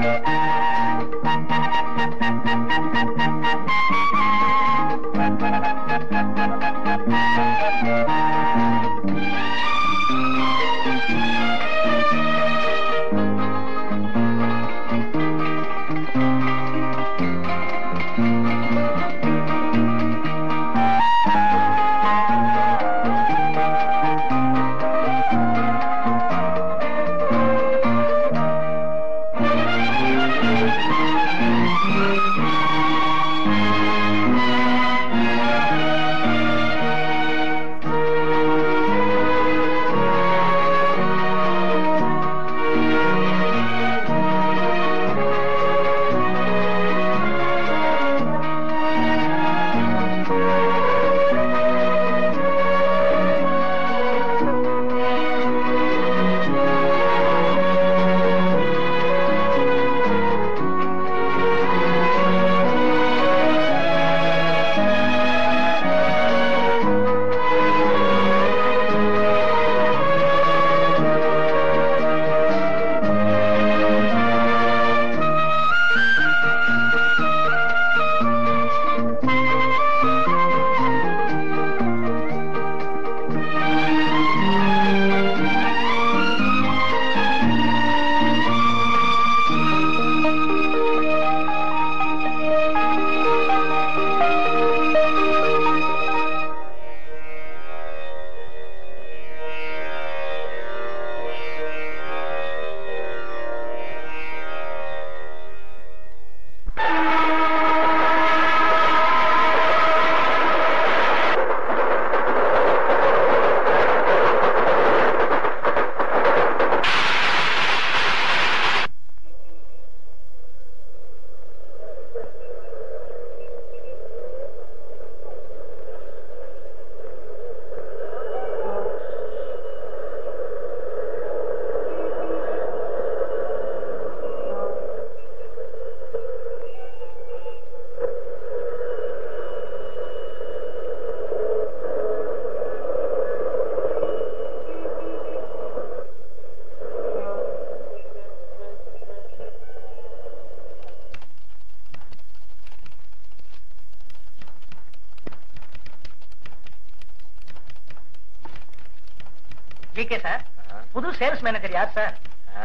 VK sir புது sales manager யார் sir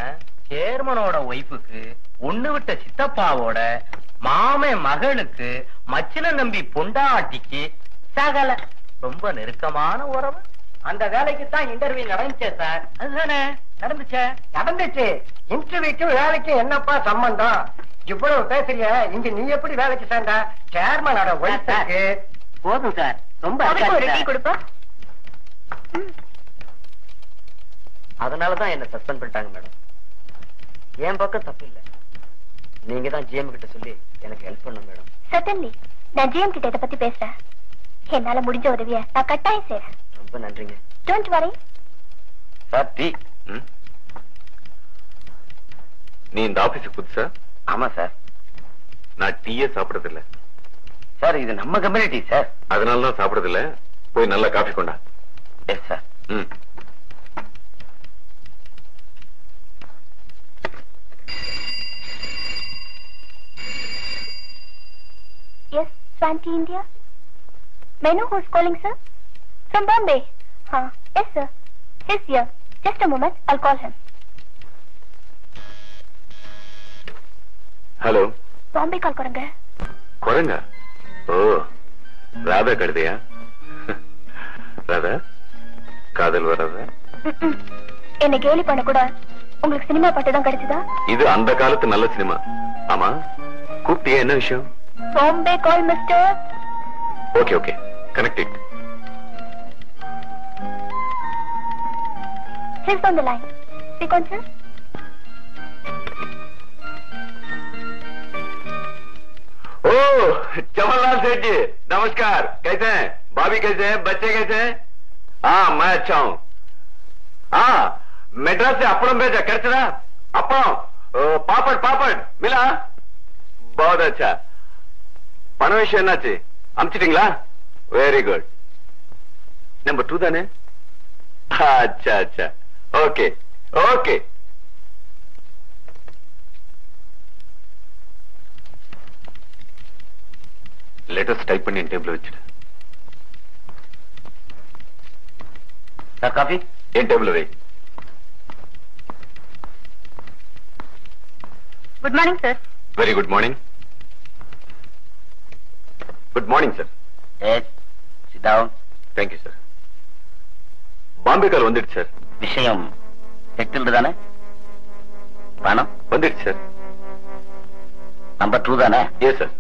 சேர்மனோட ஒய்ஃபுக்கு ஒண்ணு விட்ட சித்தப்பாவோட மாமே மகளுக்கு மச்சின நம்பி பொண்டாட்டிக்கு சகல ரொம்ப நெருக்கமான உறவு அந்த வேலைக்கு தான் இன்டர்வியூ நடந்துச்சே சார் அதுதானே நடந்துச்சே நடந்துச்சு இன்டர்வியூக்கும் வேலைக்கு என்னப்பா சம்பந்தம் இவ்வளவு பேசுறிய இங்க நீ எப்படி வேலைக்கு சேர்ந்த சேர்மனோட ஒய்ஃபுக்கு போதும் சார் ரொம்ப அவனுக்கு ஒரு டீ கொடுப்பா அதனாலதான் என்ன சஸ்பெண்ட் பண்ணிட்டாங்க மேடம் என் பக்கம் தப்பு இல்ல நீங்க தான் ஜிஎம் கிட்ட சொல்லி எனக்கு ஹெல்ப் பண்ணும் மேடம் சட்டன்லி நான் ஜிஎம் கிட்ட இதை பத்தி பேசுறேன் என்னால முடிஞ்ச உதவிய நான் கட்டாயம் செய்றேன் ரொம்ப நன்றிங்க டோன்ட் வரி சார் டீ நீ இந்த ஆபீஸுக்கு புதுசா ஆமா சார் நான் டீயே சாப்பிடுறது இல்ல சார் இது நம்ம கம்யூனிட்டி சார் அதனால தான் சாப்பிடுறது இல்ல போய் நல்லா காஃபி கொண்டா yes sir hmm Yes, Swanti India. May I know who's calling, sir? From Bombay. Huh. Yes, sir. He's here. Just a moment. I'll call him. Hello Bombay call கொடுங்க குரங்க ஓ ராதா கழுதையா ராதா காதல் வராதா ம்ம். என்னை கேலி பண்ண கூட உங்களுக்கு சினிமா பாட்டு தான் கிடைச்சதா இது அந்த காலத்து நல்ல சினிமா ஆமா கூப்பிட்டியா என்ன விஷயம் Bombay call mister okay okay connected He's on the line. Speak on, sir. ओ चमनलाल सेठ जी नमस्कार कैसे हैं भाभी कैसे हैं बच्चे कैसे हैं हाँ मैं अच्छा हूँ हाँ मेड्रास से अपड़म भेजा கிடைச்சதா அப்பளம் ஓ, பாப்பட் பாப்பட் மிலா बहुत अच्छा பண விஷயம் என்னாச்சு அமிச்சிட்டீங்களா வெரி குட் நம்பர் டூ தானே अच्छा अच्छा ओके ओके லெட்டர்ஸ் டைப் பண்ணி என் டேபிள் வச்சுடு சார் காஃபி என் டேபிள் வை good morning sir very good morning good morning sir yes சிதாவும் thank you sir Bombay கால் வந்துடுச்சு சார் விஷயம் செட்டில்டு தானே பணம் வந்துடுச்சு சார் நம்பர் டூ தானே எஸ் சார்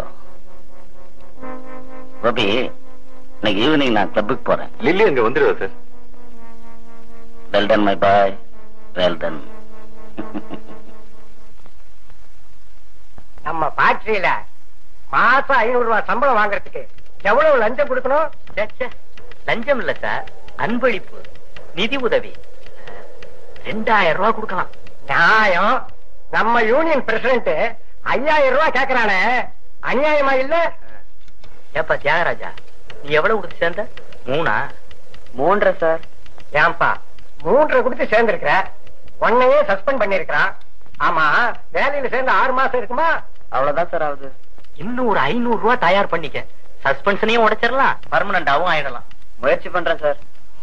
கோபி இன்னைக்கு ஈவினிங் நான் கிளப்புக்கு போறேன் லில்லி அங்க வந்துடுவா sir well done my boy well done நம்ம ஃபேக்டரியில மாசம் ஐநூறு ரூபாய் சம்பளம் வாங்குறதுக்கு எவ்வளவு லஞ்சம் கொடுக்கணும் லஞ்சம் இல்ல சார் அன்பளிப்பு நிதி உதவி ரெண்டாயிரம் ரூபாய் கொடுக்கலாம் நியாயம் நம்ம யூனியன் பிரசிடென்ட் ஐயாயிரம் ரூபாய் கேக்குறானே அநியாயமா இல்ல ஏப்பா தியாகராஜா நீ எவ்வளவு கொடுத்து சேர்ந்த மூணா மூன்றரை சார் ஏன்பா மூன்றரை கொடுத்து சேர்ந்திருக்கிற உன்னையே சஸ்பெண்ட் பண்ணிருக்கிறான் ஆமா வேலையில சேர்ந்து ஆறு மாசம் இருக்குமா அவ்வளவுதான் சார் ஆகுது இன்னும் ஒரு ஐநூறு ரூபாய் தயார் பண்ணிக்க சஸ்பென்ஷனையும் உடைச்சிடலாம் பர்மனண்டாவும் ஆயிடலாம் முயற்சி பண்றேன் சார்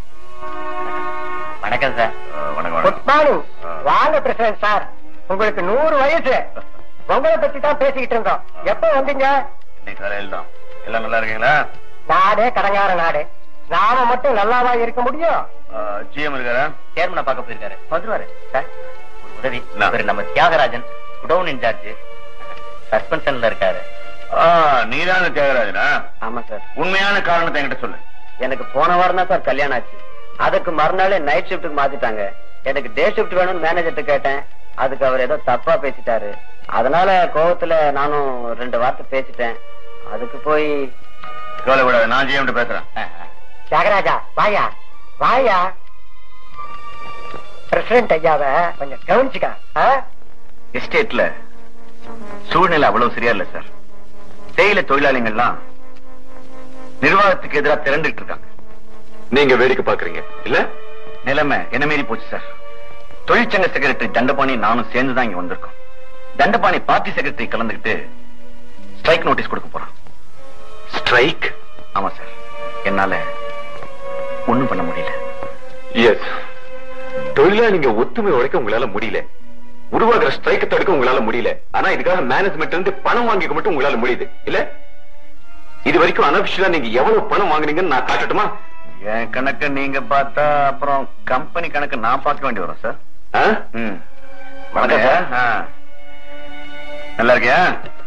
வணக்கம் சார் வணக்கம் குட் மார்னிங் வாங்க பிரசிடென்ட் சார் உங்களுக்கு நூறு வயசு உங்களை பத்தி தான் பேசிக்கிட்டு இருந்தோம் எப்ப வந்தீங்க இன்னைக்கு காலையில் தான் எல்லாம் நல்லா இருக்கீங்களா நாடே கடங்கார நாடு நாம மட்டும் நல்லாவா இருக்க முடியும் ஜிஎம் இருக்காரா சேர்மனை பார்க்க போயிருக்காரு வந்துருவாரு சார் ஒரு உதவி என்ன? இவரு நம்ம தியாகராஜன் குடவுன் இன்சார்ஜ் சஸ்பென்ஷன்ல இருக்காரு நீதான தியாகராஜனா ஆமா சார் உண்மையான காரணத்தை என்கிட்ட சொல்லு எனக்கு போன வாரம் தான் சார் கல்யாணம் ஆச்சு அதுக்கு மறுநாளே நைட் ஷிஃப்ட்டுக்கு மாத்திட்டாங்க எனக்கு டே ஷிஃப்ட் வேணும்னு மேனேஜர்ட்ட கேட்டேன் அதுக்கு அவர் ஏதோ தப்பா பேசிட்டாரு அதனால கோவத்துல நானும் ரெண்டு வார்த்தை பேசிட்டேன் அதுக்கு போய் கவலை விடாத நான் ஜிஎம் பேசுறேன் தியாகராஜா வாயா வாயா பிரசிடென்ட் ஐயாவ கொஞ்சம் கவனிச்சுக்க ஆ? எஸ்டேட்ல சூழ்நிலை அவ்வளவு சரியா இல்ல சார் தேயிலை தொழிலாளிகள்லாம் நிர்வாகத்துக்கு எதிராக திரண்டுட்டு இருக்காங்க நீங்க வேடிக்கை பாக்குறீங்க இல்ல நிலைமை என்ன மீறி போச்சு சார் தொழிற்சங்க செக்ரட்டரி தண்டபாணி நானும் சேர்ந்து தான் இங்க வந்திருக்கோம் தண்டபாணி பார்ட்டி செக்ரட்டரி கலந்துகிட்டு ஸ்ட்ரைக் நோட்டீஸ் கொடுக்க போறான் ஸ்ட்ரைக் ஆமா சார் என்னால ஒண்ணும் பண்ண முடியல எஸ் தொழிலாளிங்க ஒத்துமை உடைக்க உங்களால முடியல உருவாக்குற ஸ்ட்ரைக்கை தடுக்க உங்களால முடியல ஆனா இதுக்காக மேனேஜ்மெண்ட் இருந்து பணம் வாங்கிக்க மட்டும் உங்களால முடியுது இல்ல இது வரைக்கும் அனபிஷியலா நீங்க எவ்வளவு பணம் வாங்குனீங்கன்னு நான் காட்டட்டுமா என் கணக்கு நீங்க பார்த்தா அப்புறம் கம்பெனி கணக்கு நான் பார்க்க வேண்டி வரும் சார் வணக்கம் சார் நல்லா இருக்கியா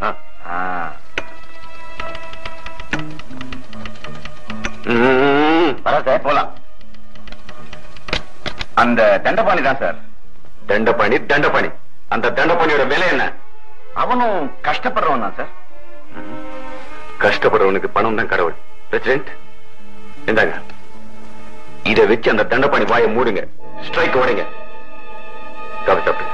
வரேன் சார் போலாம் அந்த தண்டபாணி தான் சார் தண்டபாணி தண்டபாணி அந்த தண்டபாணியோட விலை என்ன அவனும் கஷ்டப்படுறவன் தான் சார் கஷ்டப்படுறவனுக்கு பணம் தான் கடவுள் பிரசிடென்ட் இந்தாங்க இத வச்சு அந்த தண்டபாணி வாயை மூடுங்க ஸ்ட்ரைக் ஓடுங்க காபி சாப்பிடுங்க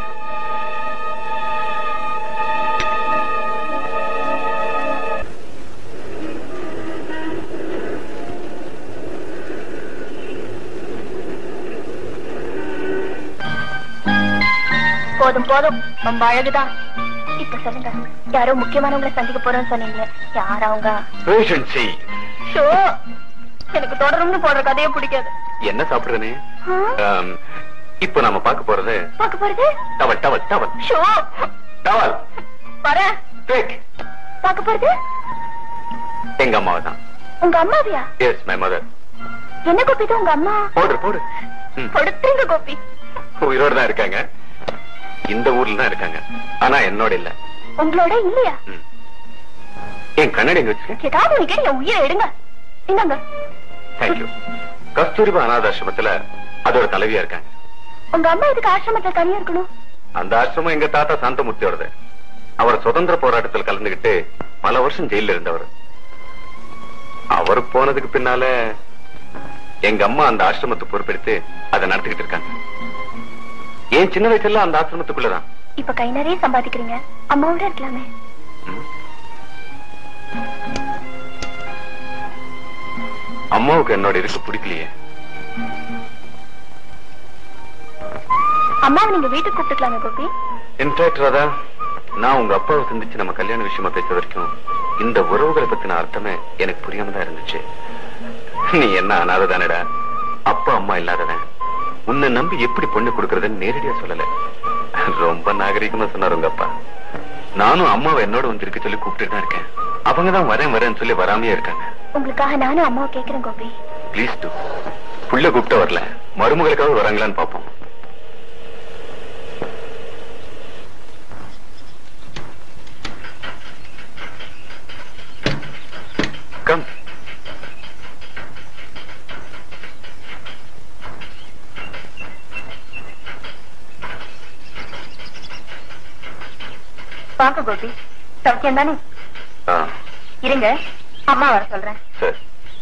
போதும் போதும் ரொம்ப அழகுதான் இப்ப சொல்லுங்க யாரோ முக்கியமானவங்களை சந்திக்க போறோம்னு சொன்னீங்க யார் அவங்க பேஷன்சி ஷோ எனக்கு தொடரும்னு போடுற கதையே பிடிக்காது என்ன சாப்பிடுறனே ஆ? இப்போ நாம பார்க்க போறது பார்க்க போறது towel towel towel show towel வரேன் டேக் பார்க்க போறது எங்க அம்மாவை தான் உங்க அம்மாவியா எஸ் மை மதர் என்ன கோபி இது உங்க அம்மா போடு போடு ம். கொடுத்துருங்க கோபி உயிரோட தான் இருக்காங்க இந்த ஊர்ல தான் இருக்காங்க ஆனா என்னோட இல்ல உங்களோட இல்லையா ம். என் கண்ணாடி எங்க வச்சிருக்கேன் ஏதாவது நீங்க என் உயிரை எடுங்க இந்தாங்க தேங்க்யூ கஸ்தூரிபா அனாதாசிரமத்துல அதோட தலைவியா இருக்காங்க உங்க அம்மா இதுக்கு ஆசிரமத்துல தனியா இருக்கணும் அந்த ஆசிரமம் எங்க தாத்தா சாந்தமூர்த்தியோடது அவர் சுதந்திர போராட்டத்தில் கலந்துகிட்டு பல வருஷம் ஜெயில இருந்தவர் அவர் போனதுக்கு பின்னால எங்க அம்மா அந்த ஆசிரமத்தை பொறுப்பெடுத்து அதை நடத்திக்கிட்டு இருக்காங்க ஏன் சின்ன வயசுல அந்த ஆசிரமத்துக்குள்ளதான் இப்ப கை நிறைய சம்பாதிக்கிறீங்க அம்மாவோட இருக்கலாமே ம். அம்மாவுக்கு என்னோட இருக்க பிடிக்கலையே அம்மாவை நீங்க வீட்டுக்கு கூப்பிட்டுக்கலாமே கோபி இன்ஃபேக்ட் ராதா நான் உங்க அப்பாவை சந்திச்சு நம்ம கல்யாண விஷயமா பேச வரைக்கும் இந்த உறவுகளை பத்தின அர்த்தமே எனக்கு புரியாம தான் இருந்துச்சு நீ என்ன அனாதை தானடா அப்பா அம்மா இல்லாதவன் உன்னை நம்பி எப்படி பொண்ணு கொடுக்கறதுன்னு நேரடியா சொல்லல ரொம்ப நாகரிகமா சொன்னார் உங்க அப்பா நானும் அம்மாவை என்னோட வந்திருக்க சொல்லி கூப்பிட்டு தான் இருக்கேன் அவங்க தான் வரேன் வரேன்னு சொல்லி வராமையே இருக்காங்க உங்களுக்காக நானும் அம்மாவை கேக்குறேன் கோபி ப்ளீஸ் டூ புள்ள கூப்பிட்ட வரல மருமகளுக்காக வராங்களான்னு பாப்போம் கம் வாங்க கோபி சௌக்கியம் தானே ஆ இருங்க அம்மா வர சொல்றேன் சரி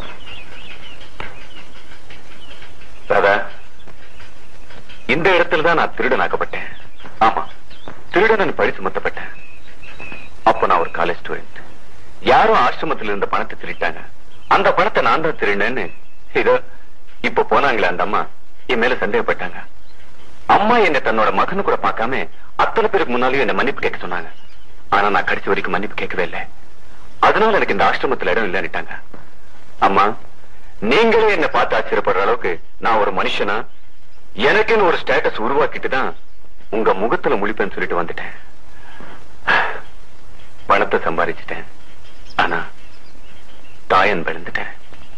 ராதா இந்த இடத்துல தான் நான் திருடனாக்கப்பட்டேன் ஆமா திருடன் பழி சுமத்தப்பட்டேன் அப்ப நான் ஒரு காலேஜ் ஸ்டூடெண்ட் யாரோ ஆசிரமத்தில் இருந்த பணத்தை திருட்டாங்க அந்த பணத்தை நான் தான் திருடினேன்னு இதோ இப்ப போனாங்களே அந்த அம்மா என் மேல சந்தேகப்பட்டாங்க அம்மா என்ன தன்னோட மகனு கூட பார்க்காம அத்தனை பேருக்கு முன்னாலேயும் என்ன மன்னிப்பு கேட்க சொன்னாங்க ஆனா நான் கடைசி வரைக்கும் மன்னிப்பு கேட்கவே இல்லை அதனால எனக்கு இந்த ஆசிரமத்துல இடம் இல்லைன்னுட்டாங்க அம்மா நீங்களே என்ன பார்த்து ஆச்சரியப்படுற அளவுக்கு நான் ஒரு மனுஷனா எனக்குன்னு ஒரு ஸ்டேட்டஸ் உருவாக்கிட்டு தான் உங்க முகத்துல முழிப்பேன்னு சொல்லிட்டு வந்துட்டேன் பணத்தை சம்பாதிச்சிட்டேன் ஆனா தாயன் விழுந்துட்டேன்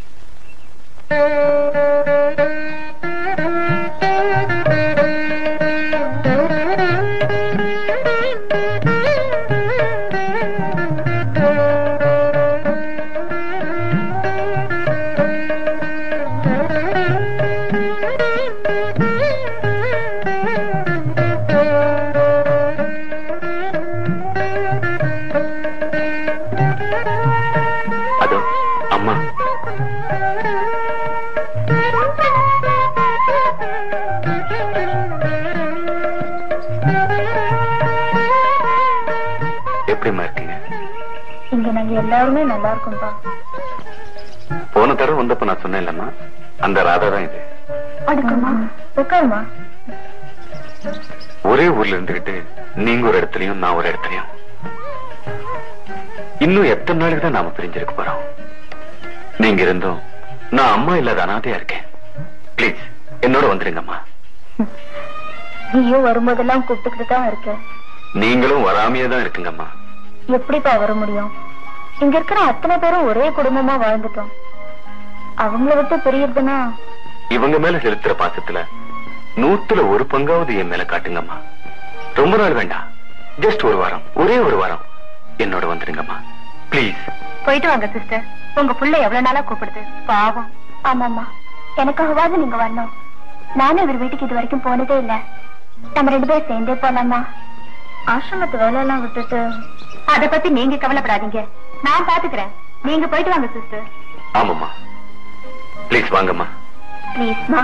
அதோ அம்மா எப்படிம்மா இருக்கீங்க இங்க நாங்க எல்லாருமே நல்லா இருக்கோம்பா போன தடவை வந்தப்ப நான் சொன்னேன் இல்லம்மா அந்த ராதா தான் இது அடுக்கம்மா உட்காருமா ஒரே ஊர்ல இருந்துகிட்டு நீங்க ஒரு இடத்துலயும் நான் ஒரு இடத்துலயும் இன்னும் எத்தனை நாளுக்கு தான் நாம பிரிஞ்சிருக்க போறோம் நீங்க இருந்தும் நான் அம்மா இல்லாத அனாதையா இருக்கேன் ப்ளீஸ் என்னோட வந்துருங்கம்மா நீயும் வரும்போதெல்லாம் கூப்பிட்டுக்கிட்டு தான் இருக்க நீங்களும் வராமையே தான் இருக்குங்கம்மா எப்படிப்பா வர முடியும் இங்க இருக்கிற அத்தனை பேரும் ஒரே குடும்பமா வாழ்ந்துட்டோம் அவங்கள விட்டு பிரியறதுன்னா இவங்க மேல செலுத்துற பாசத்துல நூத்துல ஒரு பங்காவது என் மேல காட்டுங்கம்மா ரொம்ப நாள் வேண்டாம் ஜஸ்ட் ஒரு வாரம் ஒரே ஒரு வாரம் என்னோட வந்துருங்கம்மா ப்ளீஸ் போயிட்டு வாங்க சிஸ்டர் உங்க புள்ள எவ்வளவு நாளா கூப்பிடுது பாவம் ஆமாம்மா எனக்காகவாது நீங்க வரணும் நானும் இவர் வீட்டுக்கு இது வரைக்கும் போனதே இல்ல நம்ம ரெண்டு பேரும் சேர்ந்தே போலாமா ஆசிரமத்து வேலை எல்லாம் விட்டுட்டு அத பத்தி நீங்க கவலைப்படாதீங்க நான் பாத்துக்கிறேன் நீங்க போயிட்டு வாங்க சிஸ்டர் ஆமாம்மா ப்ளீஸ் வாங்கம்மா ப்ளீஸ்மா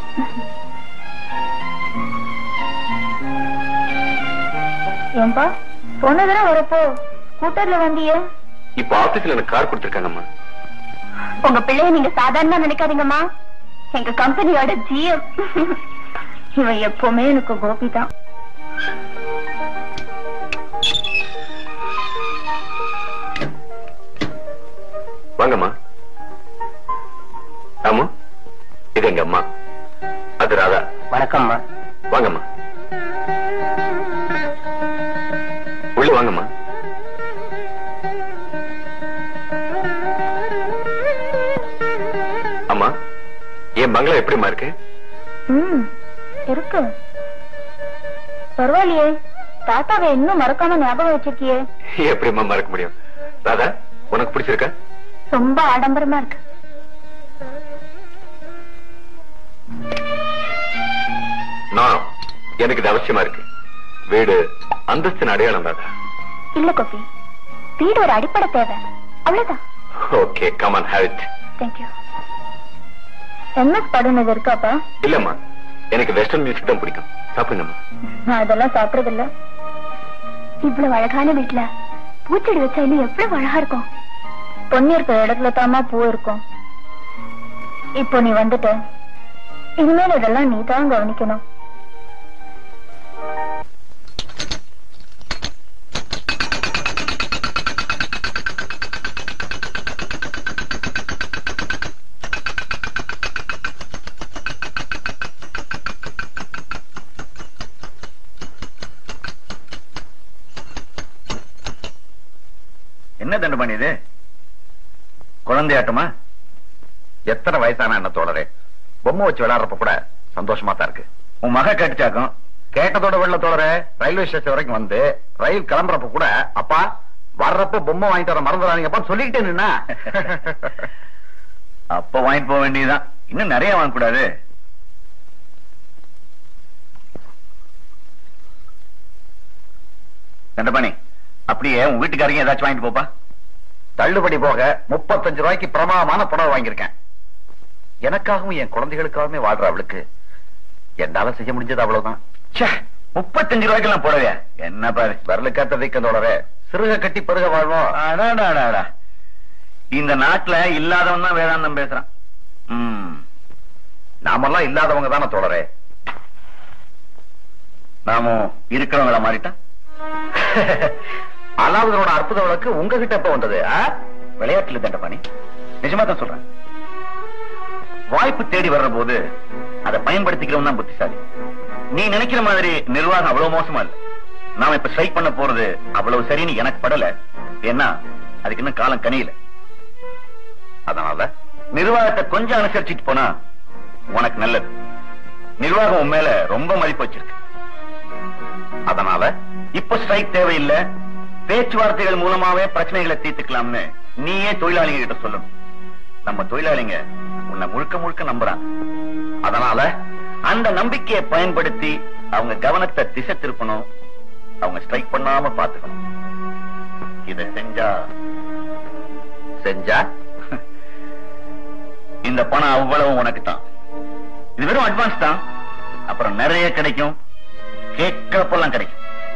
ஏன்பா போன தடவை வரப்போ ஸ்கூட்டர்ல வந்தியே இப்ப ஆபீஸ்ல எனக்கு கார் கொடுத்துருக்காங்கம்மா உங்க பிள்ளைய நீங்க சாதாரணமா நினைக்காதீங்கம்மா எங்க கம்பெனியோட ஜிஎம் இவன் எப்பவுமே எனக்கு கோபி தான் வாங்கம்மா ஆமா இது எங்க அம்மா அது ராதா வணக்கம்மா வாங்கம்மா உள்ள வாங்கம்மா அம்மா என் பங்களா எப்படிம்மா இருக்கு ம் இருக்கு பரவாயில்லையே தாத்தாவை இன்னும் மறக்காம ஞாபகம் வச்சிருக்கியே எப்படிம்மா மறக்க முடியும் ராதா உனக்கு பிடிச்சிருக்கா ரொம்ப ஆடம்பரமா இருக்கு நான் எனக்கு இது அவசியமா இருக்கு வீடு அந்தஸ்தின் அடையாளம் ராதா இல்ல கோபி வீடு ஒரு அடிப்படை தேவை அவ்வளவுதான் okay come on have it thank you MS படுனது இருக்காப்பா இல்லம்மா எனக்கு வெஸ்டர்ன் மியூசிக் தான் பிடிக்கும் சாப்பிடுங்கம்மா நான் அதெல்லாம் சாப்பிடுறது இல்ல இவ்வளவு அழகான வீட்டுல பூச்செடி வச்சா இன்னும் எவ்வளவு அழகா இருக்கும் பொண்ணு இருக்கிற இடத்துல தாமா பூ இருக்கும் இப்போ நீ வந்துட்ட இனிமேல் இதெல்லாம் நீ தான் கவனிக்கணும் என்ன தண்டபாணி இது குழந்தையாட்டமா எத்தனை வயசான என்ன தோழரே பொம்மை வச்சு விளையாடுறப்ப கூட சந்தோஷமா தான் இருக்கு உன் மக கேட்டுச்சாக்கும் கேட்டதோட வெள்ள தோழரே ரயில்வே ஸ்டேஷன் வரைக்கும் வந்து ரயில் கிளம்புறப்ப கூட அப்பா வர்றப்ப பொம்மை வாங்கிட்டு வர மறந்துடாதீங்கப்பா சொல்லிக்கிட்டே நின்னா அப்ப வாங்கிட்டு போக வேண்டியதுதான் இன்னும் நிறைய வாங்க கூடாது தண்டபாணி அப்படியே உன் வீட்டுக்காரங்க ஏதாச்சும் வாங்கிட்டு போப்பா தள்ளுபடி போக முப்பத்தஞ்சு ரூபாய்க்கு பிரமாதமான புடவை வாங்கியிருக்கேன் எனக்காகவும் என் குழந்தைகளுக்காகவுமே வாழ்ற அவளுக்கு என்னால செய்ய முடிஞ்சது அவ்வளவுதான் ச்சே, முப்பத்தஞ்சு ரூபாய்க்கெல்லாம் போடவே என்ன பாரு விரலுக்கேத்த வீக்கம் தோழரே சிறுக கட்டி பெருக வாழ்வோம் அடாடாடாடா. இந்த நாட்டுல இல்லாதவன் தான் வேதாந்தம் பேசுறான் ம். நாமெல்லாம் இல்லாதவங்க தானே தோழரே நாமும் இருக்கிறவங்கள மாறிட்டா அலாவுதனோட அற்புத வழக்கு உங்ககிட்ட எப்ப வந்தது ஆ? விளையாட்டுல தண்டபாணி நிஜமா தான் சொல்றேன் வாய்ப்பு தேடி வர்ற போது அதை பயன்படுத்திக்கிறவன் தான் புத்திசாலி நீ நினைக்கிற மாதிரி நிர்வாகம் அவ்வளவு மோசமா இல்ல நாம இப்ப ஸ்ட்ரைக் பண்ண போறது அவ்வளவு சரின்னு எனக்கு படல ஏன்னா அதுக்கு இன்னும் காலம் கனியல அதனால நிர்வாகத்தை கொஞ்சம் அனுசரிச்சுட்டு போனா உனக்கு நல்லது நிர்வாகம் உன் மேல ரொம்ப மதிப்பு வச்சிருக்கு அதனால இப்ப ஸ்ட்ரைக் தேவையில்லை பேச்சுவார்த்தைகள் மூலமாவே பிரச்சனைகளை தீர்த்துக்கலாம்னு நீயே தொழிலாளிங்க கிட்ட சொல்லணும் நம்ம தொழிலாளிங்க உன்னை முழுக்க முழுக்க நம்புறாங்க அதனால அந்த நம்பிக்கையை பயன்படுத்தி அவங்க கவனத்தை திசை திருப்பணும் அவங்க ஸ்ட்ரைக் பண்ணாம பாத்துக்கணும் இதை செஞ்சா செஞ்சா இந்த பணம் அவ்வளவு உனக்கு தான் இது வெறும் அட்வான்ஸ் தான் அப்புறம் நிறைய கிடைக்கும் கேட்கறப்பெல்லாம் கிடைக்கும்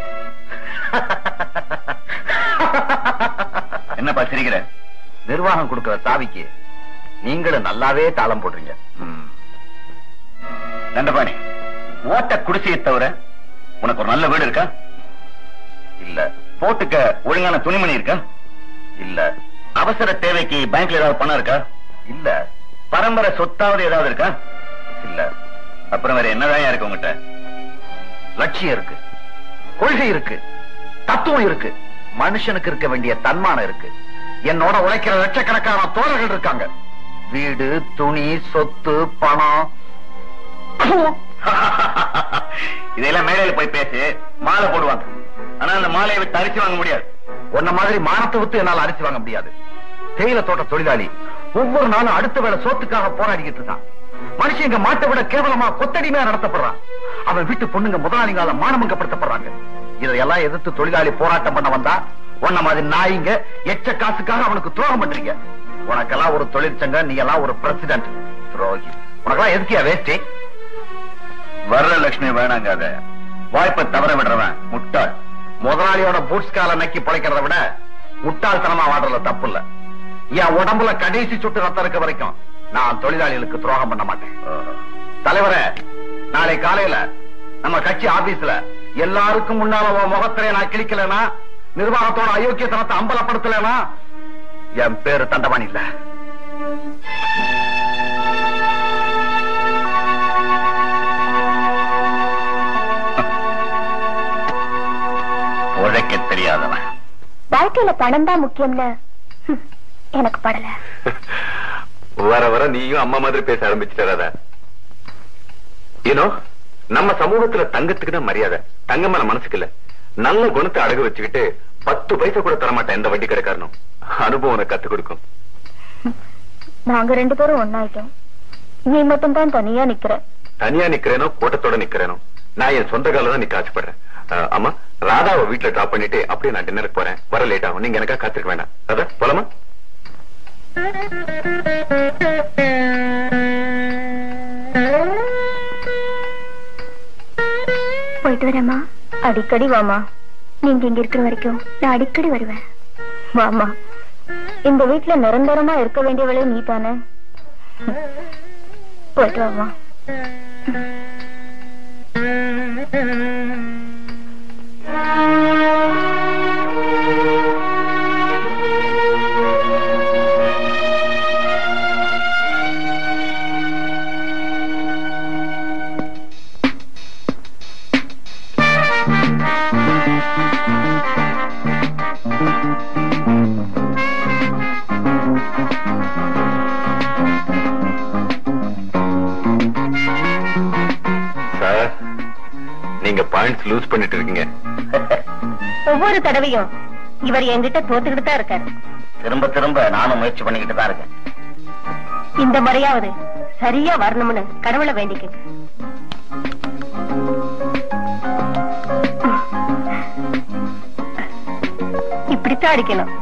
என்னப்பா சிரிக்கிற நிர்வாகம் கொடுக்கிற சாவிக்கு நீங்களும் நல்லாவே தாளம் போடுறீங்க ம். தண்டபாணி ஓட்ட குடிசையை தவிர உனக்கு ஒரு நல்ல வீடு இருக்கா இல்ல போட்டுக்க ஒழுங்கான துணிமணி இருக்கா இல்ல அவசர தேவைக்கு பேங்க்ல ஏதாவது பணம் இருக்கா இல்ல பரம்பரை சொத்தாவது ஏதாவது இருக்கா இல்ல அப்புறம் வேற என்னதான் இருக்கு உங்ககிட்ட லட்சியம் இருக்கு கொள்கை இருக்கு தத்துவம் இருக்கு மனுஷனுக்கு இருக்க வேண்டிய தன்மானம் இருக்கு என்னோட உழைக்கிற லட்சக்கணக்கான தோழர்கள் இருக்காங்க வீடு துணி சொத்து பணம் இதெல்லாம் மேடையில போய் பேசி மாலை போடுவாங்க ஆனா அந்த மாலையை விட்டு அரிசி வாங்க முடியாது உன்ன மாதிரி மானத்தை விட்டு என்னால அரிசி வாங்க முடியாது தேயிலை தோட்ட தொழிலாளி ஒவ்வொரு நாளும் அடுத்த வேளை சோத்துக்காக போராடிக்கிட்டு இருக்கான் மனுஷன் இங்க மாட்டை விட கேவலமா கொத்தடிமையா நடத்தப்படுறான் அவன் வீட்டு பொண்ணுங்க முதலாளிங்கால மானமங்கப்படுத்தப்படுறாங்க இதையெல்லாம் எதிர்த்து தொழிலாளி போராட்டம் பண்ண வந்தா உன்ன மாதிரி நாயிங்க எச்ச காசுக்காக அவனுக்கு துரோகம் பண்றீங்க உனக்கெல்லாம் ஒரு தொழிற்சங்கம் நீ எல்லாம் ஒரு பிரசிடென்ட் துரோகி உனக்கெல்லாம் எதுக்கியா வேஸ்டி வரலட்சுமி வேணாங்க அத வாய்ப்பை தவற விடுறவன் முட்டாள் முதலாளியோட பூட்ஸ் கால நக்கி பிழைக்கிறத விட முட்டாள்தனமா வாடுறதுல தப்பு இல்ல என் உடம்புல கடைசி சுட்டு ரத்தம் இருக்க வரைக்கும் நான் தொழிலாளிகளுக்கு துரோகம் பண்ண மாட்டேன் தலைவரே நாளை காலையில நம்ம கட்சி ஆபீஸ்ல எல்லாருக்கும் முன்னால உன் முகத்திலே நான் கிழிக்கலனா நிர்வாகத்தோட அயோக்கியத்தனத்தை அம்பலப்படுத்தலனா என் பேரு தண்டவாணி இல்ல உழைக்க தெரியாதவன் வாழ்க்கையில பணம் தான் முக்கியம்னு ஹம், எனக்கு படல வர வர நீயும் அம்மா மாதிரி பேச ஆரம்பிச்சுட்டாரத ஏனோ நம்ம சமூகத்துல தங்கத்துக்கு தான் மரியாதை தங்கமான மனசுக்கு இல்ல நல்ல குணத்தை அடகு வச்சுக்கிட்டு பத்து பைசா கூட தரமாட்டேன் எந்த வட்டி கடைக்காரனும் அனுபவம் உனக்கு கத்து கொடுக்கும் நாங்க ரெண்டு பேரும் ஒன்னாயிட்டோம் நீ மட்டும் தான் தனியா நிக்கிற தனியா நிக்கிறேனோ கூட்டத்தோட நிக்கிறேனோ நான் என் சொந்த கால தான் நிக்க ஆசைப்படுறேன் அஹ், அம்மா ராதாவை வீட்டுல டிராப் பண்ணிட்டு அப்படியே நான் டின்னருக்கு போறேன் வர லேட் ஆகும் நீங்க எனக்கா காத்திருக்க வேண்டாம் அதான் போலாமா போயிட்டு வரேம்மா அடிக்கடி வாமா நீங்க இங்க இருக்கிற வரைக்கும் நான் அடிக்கடி வருவேன் வாமா இந்த வீட்டுல நிரந்தரமா இருக்க வேண்டியவளே நீ தானே போயிட்டு வாமா பாயிண்ட்ஸ் லூஸ் பண்ணிட்டு இருக்கீங்க ஒவ்வொரு தடவையும் இவர் என்கிட்ட தோத்துக்கிட்டு தான் இருக்காரு திரும்ப திரும்ப நானும் முயற்சி பண்ணிக்கிட்டு தான் இருக்கேன் இந்த முறையாவது சரியா வரணும்னு கடவுளை வேண்டிக்கங்க இப்படித்தான் அடிக்கணும்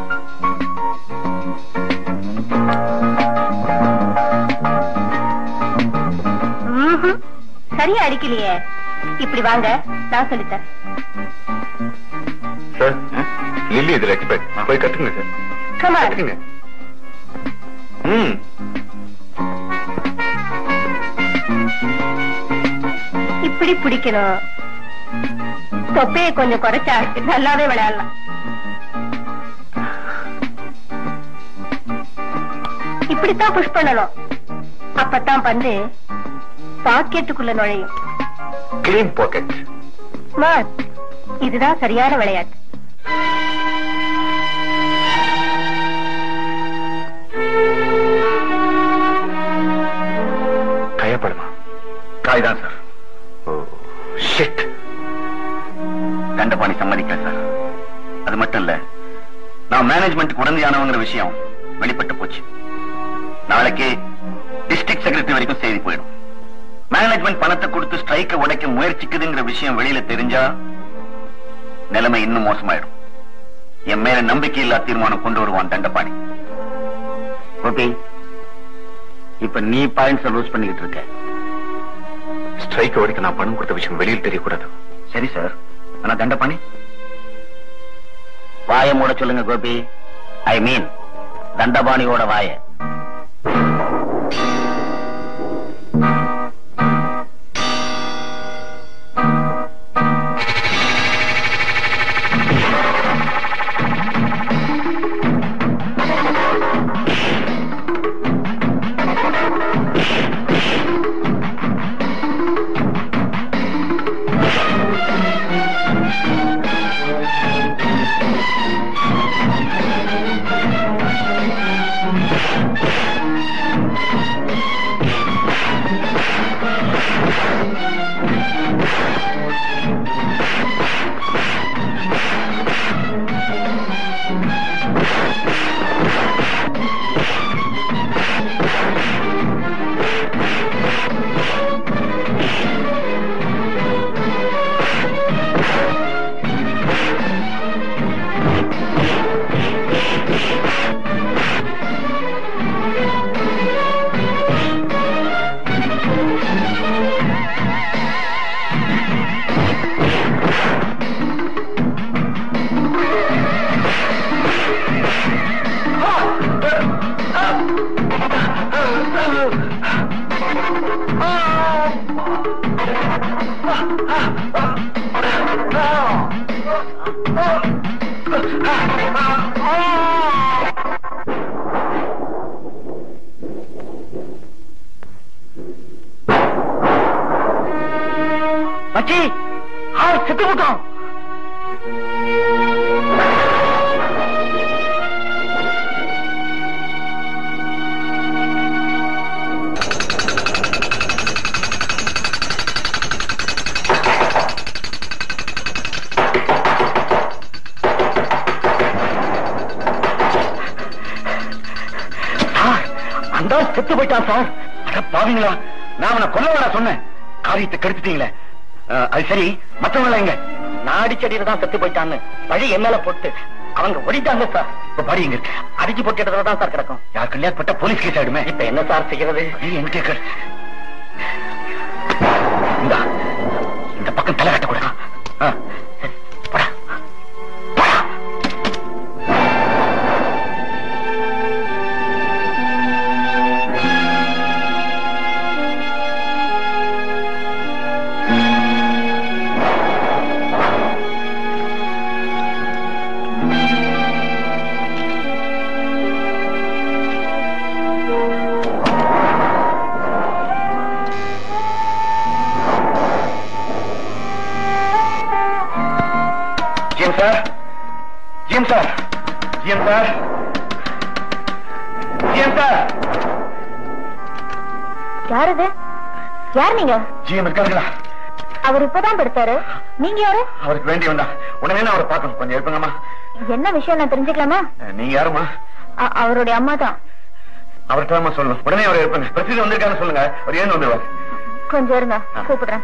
ம்ஹும். சரியா அடிக்கலையே இப்படி வாங்க நான் சொல்லித்தரேன் சார் லில்லி இதில் எக்ஸ்பெக்ட் போய் கட்டுங்க சார் கமான் கட்டுங்க ம் இப்படி பிடிக்கணும் தொப்பையை கொஞ்சம் குறைச்சா நல்லாவே விளையாடலாம் இப்படித்தான் புஷ் பண்ணணும் அப்பதான் பந்து பாக்கெட்டுக்குள்ள நுழையும் கிளீன் பாக்கெட் ஸ்மார்ட் இதுதான் சரியான விளையாட்டு கையப்படுமா காய் தான் சார் ஓ ஷிட் தண்டபாணி சம்மதிக்கல சார் அது மட்டும் இல்ல நான் மேனேஜ்மெண்ட் உடந்தையானவங்கிற விஷயம் வெளிப்பட்டு போச்சு நாளைக்கு டிஸ்ட்ரிக்ட் செக்ரட்டரி வரைக்கும் செய்தி போயிடும் மேனேஜ்மெண்ட் பணத்தை கொடுத்து ஸ்ட்ரைக்க உடைக்க முயற்சிக்குதுங்கிற விஷயம் வெளியில தெரிஞ்சா நிலைமை இன்னும் மோசமாயிடும் என் மேல நம்பிக்கை இல்லா தீர்மானம் கொண்டு வருவான் தண்டபாணி கோபி இப்ப நீ பாயிண்ட்ஸ் லூஸ் பண்ணிக்கிட்டு இருக்க ஸ்ட்ரைக் வரைக்கும் நான் பணம் கொடுத்த விஷயம் வெளியில் தெரியக்கூடாது சரி சார் ஆனா தண்டபாணி வாய மூட சொல்லுங்க கோபி ஐ மீன் தண்டபாணியோட வாய மச்சி ஆள் செத்து போட்டான் சார் அந்த ஆள் செத்து போயிட்டான் சார் அட பாவீங்களா நான் அவனை கொல்ல வேணா சொன்னேன் காரியத்தை கெடுத்துட்டீங்களே அஹ், அது சரி மத்தவங்கள எங்க நான் அடிச்சடியில தான் செத்து போயிட்டான்னு பழி என் மேல போட்டு அவங்க ஓடிட்டாங்க சார் இப்ப படி எங்க இருக்கு அடிச்சு போட்டு இடத்துல தான் சார் கிடக்கும் யார் கல்யாணம் பட்ட போலீஸ் கேஸ் ஆயிடுமே இப்ப என்ன சார் செய்யறது எங்க கேட்க இந்தா, இந்த பக்கம் தலை கட்ட கூட போடா போடா GM sir GM sir GM sir GM sir யார் இது யார் நீங்க ஜிஎம் இருக்காங்களா அவர் இப்பதான் படுத்தாரு நீங்க யாரு அவருக்கு வேண்டி வந்தா உடனே நான் அவரை பார்க்கணும் கொஞ்சம் எழுப்புங்கம்மா என்ன விஷயம் நான் தெரிஞ்சுக்கலாமா அஹ், நீங்க யாருமா அ- அவருடைய அம்மா தான் அவர்கிட்ட சொல்லணும் உடனே அவரை எழுப்புங்க பிரசித்தி வந்திருக்கான்னு சொல்லுங்க அவர் ஏன் வந்துருவார் கொஞ்சம் இருங்க கூப்பிடுறேன்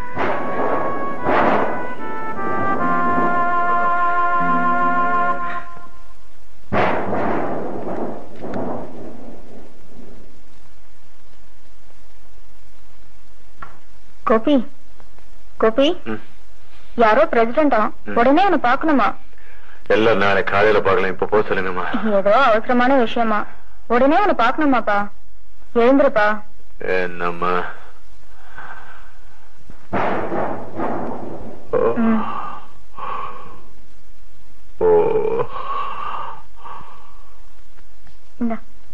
கோபி கோபி ம். யாரோ பிரசிடண்டா ம். உடனே அவனை பாக்கணுமா எல்லாம் நாளை காலையில பார்க்கலாம் இப்ப போக சொல்லுங்கம்மா ஏதோ அவசரமான விஷயமா உடனே அவனை பாக்கணுமாப்பா எழுந்துருப்பா என்னம்மா ஓ. ம். ஓ இந்த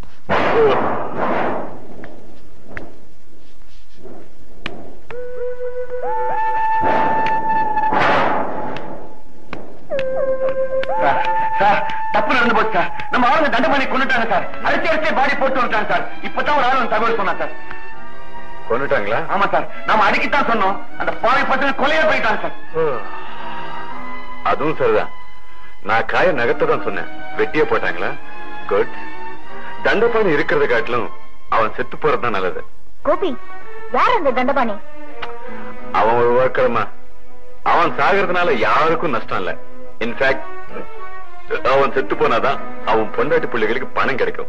சார் சார் தப்பு நடந்து போச்சு சார் நம்ம ஆளுங்க தண்டை பண்ணி கொண்டுட்டாங்க சார் அடிச்சு அடிச்சு பாடி போட்டு வந்துட்டாங்க சார் இப்பதான் ஒரு ஆள் வந்து தகவல் சொன்னா சார் கொண்டுட்டாங்களா ஆமா சார் நாம அடிக்கத்தான் சொன்னோம் அந்த பாவை பத்து கொலையா போயிட்டாங்க சார் ஓ. அதுவும் சரிதான் நான் காய நகத்தை தான் சொன்னேன் வெட்டியே போட்டாங்களா குட் தண்டபாணி இருக்கிறத காட்டிலும் அவன் செத்து போறதுதான் நல்லது கோபி யார் அந்த தண்டபாணி அவன் ஒரு வாக்கறமா அவன் சாகிறதுனால யாருக்கும் நஷ்டம் இல்ல இன்ஃபேக்ட் அவன் செத்து போனாதான் அவன் பொண்டாட்டி பிள்ளைகளுக்கு பணம் கிடைக்கும்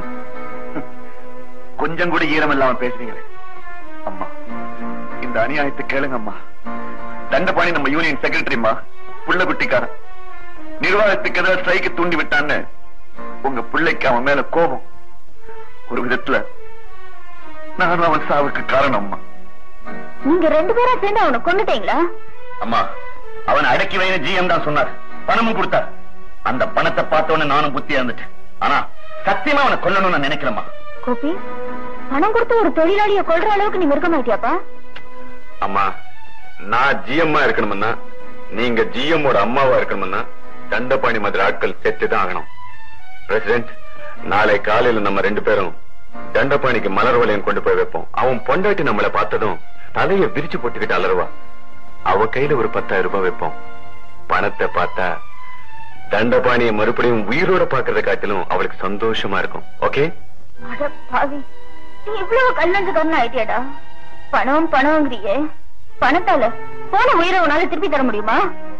கொஞ்சம் கூட ஈரம் இல்லாம பேசுறீங்களே அம்மா இந்த அநியாயத்தை கேளுங்க அம்மா தண்டபாணி நம்ம யூனியன் செக்ரட்டரிமா புள்ள குட்டிக்காரன் நிர்வாகத்துக்கு ஏதாவது ஸ்ட்ரைக்கு தூண்டி விட்டான்னு உங்க பிள்ளைக்கு அவன் மேல கோபம் ஒரு விதத்துல நான் அவன் சாவுக்கு காரணம் அம்மா நீங்க ரெண்டு பேரும் சேர்ந்து அவனை கொண்டுட்டீங்களா அம்மா அவன் அடக்கி வைன ஜிஎம் தான் சொன்னார் பணமும் கொடுத்தார் அந்த பணத்தை பார்த்த உடனே நானும் புத்தி இருந்துட்டேன் ஆனா சத்தியமா அவனை கொல்லணும்னு நான் நினைக்கிறேம்மா கோபி பணம் கொடுத்து ஒரு தொழிலாளிய கொல்ற அளவுக்கு நீ இருக்க மாட்டியாப்பா அம்மா நான் ஜிஎம்மா இருக்கணும்னா நீங்க ஜிஎம்மோட அம்மாவா இருக்கணும்னா தண்டபாணி மாதிரி ஆட்கள் செத்துதான் ஆகணும் பிரசிடென்ட் நாளை காலையில நம்ம ரெண்டு பேரும் தண்டபாணிக்கு மலர் வளையம் கொண்டு போய் வைப்போம் அவன் பொண்டாட்டி நம்மளை பார்த்ததும் தலைய விரிச்சு போட்டுக்கிட்டு அலறுவா அவ கையில ஒரு பத்தாயிரம் ரூபாய் வைப்போம் பணத்தை பார்த்தா தண்டபாணிய மறுபடியும் உயிரோட பாக்குறத காட்டிலும் அவளுக்கு சந்தோஷமா இருக்கும் ஓகே அட பாவி நீ இவ்வளவு கல்லஞ்சக்காரன் ஆயிட்டியாடா பணம் பணம்ங்கிறியே பணத்தால போன உயிரை உன்னால திருப்பி தர முடியுமா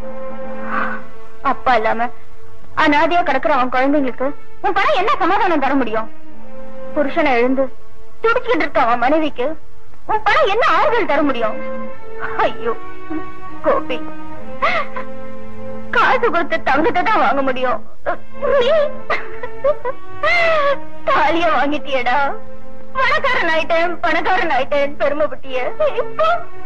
அப்பா இல்லாம அனாதையா கிடக்குற அவன் குழந்தைங்களுக்கு உன் பணம் என்ன சமாதானம் தர முடியும் புருஷனை எழுந்து துடிச்சுக்கிட்டு இருக்க அவன் மனைவிக்கு உன் பணம் என்ன ஆறுதல் தர முடியும் ஐயோ கோபி காசு கொடுத்து தங்கத்தை தான் வாங்க முடியும் நீ தாலிய வாங்கிட்டியடா பணக்காரன் ஆயிட்டேன் பணக்காரன் ஆயிட்டேன் பெருமைப்பட்டிய இப்போ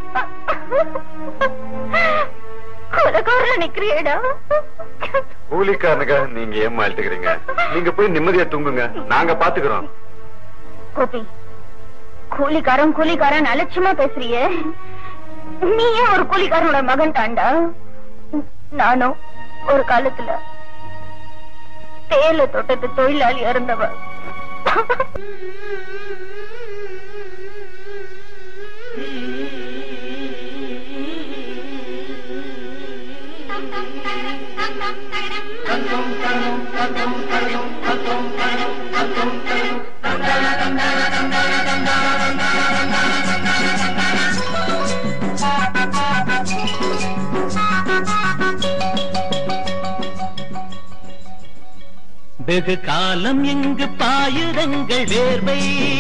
கொலக்காரன் நிக்கிறியடா கூலிக்காரனுக்காக நீங்க ஏமாழ்த்துக்கிறீங்க நீங்க போய் நிம்மதியா தூங்குங்க நாங்க பாத்துக்கிறோம் கோபி கூலிக்காரன் கூலிக்காரன் அலட்சியமா பேசுறியே நீ ஏன் ஒரு கூலிக்காரனோட மகன் தாண்டா நானும் ஒரு காலத்துல தேயில தோட்டத்து தொழிலாளி இருந்தவ வெகு காலம் இங்கு பாயுதங்கள் வேர்வை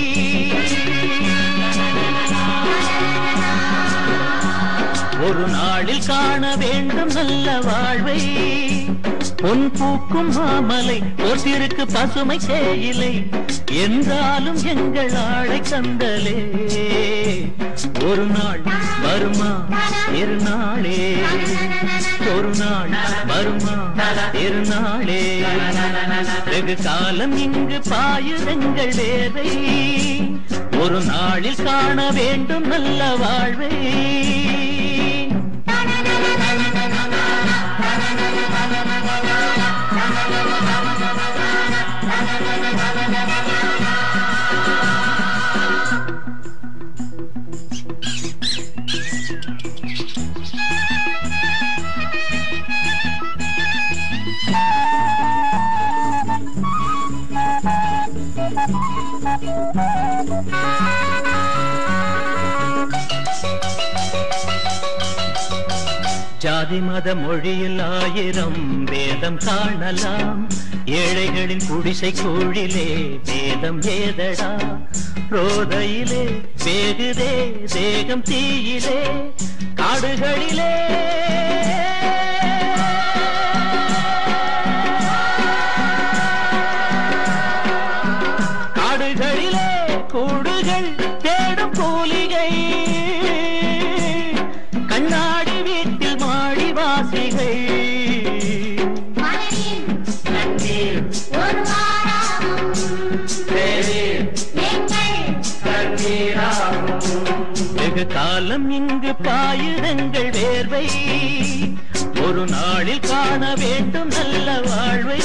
ஒரு நாளில் காண வேண்டும் நல்ல வாழ்வை பொன் பூக்கும் மாமலை போட்டிருக்கு பசுமை தேயிலை என்றாலும் எங்கள் ஆடை கந்தலே ஒரு நாள் வருமா இருநாளே ஒரு நாள் வருமா இருநாளே வெகு காலம் இங்கு பாயுதங்கள் வேதை ஒரு நாளில் காண வேண்டும் நல்ல வாழ்வை ஜாதி மத மொழியில் ஆயிரம் வேதம் காணலாம் ஏழைகளின் குடிசை கூழிலே வேதம் ஏதடா ரோதையிலே வேகுதே தேகம் தீயிலே காடுகளிலே காடுகளிலே கூடுகள் தேடும் கூலிகை கண்ணாடி வீட்டில் மாடி வாசிகை ஒரு வாராகும் எங்கள் வெகு காலம் இங்கு பாயுதங்கள் வேர்வை ஒரு நாளில் காண வேண்டும் நல்ல வாழ்வை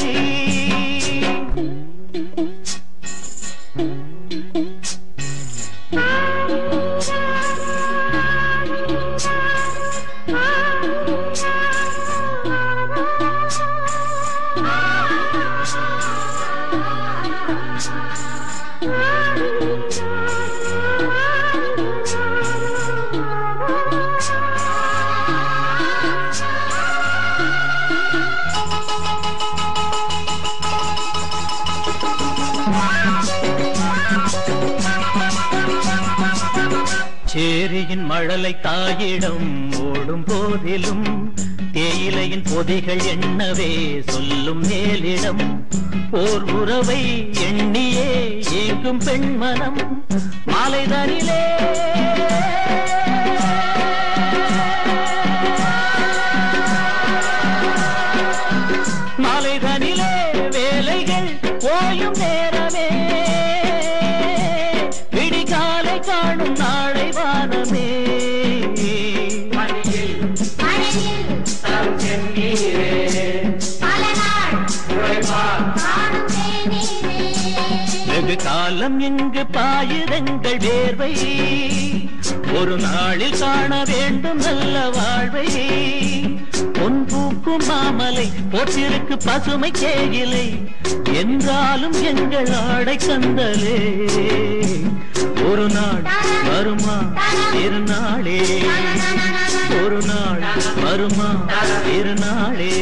சேரியின் மழலை தாயிடம் ஓடும் போதிலும் தேயிலையின் பொதிகள் எண்ணவே சொல்லும் மேலிடம் ஓர் உறவை எண்ணியே ஏங்கும் பெண்மனம் மாலைதனிலே மாலைதனிலே வேலைகள் ஓயும் நேரமே விடிகாலை காணும் நாளை வானமே மழையில் பல நாள் காணும் தேநீரே வெகு காலம் இங்கு பாயுதங்கள் வேர்வை ஒரு நாளில் காண வேண்டும் நல்ல வாழ்வை பொன் பூக்கும் மாமலை போற்றிருக்கு பசுமை கேயிலை என்றாலும் எங்கள் ஆடை கந்தலே ஒரு நாள் வருமா திருநாளே ஒரு நாள் வருமா திருநாளே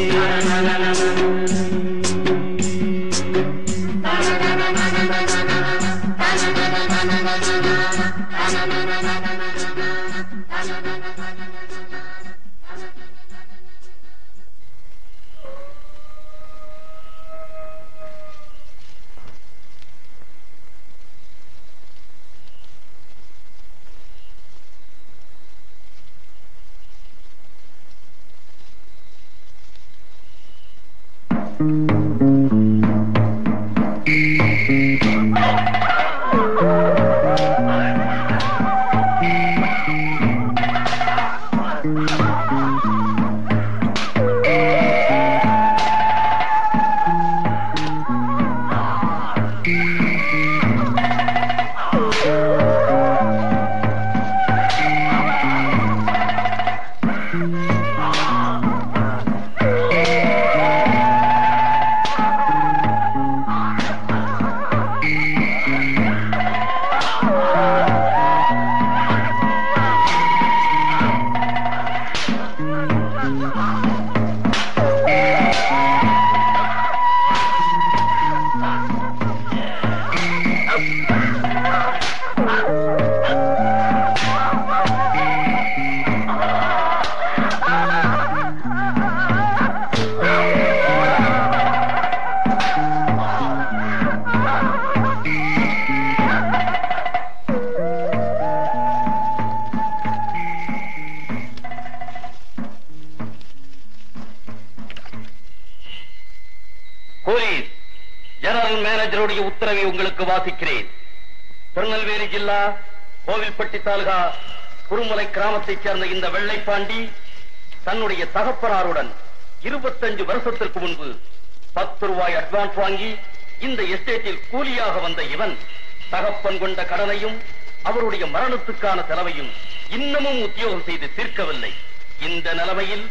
போலீஸ் ஜெனரல் மேனேஜருடைய உத்தரவை உங்களுக்கு வாசிக்கிறேன் திருநெல்வேலி ஜில்லா கோவில்பட்டி தாலுகா குருமலை கிராமத்தைச் சேர்ந்த இந்த வெள்ளைப்பாண்டி தன்னுடைய தகப்பனாருடன் இருபத்தஞ்சு வருஷத்திற்கு முன்பு பத்து ரூபாய் அட்வான்ஸ் வாங்கி இந்த எஸ்டேட்டில் கூலியாக வந்த இவன் தகப்பன் கொண்ட கடனையும் அவருடைய மரணத்துக்கான செலவையும் இன்னமும் உத்தியோகம் செய்து தீர்க்கவில்லை இந்த நிலைமையில்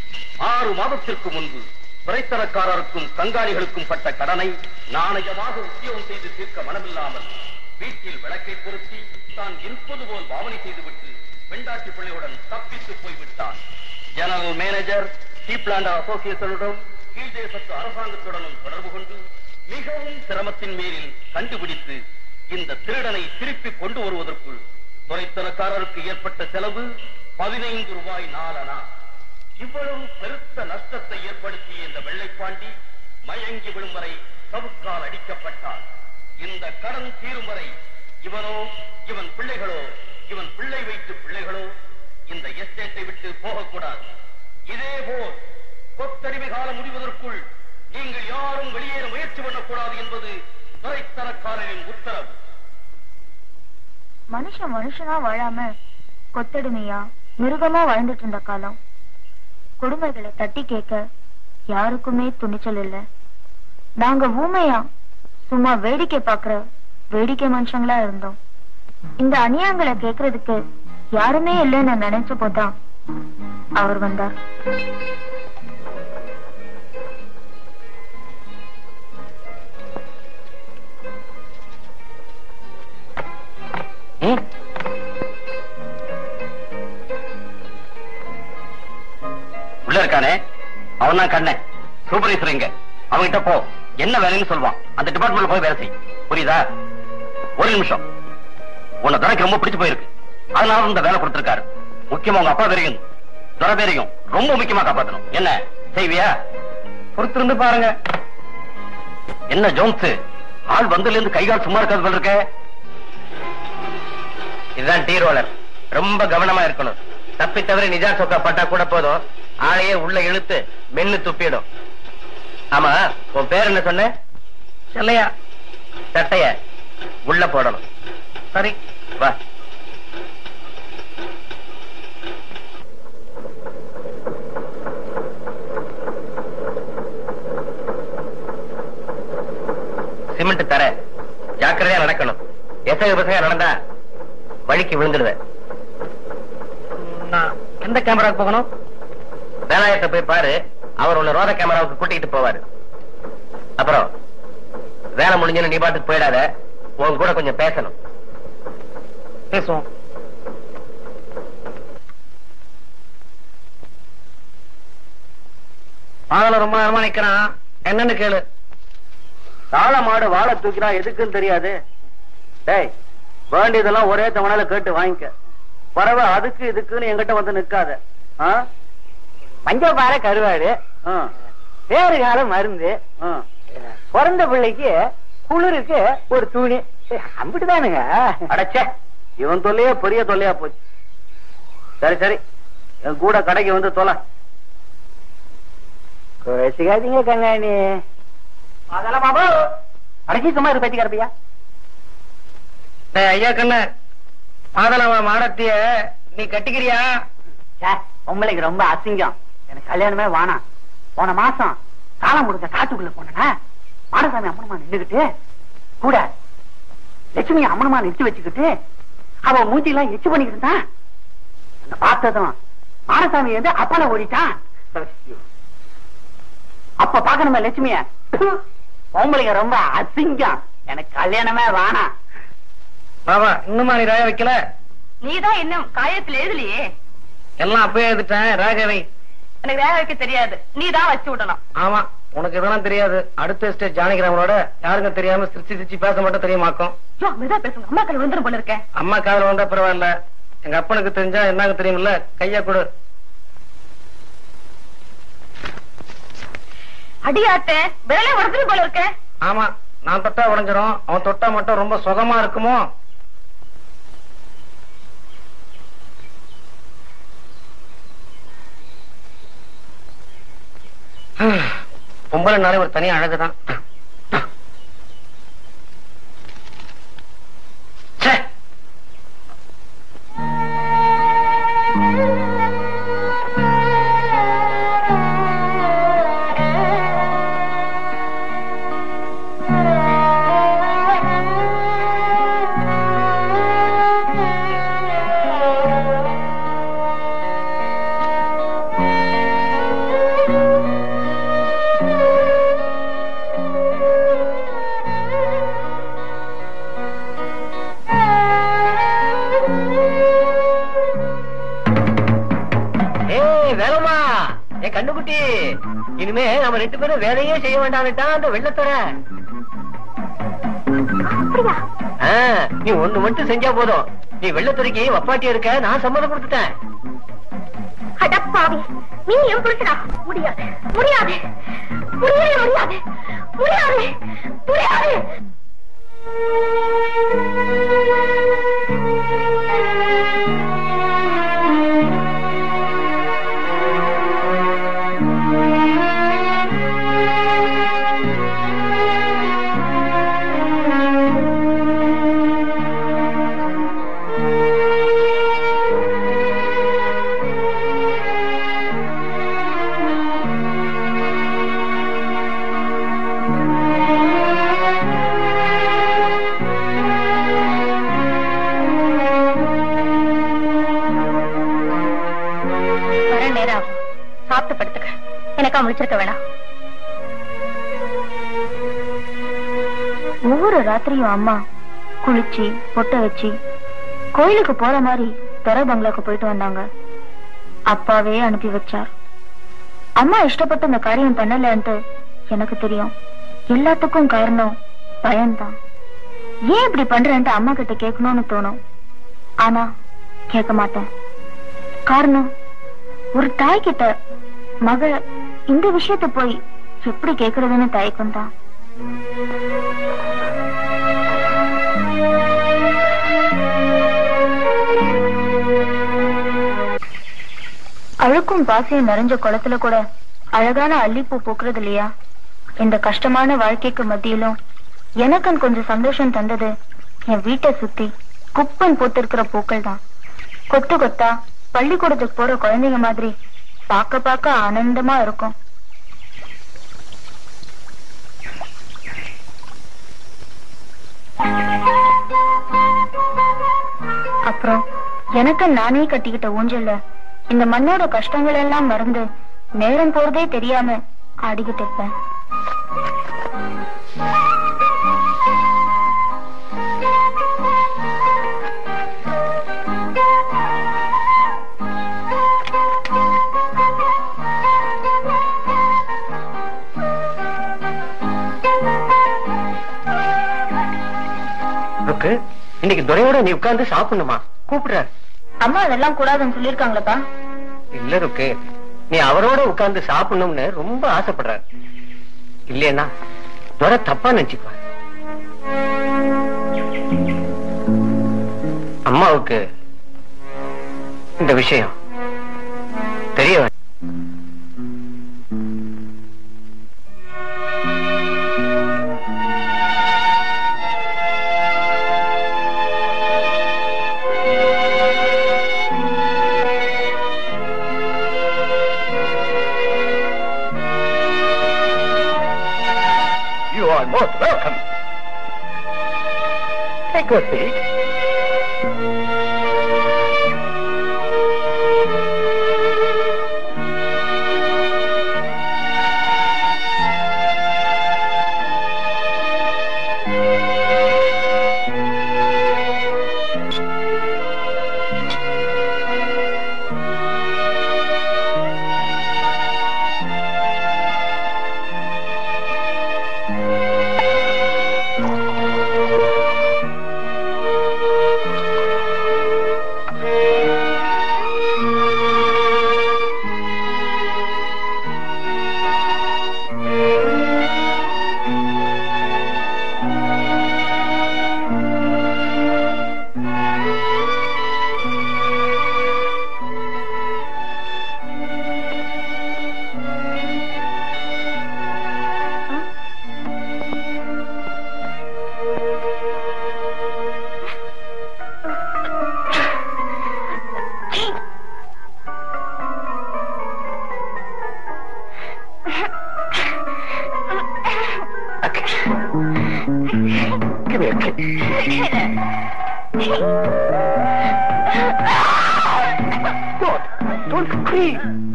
ஆறு மாதத்திற்கு முன்பு துறைத்தரக்காரருக்கும் கங்காணிகளுக்கும் பட்ட கடனை நாணயமாக உத்தியோகம் செய்து தீர்க்க மனமில்லாமல் வீட்டில் விளக்கை பொருத்தி தான் இருப்பது போல் பாவனை செய்துவிட்டு பெண்டாட்டி பிள்ளையுடன் தப்பித்து போய்விட்டான் ஜெனரல் மேனேஜர் சீப்லாண்ட் அசோசியேஷனுடன் கீழ்தேசத்து அரசாங்கத்துடனும் தொடர்பு கொண்டு மிகவும் சிரமத்தின் மேலில் கண்டுபிடித்து இந்த திருடனை திருப்பி கொண்டு வருவதற்குள் துறைத்தனக்காரருக்கு ஏற்பட்ட செலவு பதினைந்து ரூபாய் நாலனா இவ்வளவு பெருத்த நஷ்டத்தை ஏற்படுத்திய இந்த வெள்ளைப்பாண்டி மயங்கி விழும் வரை சவுக்கால் அடிக்கப்பட்டார் இந்த கடன் தீரும் வரை இவனோ இவன் பிள்ளைகளோ இவன் பிள்ளை வைத்து பிள்ளைகளோ இந்த எஸ்டேட்டை விட்டு போகக்கூடாது இதே போல் கொத்தடிமை காலம் முடிவதற்குள் நீங்கள் யாரும் வெளியேற முயற்சி பண்ணக்கூடாது என்பது துறைத்தனக்காரரின் உத்தரவு மனுஷன் மனுஷனா வாழாம கொத்தடிமையா மிருகமா வாழ்ந்துட்டு இருந்த காலம் கொடுமைகளை தட்டி கேட்க யாருக்குமே துணிச்சல் இல்ல நாங்க ஊமையா சும்மா வேடிக்கை பாக்குற வேடிக்கை மனுஷங்களா இருந்தோம் இந்த அநியாயங்களை கேக்குறதுக்கு யாருமே இல்லைன்னு நினைச்ச போதான் அவர் வந்தார் உள்ள இருக்கானே அவன் தான் கண்ணன் சூப்பர்வைசர் இங்க அவன்கிட்ட போ என்ன வேலைன்னு சொல்லுவான் அந்த டிபார்ட்மெண்ட்ல போய் வேலை செய் புரியுதா ஒரு நிமிஷம் உன்னை துறைக்கு ரொம்ப பிடிச்சு போயிருக்கு அதனால இந்த வேலை கொடுத்திருக்காரு முக்கியமா உங்க அப்பா பேரையும் துறை பேரையும் ரொம்ப முக்கியமா காப்பாத்தணும் என்ன செய்வியா பொறுத்திருந்து பாருங்க என்ன ஜோன்ஸ் ஆள் வந்ததுல இருந்து கைகால் சும்மா இருக்காது போல இருக்க இதுதான் டீ ரோலர் ரொம்ப கவனமா இருக்கணும் தப்பி தவிர நிஜா சொக்கா பட்டா கூட போதும் ஆளையே உள்ள இழுத்து மென்னு துப்பிடும் ஆமா உன் பேர் என்ன சொன்ன செல்லையா சட்டைய உள்ள போடணும் சரி வா சிமெண்ட் தர ஜாக்கிரதையா நடக்கணும் எசக பசங்க நடந்தா வழிக்கு விழுந்துடுவேன் நான் எந்த கேமராவுக்கு போகணும் வேலாயத்தை போய் பாரு அவர் உன்னை ரோத கேமராவுக்கு கூட்டிகிட்டு போவாரு அப்புறம் வேலை முடிஞ்சுன்னு நீ பாட்டுக்கு போயிடாத உன் கூட கொஞ்சம் பேசணும் பேசுவோம் மாதல ரொம்ப நேரமா நிக்கிறான் என்னன்னு கேளு தாள மாடு வாழை தூக்கினா எதுக்குன்னு தெரியாது டேய் வேண்டியதெல்லாம் ஒரே தவணையில கேட்டு வாங்கிக்க பறவை அதுக்கு இதுக்குன்னு என்கிட்ட வந்து நிக்காத ஆ? பஞ்சபார கருவாடு ஆ, பேரு காலம் மருந்து ஆ. பிறந்த பிள்ளைக்கு குளிருக்கு ஒரு துணி அப்படிதானுங்க அடச்சே இவன் தொல்லையே பெரிய தொல்லையா போச்சு சரி சரி என் கூட கடைக்கு வந்து தொலை பேசிக்காதீங்க கங்காணி அதெல்லாம் பாபு அடக்கி சும்மா இரு பேச்சுக்காரப்பையா டேய், ஐயா கண்ணு மாதளவ மாடத்திய நீ கட்டிக்கிறியா பொம்பளைக்கு ரொம்ப அசிங்கம் எனக்கு கல்யாணமே வேணாம் போன மாசம் காலம் முடிஞ்ச காட்டுக்குள்ள போனா மாடசாமி அம்மனமா நின்றுகிட்டு கூட லட்சுமி அம்மனமா நிறுத்தி வச்சுக்கிட்டு அவ மூஞ்சி எல்லாம் எச்சு பண்ணிக்கிட்டு இருந்தா அந்த பார்த்ததும் மாடசாமி வந்து அப்பால ஓடிட்டான் அப்ப பாக்கணுமே லட்சுமிய பொம்பளைங்க ரொம்ப அசிங்கம் எனக்கு கல்யாணமே வேணாம் பாபா இன்னுமா நீ ராய வைக்கல நீதான் இன்னும் காயத்துல எழுதலையே எல்லாம் அப்பயே எழுதிட்டேன் ராகவை எனக்கு வேக வைக்க தெரியாது நீதான் வச்சு விடணும் ஆமா உனக்கு இதெல்லாம் தெரியாது அடுத்த ஸ்டேஜ் ஜானகிராமனோட யாருக்கும் தெரியாம சிரிச்சு சிரிச்சு பேச மட்டும் தெரியுமாக்கும் ஐயோ, மெதுவா பேசுங்க அம்மா கல் வந்துரும் போல இருக்கேன் அம்மா காதல வந்தா பரவாயில்ல எங்க அப்பனுக்கு தெரிஞ்சா என்னங்க தெரியுமில்ல கையா கொடு அடியாத்தே விரலே உடஞ்சிரும் போல இருக்கேன் ஆமா நான் தொட்டா உடைஞ்சிரும் அவன் தொட்டா மட்டும் ரொம்ப சுகமா இருக்குமோ பொம்பளைனாலே ஒரு தனி அழகுதான் ச்சே. ஏ கண்ணுக்குட்டி இனிமே நம்ம ரெண்டு பேரும் வேலையே செய்ய வேண்டாம்னுட்டான் அந்த வெள்ளத்தோட அப்படியா ஆ, நீ ஒண்ணு மட்டும் செஞ்சா போதும் நீ வெள்ளத்துறைக்கு வப்பாட்டி இருக்க நான் சம்மதம் கொடுத்துட்டேன் அடப்பாவி நீ என் புருஷனா முடியாது முடியாது முடியவே முடியாது முடியாது முடியாது வர நேரம் ஆகும். சாப்பிட்டு படுத்துக்க எனக்கா முடிச்சிருக்க வேணாம் ஒவ்வொரு ராத்திரியும் அம்மா குளிச்சு பொட்ட வச்சு கோயிலுக்கு போற மாதிரி துறை பங்களாக்கு போயிட்டு வந்தாங்க அப்பாவே அனுப்பி வச்சார் அம்மா இஷ்டப்பட்டு இந்த காரியம் பண்ணலன்ட்டு எனக்கு தெரியும் எல்லாத்துக்கும் காரணம் பயம்தான் ஏன் இப்படி பண்றேன்ட்டு அம்மா கிட்ட கேட்கணும்னு தோணும் ஆனா கேட்க மாட்டேன் காரணம் ஒரு தாய் கிட்ட மக இந்த விஷயத்த போய் எப்படி கேக்குறதுன்னு தயக்கம் தான் அழுக்கும் பாசியும் நிறைஞ்ச குளத்துல கூட அழகான அல்லிப்பூ பூக்குறது இல்லையா இந்த கஷ்டமான வாழ்க்கைக்கு மத்தியிலும் எனக்கும் கொஞ்சம் சந்தோஷம் தந்தது என் வீட்டை சுத்தி குப்பன் பூத்திருக்கிற பூக்கள் தான் கொத்து கொத்தா பள்ளிக்கூடத்துக்கு போற குழந்தைங்க மாதிரி பார்க்க பார்க்க ஆனந்தமா இருக்கும் அப்புறம் எனக்கு நானே கட்டிக்கிட்ட ஊஞ்சல்ல இந்த மண்ணோட கஷ்டங்கள் எல்லாம் மறந்து நேரம் போறதே தெரியாம ஆடிக்கிட்டு இருப்பேன் ருக்கு இன்னைக்கு துரையோட நீ உட்கார்ந்து சாப்பிடணுமா கூப்பிடுறாரு அம்மா அதெல்லாம் கூடாதுன்னு சொல்லிருக்காங்களப்பா இல்ல ருக்கு நீ அவரோட உட்கார்ந்து சாப்பிடணும்னு ரொம்ப ஆசைப்படுறாரு இல்லையா துரை தப்பா நினைச்சுக்குவார் அம்மாவுக்கு இந்த விஷயம் தெரிய வேண்டாம். You are most welcome. Take a seat. Give me a kiss. Don't, don't scream.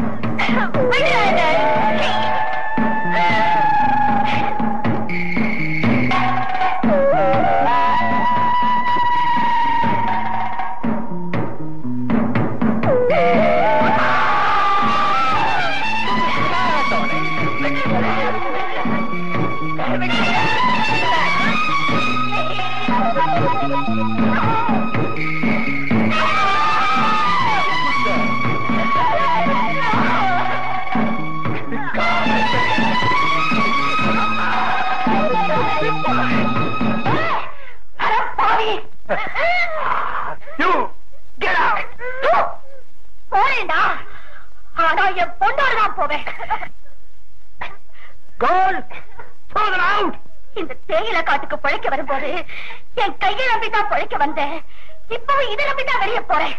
இந்த தேயிலை காட்டுக்கு பிழைக்க வரும்போது என் கையை நம்பிதான் பிழைக்க வந்தேன் இப்போ இதை நம்பிதான் வெளிய போறேன்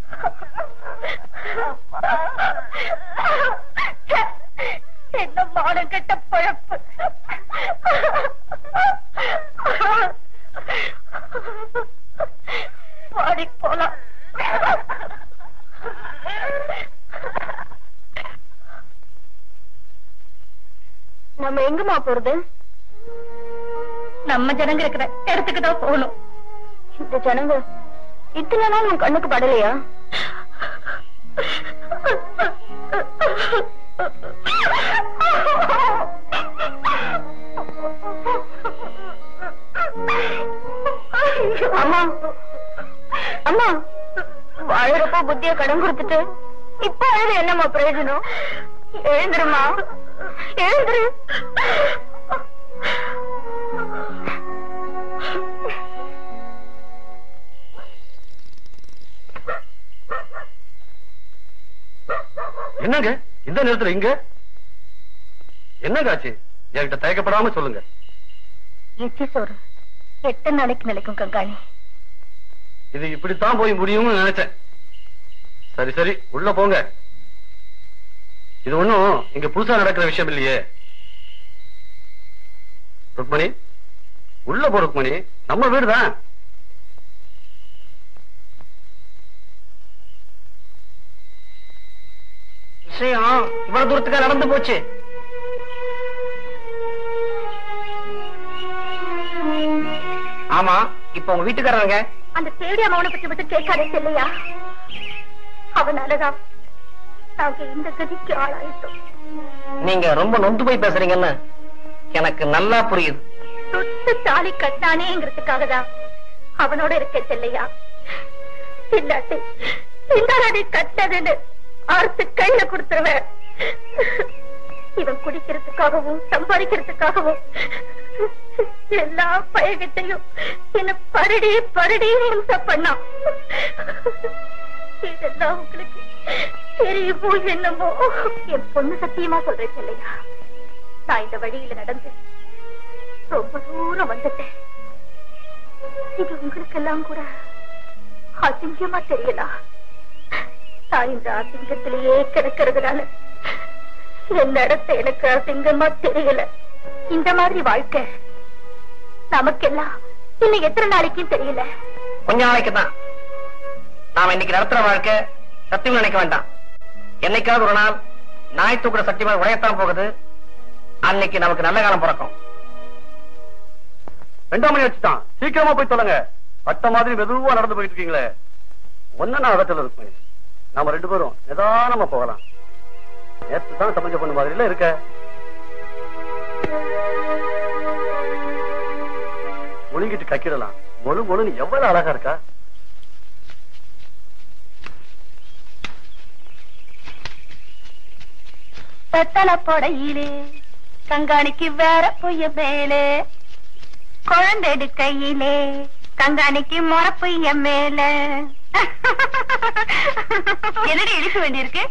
ச்சே, என்ன மானம் கெட்ட பழப்பு பாடி போலாம் நம்ம எங்கம்மா போறது நம்ம ஜனங்க இருக்கிற இடத்துக்கு தான் போகணும் இந்த ஜனங்க இத்தனை நாள் உன் கண்ணுக்கு படலையா அம்மா அம்மா வாழறப்போ புத்திய கடன் கொடுத்துட்டு இப்ப அழுது என்னம்மா பிரயோஜனம் எழுந்துருமா எழுந்துரு என்னங்க இந்த நேரத்துல இங்க என்னங்க ஆச்சு என்கிட்ட தயக்கப்படாம சொல்லுங்க எச்சி சோறு எட்டு நாளைக்கு நிலைக்கும் கங்காணி இது இப்படித்தான் போய் முடியும்னு நினைச்சேன் சரி சரி உள்ள போங்க இது ஒண்ணும் இங்க புதுசா நடக்கிற விஷயம் இல்லையே ருக்மணி உள்ள போ ருக்மணி நம்ம வீடுதான் விஷயம் இவ்வளவு தூரத்துக்கா நடந்து போச்சு ஆமா இப்ப உங்க வீட்டுக்காரங்க அந்த தேடி அம்மாவனை பத்தி மட்டும் கேட்காதே இல்லையா அவனாலதான் நாங்க இந்த கதிக்கு ஆளாயிட்டோம் நீங்க ரொம்ப நொந்து போய் பேசுறீங்கன்னு எனக்கு நல்லா புரியுது தொட்டு தாலி கட்டானேங்கிறதுக்காக தான் அவனோட இருக்க செல்லையா இல்லாட்டி இந்தாடி கட்டதுன்னு அறுத்து கையில கொடுத்துருவேன் இவன் குடிக்கிறதுக்காகவும் சம்பாதிக்கிறதுக்காகவும் எல்லா பயகத்தையும் என்ன பரடி பரடி ஹிம்சை பண்ணான் இதெல்லாம் உங்களுக்கு தெரியுமோ என்னமோ என் பொண்ணு சத்தியமா சொல்றேன் இல்லையா நான் இந்த வழியில நடந்து ரொம்ப தூரம் வந்துட்டேன் இது உங்களுக்கெல்லாம் கூட அசிங்கமா தெரியலாம் நான் இந்த அசிங்கத்திலேயே கிடக்கிறதுனால என் நடத்த எனக்கு அசிங்கமா தெரியல இந்த மாதிரி வாழ்க்கை நமக்கெல்லாம் இன்னும் எத்தனை நாளைக்கும் தெரியல கொஞ்ச நாளைக்கு தான் நாம இன்னைக்கு நடத்துற வாழ்க்கை சத்தியம் நினைக்க வேண்டாம் என்னைக்காவது ஒரு நாள் நாய் தூக்குற சத்தியமா உடையத்தான் போகுது அன்னைக்கு நமக்கு நல்ல காலம் பிறக்கும் ரெண்டாம் மணி வச்சுட்டான் சீக்கிரமா போய் சொல்லுங்க அட்ட மாதிரி மெதுவா நடந்து போயிட்டு இருக்கீங்களே ஒன்னு நான் இடத்துல ருக்மணி நாம ரெண்டு பேரும் நிதானமா போகலாம் நேற்று தான் சமைச்ச பொண்ணு மாதிரில இருக்க ஒழுங்கிட்டு கக்கிடலாம் மொழு மொழுன்னு எவ்வளவு அழகா இருக்கா வெத்தலை பொடையிலே கங்காணிக்கு வேற பொய்ய மேலே குழந்தை கையிலே கங்காணிக்கு முறப்பொய்ய மேல என்னடி இழுக்க வேண்டியிருக்கு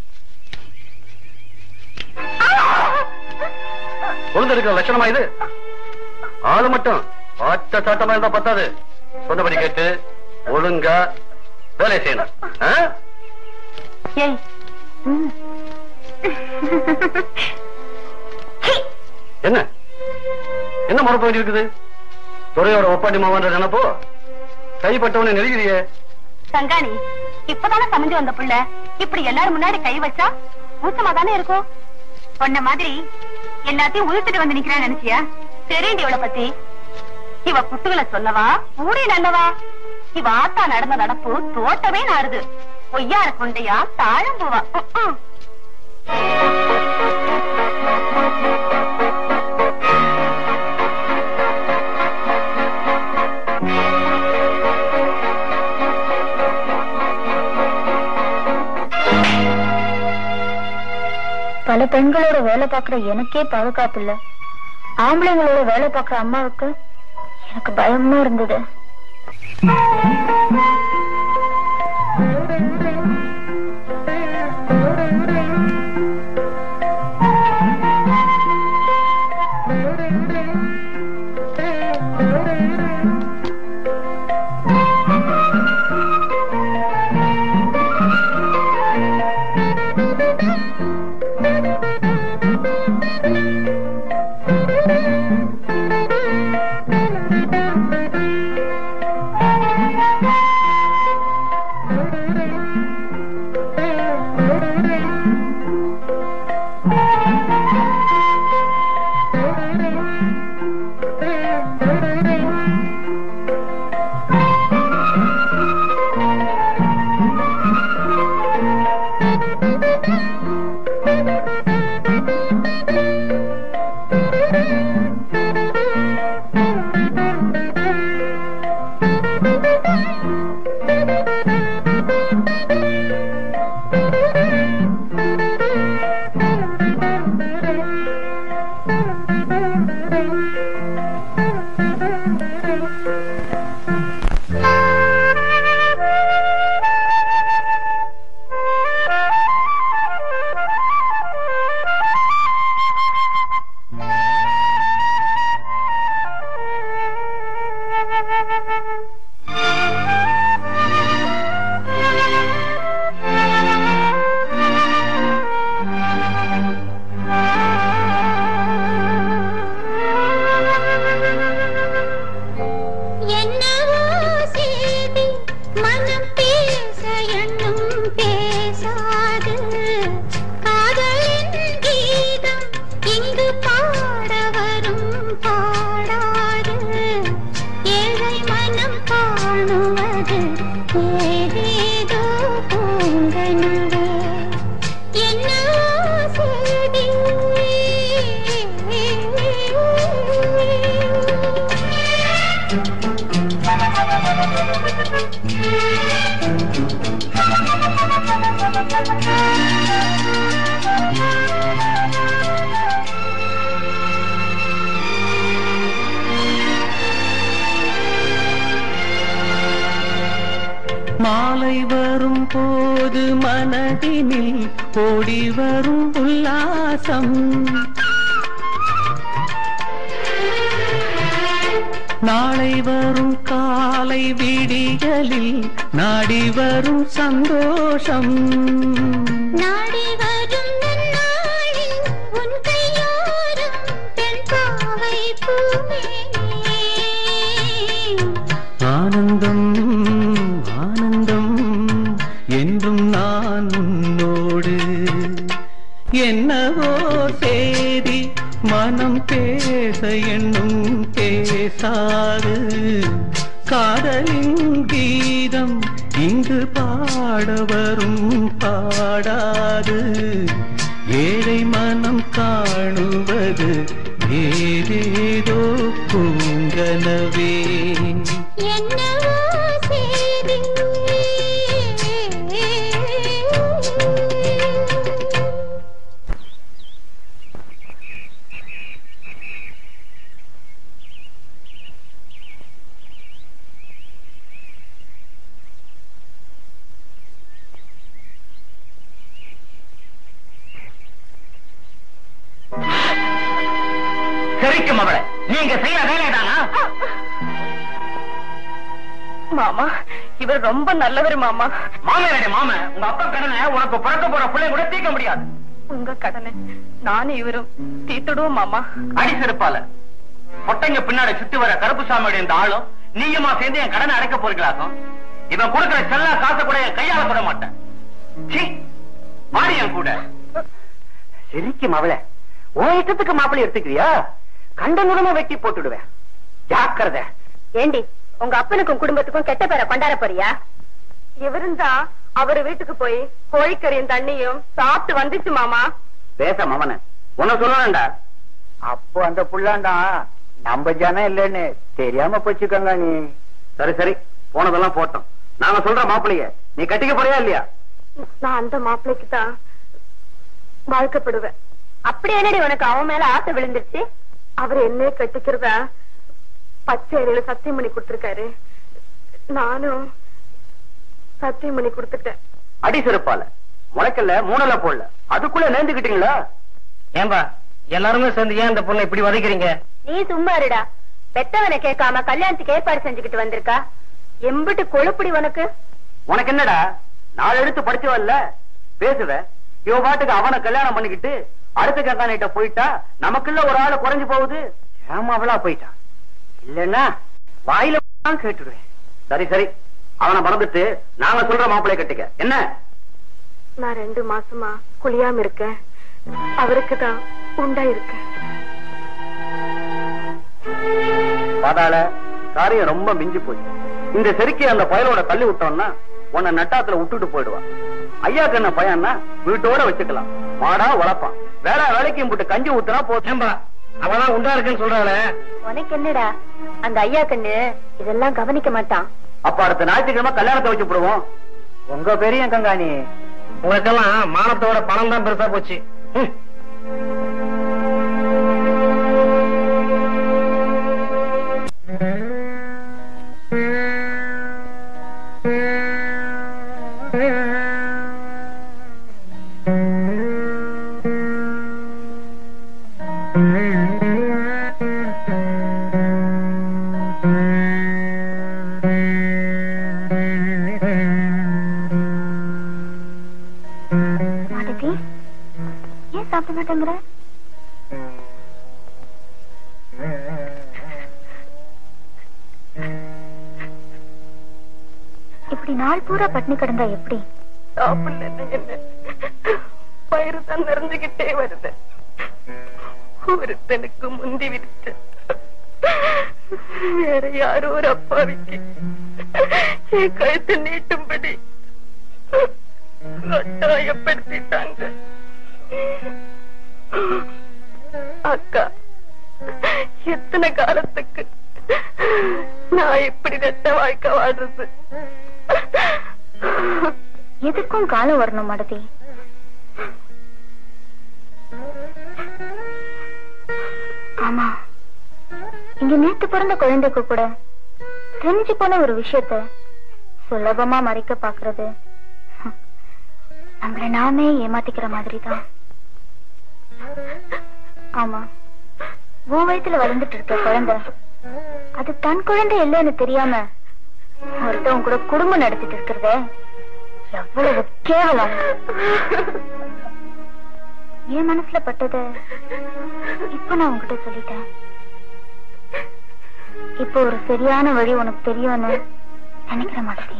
கொழுந்து இருக்கிற லட்சணமா இது ஆளு மட்டும் பாட்ட சாட்டமா இருந்தா பத்தாது சொன்னபடி கேட்டு ஒழுங்கா வேலை செய்யணும் ஆ? ஏய் ம். என்ன என்ன மறப்ப வேண்டி இருக்குது துறையோட ஒப்பாண்டி மாவன்ற நினைப்போ கைப்பட்டவனை நெருங்கிறியே சங்காணி இப்பதானே சமைஞ்சு வந்த புள்ள இப்படி எல்லாரும் முன்னாடி கை வச்சா ஊசமா தானே இருக்கும் பொண்ண மாதிரி எல்லாத்தையும் உயிர்த்துட்டு வந்து நிக்கிறான்னு நினைச்சியா தெரியுண்டி இவளை பத்தி இவ புட்டுகளை சொல்லவா ஊரே நல்லவா இவ ஆத்தா நடந்த நடப்பு தோட்டமே நாடுது பொய்யார கொண்டையா தாழம்பூவா உம், உம். பல பெண்களோட வேலை பார்க்கிற எனக்கே பாதுகாப்பு இல்ல ஆம்பளைங்களோட வேலை பார்க்கிற அம்மாவுக்கு எனக்கு பயமா இருந்தது என்னவோ செய்தி மனம் பேச எண்ணும் பேசாது காதலின் கீதம் இங்கு பாட வரும் பாடாது ஏழை மனம் காணுவது ஏதேதோ பூங்கனவே என்னவோ செய்தி மாலை வரும் போது மனதினில் ஓடி வரும் உல்லாசம் நாளை வரும் காலை விடியலில் நாடி வரும் சந்தோஷம் நாடி வரும் நன்னாளில் உன் கையோரம் பெண் பாவை பூமேனே ஆனந்தம் ஆனந்தம் என்றும் நான் உன்னோடு என்னவோ சேதி மனம் பேச எண்ணும் பேசாது காதலின் கீதம் இங்கு பாட வரும் பாடாது ஏழை மனம் காணுவது ஏதேதோ பூங்கனவே என்னவோ செய்தி சரிக்கும் அவளை நீங்க செய்யற வேலைதானா மாமா இவர் ரொம்ப நல்லவர் மாமா மாமையாரே மாம உங்க அப்பா கடனை உனக்கு பிறக்க போற பிள்ளை கூட தீர்க்க முடியாது உங்க கடனை நானும் இவரும் தீத்துடுவோம் மாமா அடி செருப்பால பொட்டைங்க பின்னாடி சுத்தி வர கருப்புசாமியோட இந்த ஆளும் நீயுமா சேர்ந்து என் கடனை அடைக்க போறீங்களாக்கும் இவன் கொடுக்கிற செல்லா காசை கூட என் கையால போட மாட்டேன் சீ மாறி என் கூட சிரிக்கும் அவளை உன் இஷ்டத்துக்கு மாப்பிள்ளை எடுத்துக்கிறியா கண்ட நுடமா வெட்டி போட்டுடுவேன் ஜாக்கிரதை ஏண்டி உங்க அப்பனுக்கும் குடும்பத்துக்கும் கெட்ட பேரை கொண்டாட போறியா இவரும் தான் அவரு வீட்டுக்கு போய் கோழிக்கறியும் தண்ணியும் சாப்பிட்டு வந்துச்சு மாமா பேச மவன உன்ன சொல்லணும்டா அப்போ அந்த புள்ளாண்டா நம்ம ஜனம் இல்லைன்னு தெரியாம போச்சுக்கோங்க நீ சரி சரி போனதெல்லாம் போட்டோம் நாங்க சொல்ற மாப்பிள்ளைய நீ கட்டிக்க போறியா இல்லையா நான் அந்த மாப்பிள்ளைக்கு தான் வாழ்க்கப்படுவேன் அப்படி என்னடி உனக்கு அவன் மேல ஆசை விழுந்துருச்சு அவர் என்ன கட்டிக்கிறதா பச்சை இலையில சத்தியம் பண்ணி கொடுத்திருக்காரு நானும் சத்தியம் பண்ணி கொடுத்துட்டேன் அடி செருப்பால முளைக்கல்ல மூணல போடல அதுக்குள்ள நேர்ந்துக்கிட்டீங்களா ஏன்பா எல்லாருமே சேர்ந்து ஏன் இந்த பொண்ணை இப்படி வதைக்கிறீங்க நீ சும்மா இருடா பெத்தவனை கேட்காம கல்யாணத்துக்கு ஏற்பாடு செஞ்சுக்கிட்டு வந்திருக்கா எம்பிட்டு கொழுப்புடி உனக்கு உனக்கு என்னடா நாலு எடுத்து படிச்சவல்ல பேசுவ இவ பாட்டுக்கு அவனை கல்யாணம் பண்ணிக்கிட்டு அடுத்த கங்கானிட்ட போயிட்டா நமக்குள்ள ஒரு ஆளு குறைஞ்சு போகுது ஏமாவளா போயிட்டான் இல்லன்னா வாயில தான் கேட்டுடுவேன் சரி சரி அவனை மறந்துட்டு நாங்க சொல்ற மாப்பிள்ளை கட்டிக்க என்ன நான் ரெண்டு மாசமா குளியாம இருக்கேன் அவருக்கு தான் உண்டா இருக்கேன் பாதாள காரியம் ரொம்ப மிஞ்சி போச்சு இந்த செருக்கி அந்த பயலோட தள்ளி விட்டோம்னா உன்னை நட்டாத்துல விட்டுட்டு போயிடுவான் ஐயா கண்ண பையன்னா வீட்டோட வச்சுக்கலாம் மாடா வளர்ப்பான் வேற வேலைக்கு போட்டு கஞ்சி ஊத்துனா போச்சேம்பா அவதான் உண்டா இருக்குன்னு சொல்றாளே உனக்கு என்னடா அந்த ஐயா கண்ணு இதெல்லாம் கவனிக்க மாட்டான் அப்ப அடுத்த ஞாயிற்றுக்கிழமை கல்யாணத்தை வச்சு போடுவோம் உங்க பெரிய கங்காணி உங்களுக்கெல்லாம் மானத்தோட பணம் தான் பெருசா போச்சு ம். மாதவி ஏன் சாப்பிட மாட்டேங்கிற இப்படி நாள் பூரா பட்னி கிடந்தா எப்படி சாப்பிடல என்ன பயிறு தான் நிறைஞ்சுகிட்டே வருது ஒருத்தனுக்கு முந்தி விட்டு வேற யாரோ ஒரு அப்பாவிக்கு என் கழுத்தை நீட்டும்படி கட்டாயப்படுத்திட்டாங்க அக்கா எத்தனை காலத்துக்கு நான் இப்படி ரெட்ட வாழ்க்கை வாழ்றது எதுக்கும் காலம் வரணும் மடதி ஆமா இங்க நேத்து பிறந்த குழந்தைக்கு கூட தெரிஞ்சு போன ஒரு விஷயத்த சுலபமா மறைக்க பாக்குறது ஹம், நம்மள நாமே ஏமாத்திக்கிற மாதிரி தான் ஆமா உன் வயித்துல வளர்ந்துட்டு இருக்க குழந்தை அது தன் குழந்தை இல்லைன்னு தெரியாம ஒருத்தவங்க கூட குடும்பம் நடத்திட்டு இருக்கிறதே எவ்வளவு கேவலம் என் மனசுல பட்டத இப்ப நான் உன்கிட்ட சொல்லிட்டேன் இப்போ ஒரு சரியான வழி உனக்கு தெரியும்னு நினைக்கிற மாதிரி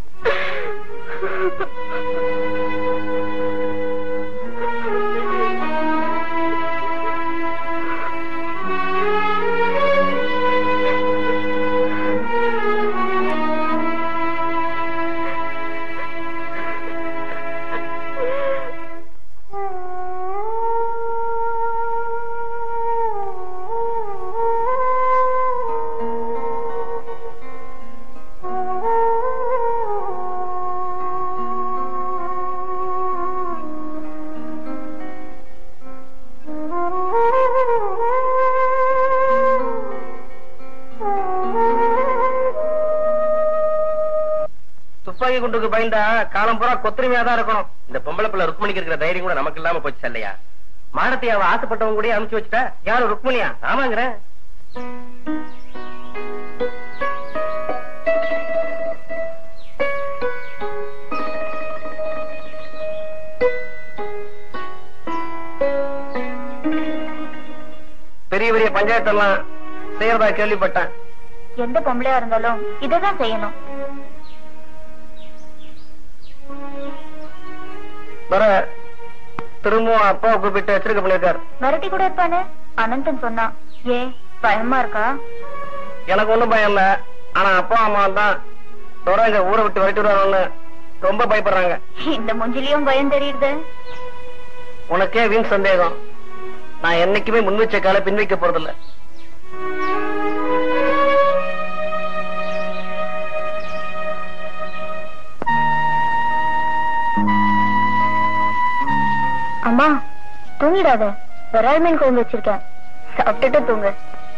துப்பாக்கி குண்டுக்கு பயந்தா காலம் பூரா கொத்தரிமையா தான் இருக்கணும் இந்த பொம்பளை பிள்ளை ருக்மணிக்கு இருக்கிற தைரியம் கூட நமக்கு இல்லாம போச்சு இல்லையா மானத்தை அவ ஆசைப்பட்டவங்க கூட அனுப்பிச்சு வச்சுட்டா யாரு ருக்மணியா ஆமாங்கிறேன் பெரிய பெரிய பஞ்சாயத்தெல்லாம் செய்யறதா கேள்விப்பட்டேன் எந்த பொம்பளையா இருந்தாலும் இததான் செய்யணும் வர திரும்பவும் அப்பாவை கூப்பிட்டு எச்சரிக்கை பண்ணிருக்காரு மிரட்டி கூட இருப்பானே அனந்தன் சொன்னான் ஏன் பயமா இருக்கா எனக்கு ஒண்ணும் பயம் இல்ல ஆனா அப்பா அம்மா தான் தொடங்க ஊரை விட்டு விரட்டி விடுவாங்கன்னு ரொம்ப பயப்படுறாங்க இந்த முஞ்சிலையும் பயம் தெரியுது உனக்கே வீண் சந்தேகம் நான் என்னைக்குமே முன் வச்ச கால பின் வைக்க போறதில்ல அம்மா தூங்கிடாத விரால் மீன் குழம்பு வச்சிருக்கேன் சாப்பிட்டுட்டு தூங்கு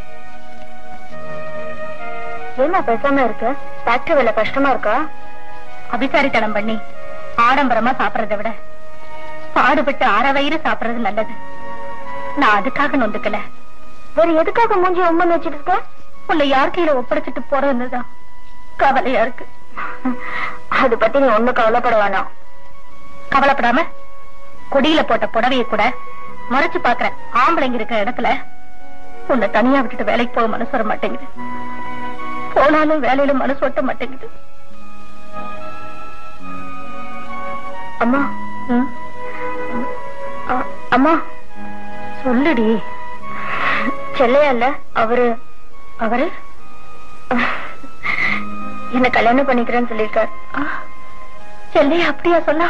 ஏமா பேசாம இருக்க ஃபேக்டரி வேலை கஷ்டமா இருக்கா அபிசாரித்தனம் பண்ணி ஆடம்பரமா சாப்பிடறதை விட பாடுபட்டு அரை வயிறு சாப்பிடுறது நல்லது நான் அதுக்காக நொந்துக்கல வேற எதுக்காக மூஞ்சி உம்மன் வச்சிட்டு இருக்க உன்னை யார் கையில ஒப்படைச்சிட்டு போறதுதான் கவலையா இருக்கு அது பத்தி நீ ஒண்ணும் கவலைப்பட வேணாம் கவலைப்படாம கொடியில போட்ட புடவைய கூட மறைச்சு பாக்குறேன் ஆம்பளைங்க இருக்கிற இடத்துல உன்னை தனியா விட்டுட்டு வேலைக்கு போக மனசு வர மாட்டேங்குது போனாலும் வேலையில மனசு ஒட்ட மாட்டேங்குது அம்மா ம்? அ- அம்மா சொல்லுடி செல்லையா இல்ல அவரு அவரு என்ன கல்யாணம் பண்ணிக்கிறேன்னு சொல்லியிருக்கார் செல்லையா அப்படியா சொன்னா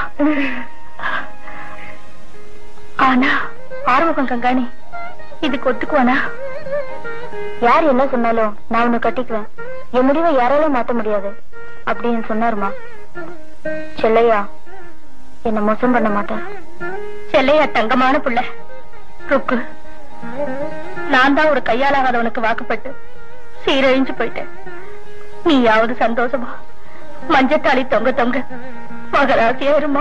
ஆனா ஆறுமுகம் கங்காணி இதுக்கு ஒத்துக்குவானா யார் என்ன சொன்னாலும் நான் உன்னை கட்டிக்குவேன் என் முடிவை யாராலும் மாத்த முடியாது அப்படின்னு சொன்னாருமா செல்லையா என்ன மோசம் பண்ண மாட்டார் செல்லையா தங்கமான புள்ள ருக்கு நான் தான் ஒரு கையாலாகாதவனுக்கு வாக்குப்பட்டு சீரழிஞ்சு போயிட்டேன் நீயாவது சந்தோஷமா மஞ்சத்தாளி தொங்க தொங்க மகராசியா இருமா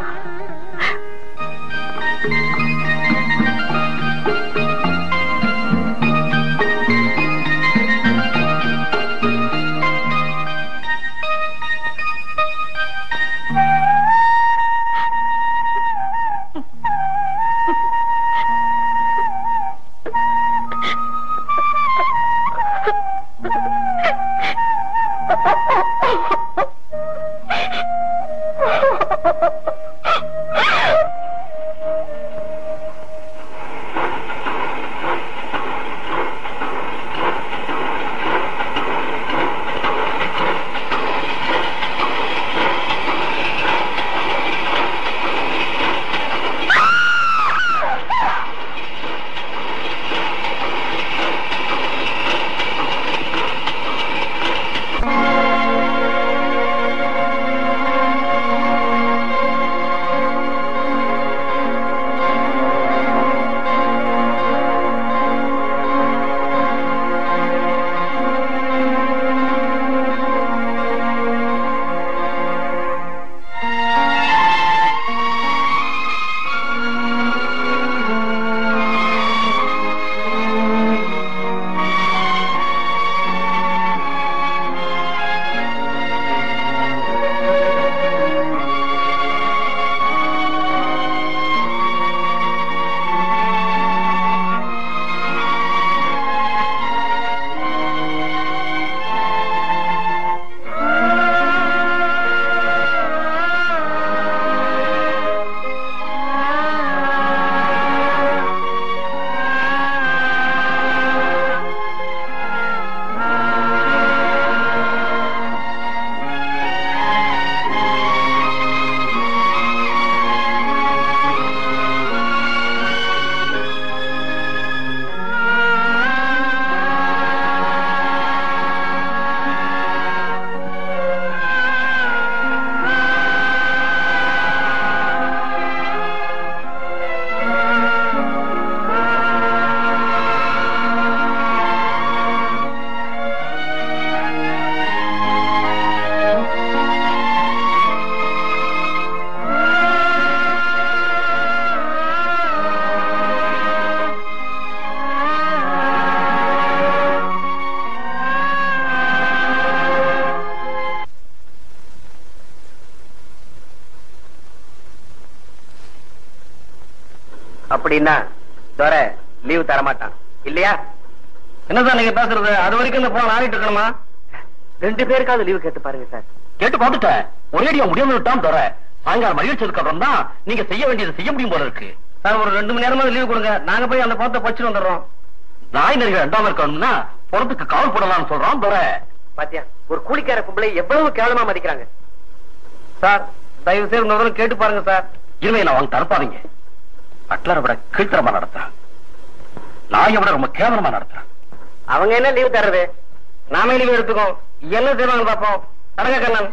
அப்படின்னா துரை லீவ் தர மாட்டான் இல்லையா என்னதான் நீங்க பேசுறது அது வரைக்கும் இந்த போன் ஆடிட்டு இருக்கணுமா ரெண்டு பேருக்காவது லீவு கேட்டு பாருங்க சார் கேட்டு பார்த்துட்டேன் ஒரேடியா முடியாம விட்டான் தர சாயங்காலம் மகிழ்ச்சதுக்கு அப்புறம் தான் நீங்க செய்ய வேண்டியதை செய்ய முடியும் போல இருக்கு சார் ஒரு ரெண்டு மணி நேரமா லீவு கொடுங்க நாங்க போய் அந்த பணத்தை பச்சுட்டு வந்துடுறோம் நாய் நெறிகள் ரெண்டாம இருக்கணும்னா புறத்துக்கு காவல் போடலாம்னு சொல்றான் துரை பாத்தியா ஒரு கூலிக்கார பொம்பளை எவ்வளவு கேவலமா மதிக்கிறாங்க சார் தயவு செய்து உங்க கேட்டு பாருங்க சார் இருமையை நான் வாங்க தரப்பாதீங்க பட்லரை விட கீழ்த்தரமா நடத்துறான் நாயை விட ரொம்ப கேவலமா நடத்துறான் அவங்க என்ன லீவு தர்றது நாமே லீவு எடுத்துக்கோ என்ன செய்வாங்க பாப்போம் அடங்க கண்ணன்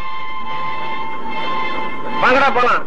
வாங்கடா போலாம்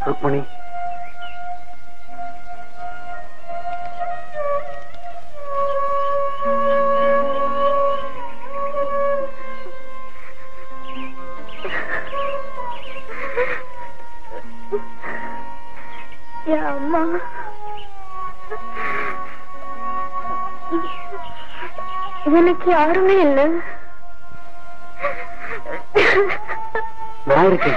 ருக்மணி என் அம்மா எனக்கு யாருமே இல்லை நான் இருக்கேன்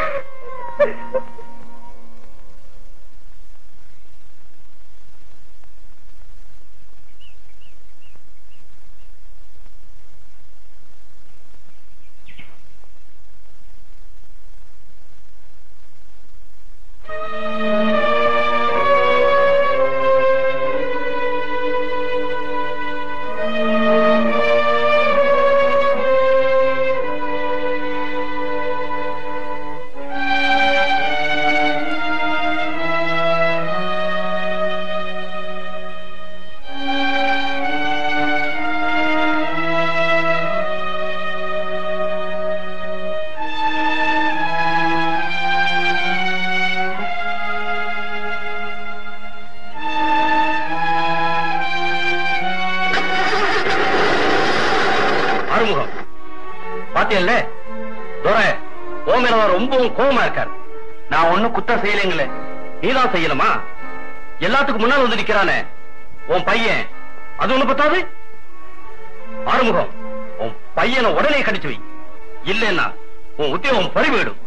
ஆறுமுகம் பாத்தியல்ல துரை ஓ மேல அவர் ரொம்பவும் கோவமா இருக்கார் நான் ஒண்ணும் குத்தம் செய்யலைங்களே நீதான் செய்யணுமா எல்லாத்துக்கும் முன்னால் வந்து நிக்கிறானே உன் பையன் அது ஒண்ணு பத்தாது ஆறுமுகம் உன் பையனை உடனே கடிச்சு வை இல்லைன்னா உன் உத்தியோகம் பறிவிடும்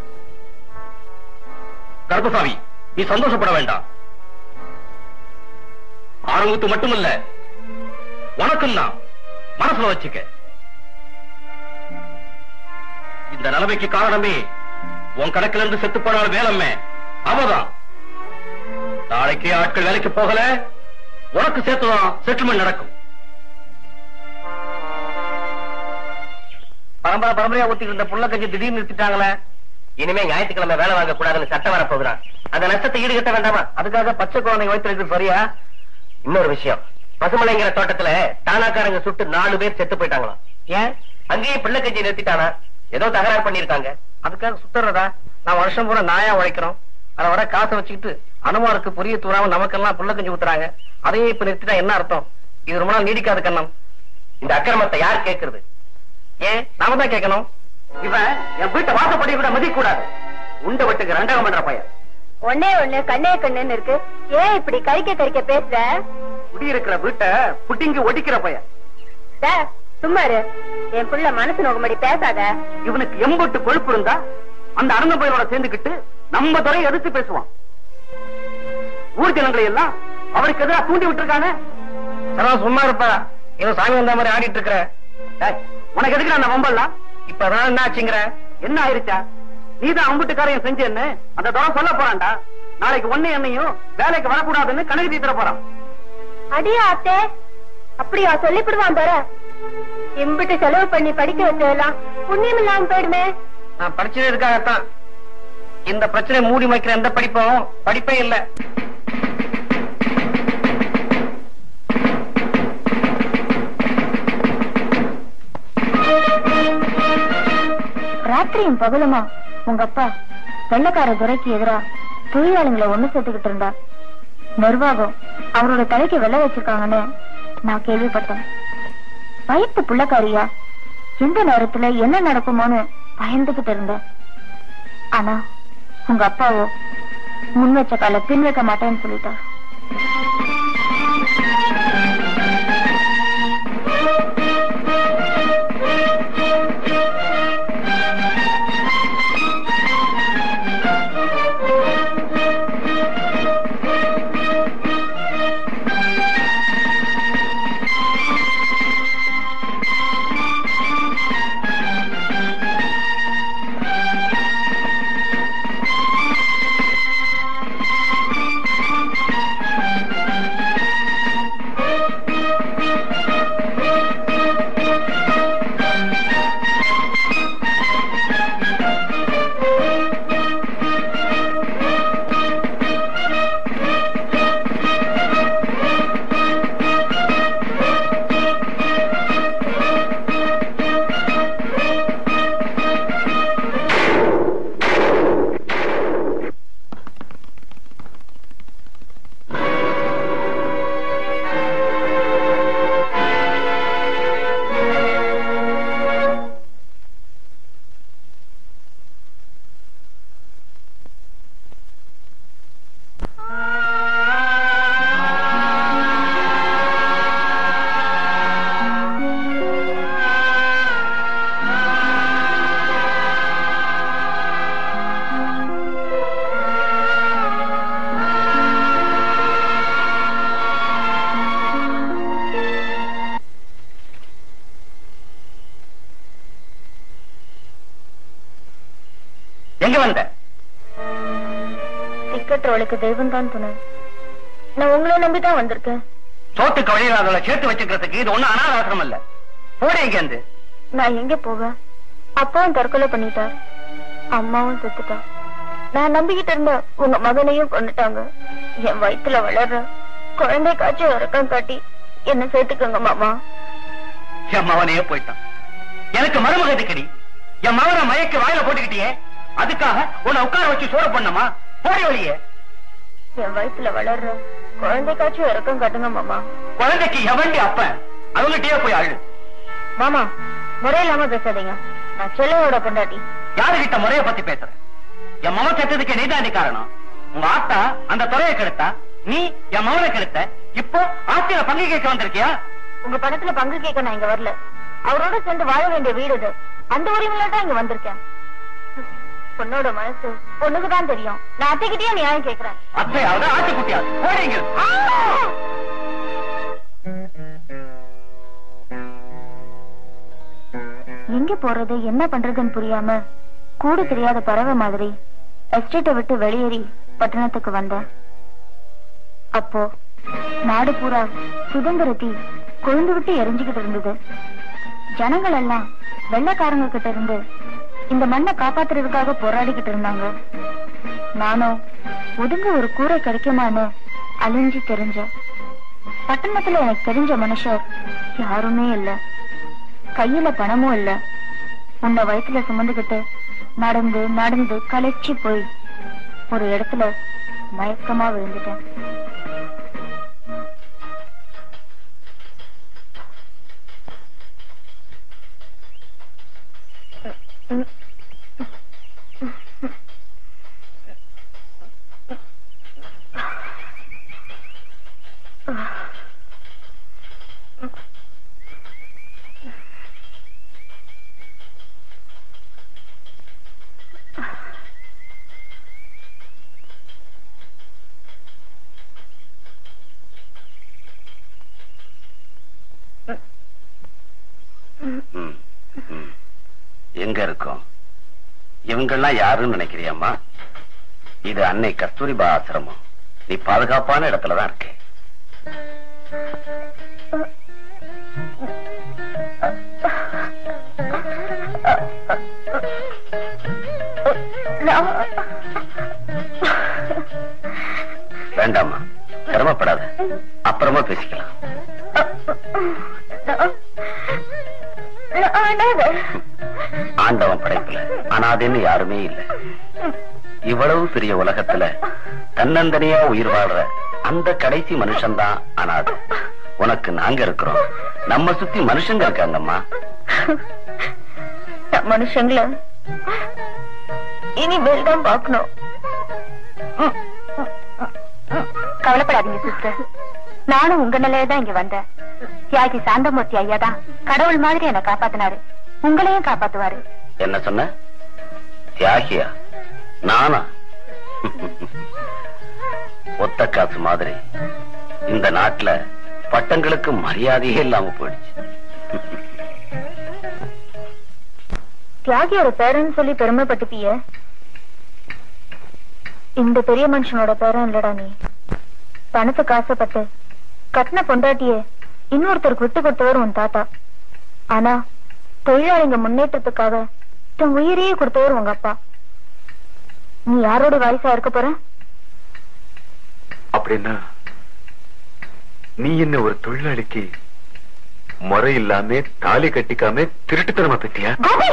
கருப்பசாமி நீ சந்தோஷப்பட வேண்டாம் ஆறுமுகத்து மட்டுமல்ல உனக்கும் தான் மனசுல வச்சுக்க இந்த நிலைமைக்கு காரணமே உன் கணக்குல இருந்து செத்து போனாலும் வேலம்மே அவதான் நாளைக்கே ஆட்கள் வேலைக்கு போகல உனக்கு சேர்த்துதான் செட்டில்மெண்ட் நடக்கும் பரம்பரை பரம்பரையா ஊத்திட்டு இருந்த புள்ள கஞ்சி திடீர்னு நிறுத்திட்டாங்களே இனிமே ஞாயிற்றுக்கிழமை வேலை வாங்க கூடாதுன்னு சட்டம் வர போகிறான் அந்த நஷ்டத்தை ஈடுகட்ட வேண்டாமா அதுக்காக பச்சை குழந்தை வைத்திருக்கிறது சரியா இன்னொரு விஷயம் பசுமலைங்கிற தோட்டத்துல தானாக்காரங்க சுட்டு நாலு பேர் செத்து போயிட்டாங்களாம் ஏன் அங்கேயே பிள்ளை கஞ்சி நிறுத்திட்டானா ஏதோ தகராறு பண்ணிருக்காங்க அதுக்காக சுத்துறதா நான் வருஷம் பூரா நாயா உழைக்கிறோம் அதை வர காசை வச்சுக்கிட்டு அனுமாருக்கு புரிய தூராம நமக்கெல்லாம் புள்ள கஞ்சி ஊத்துறாங்க அதையும் இப்ப நிறுத்திட்டா என்ன அர்த்தம் இது ரொம்ப நாள் நீடிக்காது கண்ணம் இந்த அக்கிரமத்தை யார் கேட்கறது ஏன் நாம தான் கேட்கணும் இவன் என் வீட்டை வாசப்படி கூட மதிக்க கூடாது உண்ட வெட்டுக்கு ரெண்டாம் பண்ற பையன் ஒன்னே ஒண்ணு கண்ணே கண்ணுன்னு இருக்கு ஏன் இப்படி கறிக்க கறிக்க பேசுற குடியிருக்கிற வீட்டை புட்டிங்கி ஒடிக்கிற பையன் சார் சும்மா இரு என் புள்ள மனசு நோக்கும்படி பேசாத இவனுக்கு எம்பட்டு கொழுப்பு இருந்தா அந்த அருந்த பயிரோட சேர்ந்துக்கிட்டு நம்ம துறையை எதிர்த்து பேசுவான் ஊர் ஜனங்களை எல்லாம் அவருக்கு எதிராக தூண்டி விட்டுருக்காங்க சும்மா இருப்பா இவன் சாமி வந்த மாதிரி ஆடிட்டு இருக்கிற உனக்கு எதுக்கு அந்த வம்பல்லாம் இப்பதான் என்ன ஆச்சுங்கிற என்ன ஆயிருச்சா நீதான் அம்புட்டுக்காரையும் செஞ்சேன்னு அந்த துறை சொல்ல போறான்டா நாளைக்கு ஒண்ணு என்னையும் வேலைக்கு வரக்கூடாதுன்னு கணக்கு தீத்துற போறான் அடியா அத்தே அப்படியா சொல்லிவிடுவான் பாரு எம்பிட்டு செலவு பண்ணி படிக்க வச்சதெல்லாம் புண்ணியம் இல்லாம போயிடுமே நான் படிச்சது இருக்காகத்தான் இந்த பிரச்சனை மூடி வைக்கிற எந்த படிப்பும் படிப்பே இல்ல ராத்திரியும் பகலுமா உங்க அப்பா வெள்ளக்கார துறைக்கு எதிரா தொழிலாளிகளை ஒண்ணு சேர்த்துக்கிட்டு இருந்தா நிர்வாகம் அவரோட தலைக்கு வெள்ள வச்சிருக்காங்கன்னு நான் கேள்விப்பட்டேன் வயிற்று புள்ளக்காரியா எந்த நேரத்துல என்ன நடக்குமோன்னு பயந்துகிட்டு இருந்தேன் ஆனா உங்க அப்பாவோ முன் வச்ச கால பின் வைக்க மாட்டேன்னு சொல்லிட்டார் எங்க வந்த திக்கற்றவளுக்கு தெய்வம் தான் துணை நான் உங்களை நம்பி தான் வந்திருக்கேன் சோத்துக்கு வழியில்லாதவளை சேர்த்து வச்சுக்கிறதுக்கு இது ஒண்ணும் அனாதாசிரம் இல்ல போட இங்க இருந்து நான் எங்க போவேன் அப்பாவும் தற்கொலை பண்ணிட்டார் அம்மாவும் செத்துட்டா நான் நம்பிக்கிட்டு இருந்த உங்க மகனையும் கொண்டுட்டாங்க என் வயித்துல வளர்ற குழந்தை காட்சி இறக்கம் காட்டி என்ன சேர்த்துக்கோங்க மாமா என் மவனையே போயிட்டான் எனக்கு மருமக எதுக்கடி என் மகனை மயக்க வாயில போட்டுக்கிட்டியே அதுக்காக உன்னை உட்கார வச்சு சோறு பண்ணமா போடி வழியே என் வயித்துல வளர்ற குழந்தை காட்சி இறக்கம் காட்டுங்க மாமா குழந்தைக்கு எவண்டி அப்ப அவங்ககிட்டயே போய் அழு மாமா முறையில்லாம பேசாதீங்க நான் செல்லையோட பொண்டாட்டி யாருகிட்ட முறைய பத்தி பேசுற என் மகன் செத்ததுக்கு நீதாண்டி காரணம் உங்க ஆத்தா அந்த துறையை கெடுத்தா நீ என் மகனை கெடுத்த இப்போ ஆத்திர பங்கு கேட்க வந்திருக்கியா உங்க பணத்துல பங்கு கேட்க நான் இங்க வரல அவரோட சேர்ந்து வாழ வேண்டிய வீடு இது அந்த உரிமையில தான் இங்க வந்திருக்கேன் பொண்ணோட மனசு பொண்ணுக்கு தான் தெரியும் நான் அத்தைக்கிட்டே நியாயம் கேக்குறேன் அத்தையாவது ஆட்டுக்குட்டியா போறீங்க எங்க போறது என்ன பண்றதுன்னு புரியாம கூடு தெரியாத பறவை மாதிரி எஸ்டேட்டை விட்டு வெளியேறி பட்டணத்துக்கு வந்தேன் அப்போ நாடு பூரா சுதந்திர தீ கொழுந்து விட்டு எரிஞ்சுக்கிட்டு இருந்தது ஜனங்கள் எல்லாம் வெள்ளைக்காரங்க கிட்ட இருந்து இந்த மண்ணை காப்பாத்துறதுக்காக போராடிக்கிட்டு இருந்தாங்க நானும் ஒதுங்க ஒரு கூரை கிடைக்குமான்னு அழிஞ்சு தெரிஞ்சேன் பட்டணத்துல எனக்கு தெரிஞ்ச மனுஷர் யாருமே இல்ல கையில பணமும் இல்ல உன்னை வயித்துல சுமந்துகிட்டு நடந்து நடந்து களைச்சி போய் ஒரு இடத்துல மயக்கமா விழுந்துட்டேன் ம், ம். எங்க இருக்கோம் இவங்கெல்லாம் யாருன்னு நினைக்கிறியம்மா இது அன்னை கஸ்தூரிபா ஆசிரமம் நீ பாதுகாப்பான இடத்துலதான் இருக்க வேண்டாம்மா சிரமப்படாத அப்புறமா பேசிக்கலாம் ஆண்டவன் படைப்புல அனாதைன்னு யாருமே இல்ல இவ்வளவு பெரிய உலகத்துல தன்னந்தனியா உயிர் வாழ்ற அந்த கடைசி மனுஷன்தான் அனாதை உனக்கு நாங்க இருக்கிறோம் நம்ம சுத்தி மனுஷங்க இருக்காங்கம்மா நான் மனுஷங்கள இனிமேல் தான் பார்க்கணும் கவலைப்படாதீங்க சிஸ்டர் நானும் உங்க நிலையில தான் இங்க வந்தேன் தியாகி சாந்தமூர்த்தி ஐயா தான் கடவுள் மாதிரி என்ன காப்பாத்தினாரு உங்களையும் காப்பாத்துவாரு என்ன சொன்ன தியாகியா நானா ஒத்த காசு மாதிரி இந்த நாட்டுல பட்டங்களுக்கு மரியாதையே இல்லாம போயிடுச்சு தியாகியோட பேரன்னு சொல்லி பெருமைப்பட்டுப்பிய இந்த பெரிய மனுஷனோட பேரன் இல்லடா நீ பணத்துக்கு ஆசைப்பட்டு கட்டின பொண்டாட்டிய இன்னொருத்தருக்கு விட்டு கொடுத்தவர் உன் தாத்தா ஆனா தொழிலாளிங்க முன்னேற்றத்துக்காக தன் உயிரையே கொடுத்தவர் உங்க அப்பா நீ யாரோட வாரிசா இருக்க போற அப்படின்னா நீ என்ன ஒரு தொழிலாளிக்கு முறை இல்லாம தாலி கட்டிக்காம திருட்டுத்தனமா பெற்றியா கோபி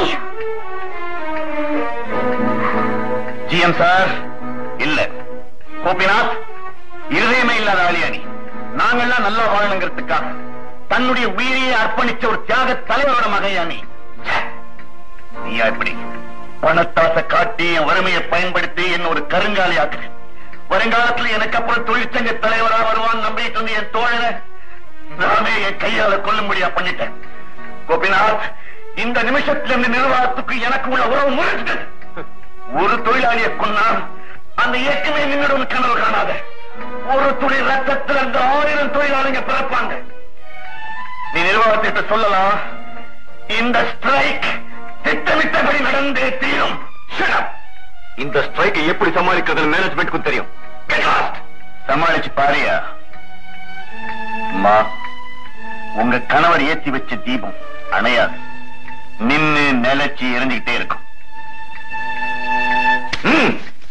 ஜிஎம் சார் இல்ல கோபிநாத் இருதயமே இல்லாத ஆளியானி நாங்கெல்லாம் நல்லா வாழணுங்கிறதுக்காக தன்னுடைய உயிரையே அர்ப்பணிச்ச ஒரு தியாக தலைவரோட மகையானி நீயா இப்படி பணத்தாசை காட்டி என் வறுமையை பயன்படுத்தி என்ன ஒரு கருங்காலி ஆக்கு வருங்காலத்துல எனக்கு அப்புறம் தொழிற்சங்க தலைவரா வருவான் நம்பிட்டு இருந்த என் தோழனை நானே என் கையால கொல்லும்படியா பண்ணிட்டேன் கோபிநாத் இந்த நிமிஷத்துல இருந்து நிர்வாகத்துக்கு எனக்கு உள்ள உறவு முறிஞ்சது ஒரு தொழிலாளியை கொன்னா அந்த இயக்கமே நின்றுடும் கனவு காணாத ஒரு துளி ரத்தத்தில் அந்த ஆயிரம் தொழிலாளிங்க பிறப்பாங்க நீ நிர்வாகத்திட்ட சொல்லலாம் இந்த ஸ்ட்ரைக் திட்டமிட்டபடி நடந்தே தீரும் Shut up. இந்த ஸ்ட்ரைக்கை எப்படி சமாளிக்கிறது மேனேஜ்மெண்ட்க்கும் தெரியும் Get lost. சமாளிச்சு பாரியா அம்மா உங்க கணவர் ஏத்தி வச்ச தீபம் அணையாது நின்னு நிலைச்சு எரிஞ்சுக்கிட்டே இருக்கும் ம்.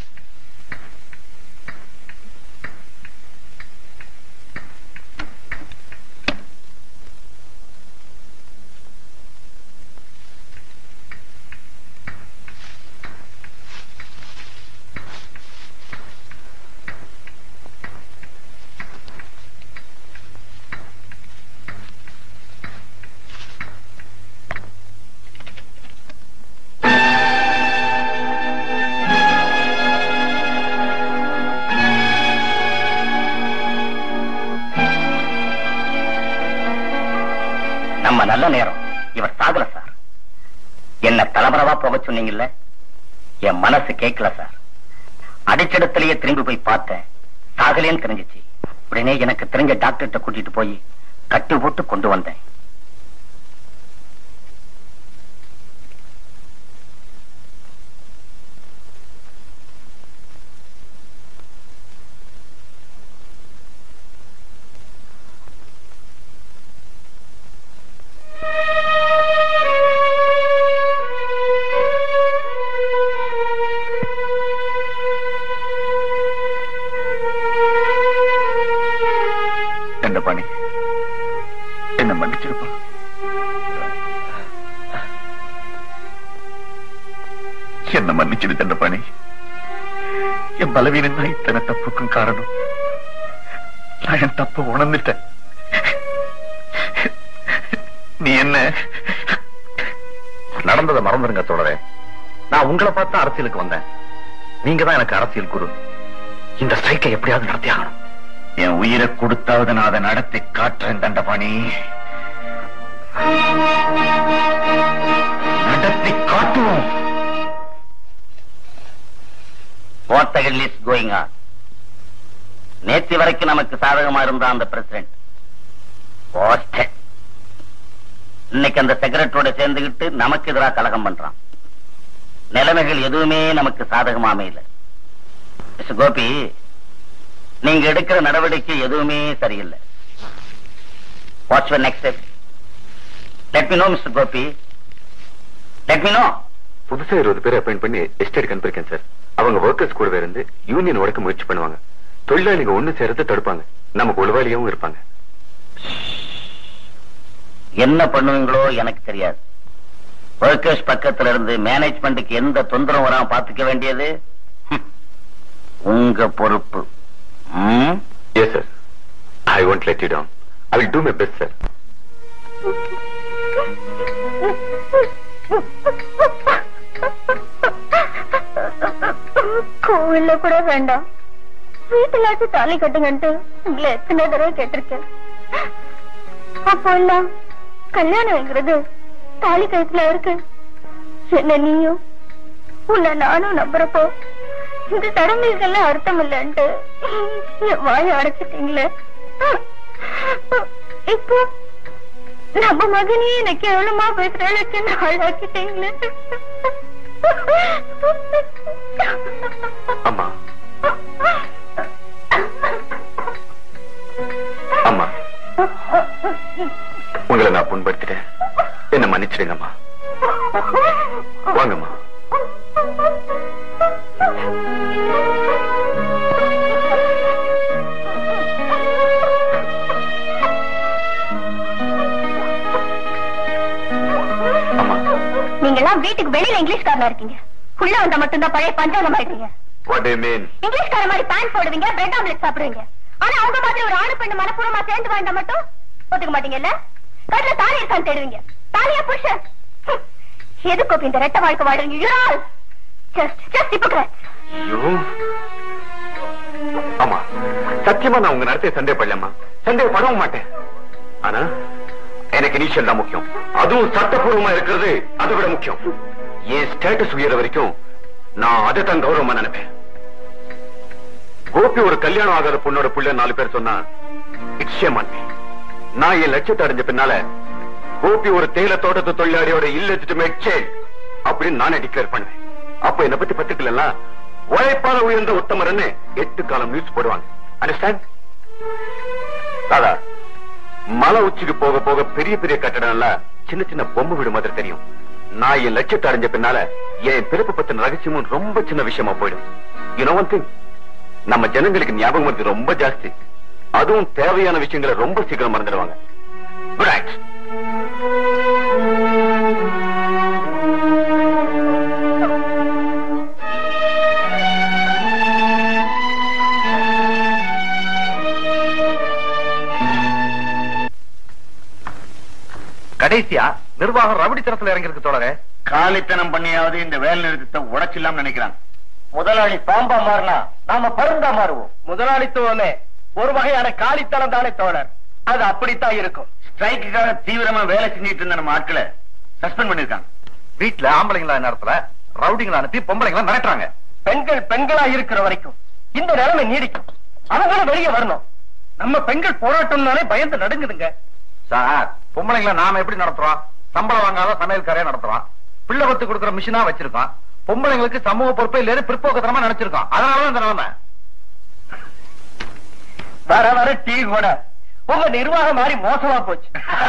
நம்ம நல்ல நேரம் இவர் சாகல சார் என்ன தலைமறைவா போக சொன்னீங்கல்ல என் மனசு கேட்கல சார் அடிச்சடத்திலேயே திரும்பி போய் பார்த்தேன் சாகலேன்னு தெரிஞ்சிச்சு உடனே எனக்கு தெரிஞ்ச டாக்டர்கிட்ட கூட்டிட்டு போய் கட்டி போட்டு கொண்டு வந்தேன் தண்டபாணி என்ன மன்னிச்சிருப்பா என்ன மன்னிச்சிரு தண்டபாணி என் பலவீனம் தான் இத்தனை தப்புக்கும் காரணம் நான் என் தப்பு உணர்ந்துட்டேன் நீ என்ன நடந்ததை மறந்துருங்க தொடரே நான் உங்களை பார்த்து அரசியலுக்கு வந்தேன் நீங்க தான் எனக்கு அரசியல் குரு இந்த ஸ்ட்ரைக்கை எப்படியாவது நடத்தி ஆகணும் என் உயிரை கொடுத்தாவது நான் அதை நடத்தி காட்டுறேன் தண்டபாணி நடத்தி காட்டுவோம் What the hell is going on? நேத்து வரைக்கும் நமக்கு சாதகமா இருந்த அந்த பிரசிடென்ட் இன்னைக்கு அந்த செக்ரட்டரியோட சேர்ந்துகிட்டு நமக்கு எதிராக கலகம் பண்றான் நிலைமைகள் எதுவுமே நமக்கு சாதகமா அமையல மிஸ்டர் கோபி நீங்க எடுக்கிற நடவடிக்கை எதுவுமே சரியில்லை what's your next step let me know mister Gopi let me know புதுசா இருபது பேர் அப்பாயிண்ட் பண்ணி எஸ்டேட் அனுப்பியிருக்கேன் சார் அவங்க ஒர்க்கர்ஸ் கூடவே இருந்து யூனியன் உடைக்க முயற்சி பண்ணுவாங்க தொழிலாளிங்க ஒண்ணு சேர்த்து தடுப்பாங்க நமக்கு உளவாளியாவும் இருப்பாங்க என்ன பண்ணுவீங்களோ எனக்கு தெரியாது ஒர்க்கர்ஸ் பக்கத்துல இருந்து மேனேஜ்மெண்ட்டுக்கு எந்த தொந்தரவும் வராம பாத்துக்க வேண்டியது ஹம், உங்க பொறுப்பு ம்? Yes sir I won't let you down I will do my best sir கோவில்ல கூட வேண்டாம் வீட்டுலாச்சும் தாலி கட்டுங்கன்ட்டு உங்களை எத்தனை தடவை கேட்டிருக்கேன் அப்போ எல்லாம் கல்யாணம்ங்கிறது தாலி கழுத்துல இருக்கு என்ன நீயும் உன்னை நானும் நம்புறப்போ இந்த சடங்குகள்லாம் அர்த்தம் இல்லைன்ட்டு என் வாயை அடைச்சிட்டீங்களே இப்போ நம்ம மகனையே எனக்கு எவ்வளவுமா பேசுறேன்னு ஆளாக்கிட்டீங்களே அம்மா அம்மா உங்களை நான் புண்படுத்திட்டேன் என்ன மன்னிச்சிடுங்கம்மா வாங்கம்மா அம்மா நீங்க எல்லாம் வீட்டுக்கு வெளியில இங்கிலீஷ்காரனா இருக்கீங்க உள்ள வந்தா மட்டும்தான் பழைய பஞ்சாங்கம் ஆயிடுறீங்க வாட் டு மீன் இங்கிலீஷ்கார மாதிரி பேன் போடுவீங்க பிரெட் ஆம்லெட் சாப்பிடுவீங்க ஆனா அவங்க மாதிரி ஒரு ஆணு பெண்ணு மனப்பூர்வமா சேர்ந்து வாழ்ந்தா மட்டும் ஒத்துக்க மாட்டீங்கல்ல கட்ல தாலி இருக்கான்னு தேடுவீங்க தாலியா புருஷன் ஹம். எதுக்கு இப்ப இந்த ரெட்ட வாழ்க்கை வாழ்றீங்க you all just just hypocrites ஐயோ ஆமா சத்தியமா நான் உங்க நடத்திய சந்தேகப்படலம்மா சந்தேகப்படவும் மாட்டேன் ஆனா எனக்கு இனிஷியல் தான் முக்கியம் அதுவும் சட்டப்பூர்வமா இருக்கிறது அதை விட முக்கியம் என் ஸ்டேட்டஸ் உயர வரைக்கும் நான் அதை தான் கௌரவமா நினைப்பேன் கோபி ஒரு கல்யாணம் ஆகாத பொண்ணோட புள்ள நாலு பேர் சொன்னா இட்ஸ் ஷேம் ஆன் மீ. நான் என் லட்சியத்தை அடைஞ்ச பின்னால கோபி ஒரு தேயில தோட்டத்து தொழிலாளியோட இல்லெஜிட்டிமேட் சைல்ட் அப்படின்னு நானே டிக்ளேர் பண்ணுவேன் அப்ப என்ன பத்தி பத்திரிக்கல உழைப்பால உயர்ந்த உத்தமர்னு எட்டு காலம் நியூஸ் போடுவாங்க அண்டர்ஸ்டாண்ட் தாதா மலை உச்சிக்கு போக போக பெரிய பெரிய கட்டடம் எல்லாம் சின்ன சின்ன பொம்மை வீடு மாதிரி தெரியும் நான் என் லட்சியத்தை அடைஞ்ச பின்னால என் பிறப்பு பத்தின ரகசியமும் ரொம்ப சின்ன விஷயமா போயிடும் யூ நோ ஒன் திங் நம்ம ஜனங்களுக்கு ஞாபகம் வருது ரொம்ப ஜாஸ்தி அதுவும் தேவையான விஷயங்களை ரொம்ப சீக்கிரம் மறந்துடுவாங்க குட் நைட் கடைசியா நிர்வாகம் ரவுடித்தனத்துல இறங்கிருக்கு தோழரே காலித்தனம் பண்ணியாவது இந்த வேலை நிறுத்தத்தை உடைச்சிடலாம் நினைக்கிறான் முதலாளி பாம்பா மாறினா நாம பருந்தா மாறுவோம் முதலாளித்துவமே ஒரு வகையான காலித்தனம் தானே தோழர் அது அப்படித்தான் இருக்கும் ஸ்ட்ரைக்குக்காக தீவிரமா வேலை செஞ்சுட்டு இருந்த நம்ம ஆட்களை சஸ்பெண்ட் பண்ணிருக்காங்க வீட்டுல ஆம்பளைங்களா நேரத்துல ரவுடிங்களா அனுப்பி பொம்பளைங்களா மிரட்டுறாங்க பெண்கள் பெண்களா இருக்கிற வரைக்கும் இந்த நிலைமை நீடிக்கும் அவங்களும் வெளியே வரணும் நம்ம பெண்கள் போராட்டம்னாலே பயந்து நடுங்குதுங்க சார் பொம்பளைங்கள நாம எப்படி நடத்துறோம் சம்பளம் வாங்காத சமையல்காரையா நடத்துறோம் பிள்ளை பத்து கொடுக்குற மிஷினா வச்சிருக்கோம் பொம்பளைங்களுக்கு சமூக பொறுப்பை இல்லைன்னு பிற்போக்கத்தனமா நினைச்சிருக்கோம் அதனாலதான் இந்த நிலைமை வர வர டீ கூட உங்க நிர்வாகம் மாதிரி மோசமா போச்சு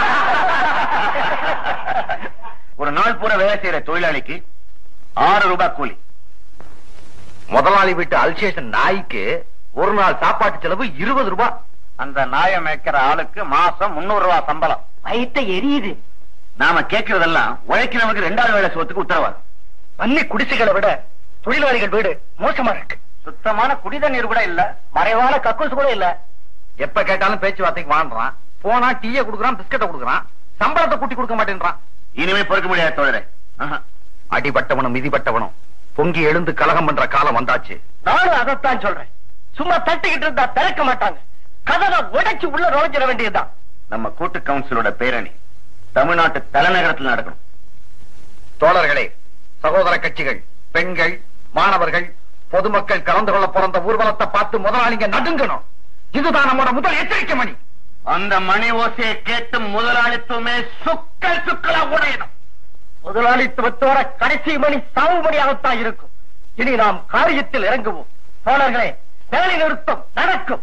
ஒரு நாள் பூரா வேலை செய்யற தொழிலாளிக்கு ஆறு ரூபாய் கூலி முதலாளி வீட்டு அல்சேஷன் நாய்க்கு ஒரு நாள் சாப்பாட்டு செலவு இருபது ரூபாய் அந்த நாயை மேய்க்கிற ஆளுக்கு மாசம் முன்னூறு ரூபாய் சம்பளம் வயித்த எரியுது நாம கேட்கறதெல்லாம் உழைக்கிறவனுக்கு ரெண்டாவது வேலை சோத்துக்கு உத்தரவாதம் பன்னி குடிசைகளை விட தொழிலாளிகள் வீடு மோசமா இருக்கு சுத்தமான குடித நீர் கூட இல்ல மறைவான கக்கூஸ் கூட இல்ல எப்ப கேட்டாலும் பேச்சுவார்த்தைக்கு வாழ்றான் போனா டீயை குடுக்கறான் பிஸ்கட்டை குடுக்கறான் சம்பளத்தை கூட்டி கொடுக்க மாட்டேன்றான் இனிமே பொறுக்க முடியாது தோழரே ஆஹா. அடிபட்டவனும் மிதிபட்டவனும் பொங்கி எழுந்து கலகம் பண்ற காலம் வந்தாச்சு நானும் அதைத்தான் சொல்றேன் சும்மா தட்டிக்கிட்டு இருந்தா திறக்க மாட்டாங்க கதவை உடைச்சு உள்ள நுழைஞ்சிட வேண்டியதுதான் நம்ம கூட்டு கவுன்சிலோட பேரணி தமிழ்நாட்டு தலைநகரத்தில் நடக்கணும் தோழர்களே சகோதர கட்சிகள் பெண்கள் மாணவர்கள் பொதுமக்கள் கலந்து கொள்ள பிறந்த ஊர்வலத்தை பார்த்து முதலாளிங்க நடுங்கணும் இதுதான் நம்மோட முதல் எச்சரிக்கை மணி அந்த மணி ஓசையை கேட்டு முதலாளித்துவமே சுக்கல் சுக்கலா உடையணும் முதலாளித்துவத்தோட கடைசி மணி சாவு மணியாகத்தான் இருக்கும் இனி நாம் காரியத்தில் இறங்குவோம் தோழர்களே வேலை நிறுத்தம் நடக்கும்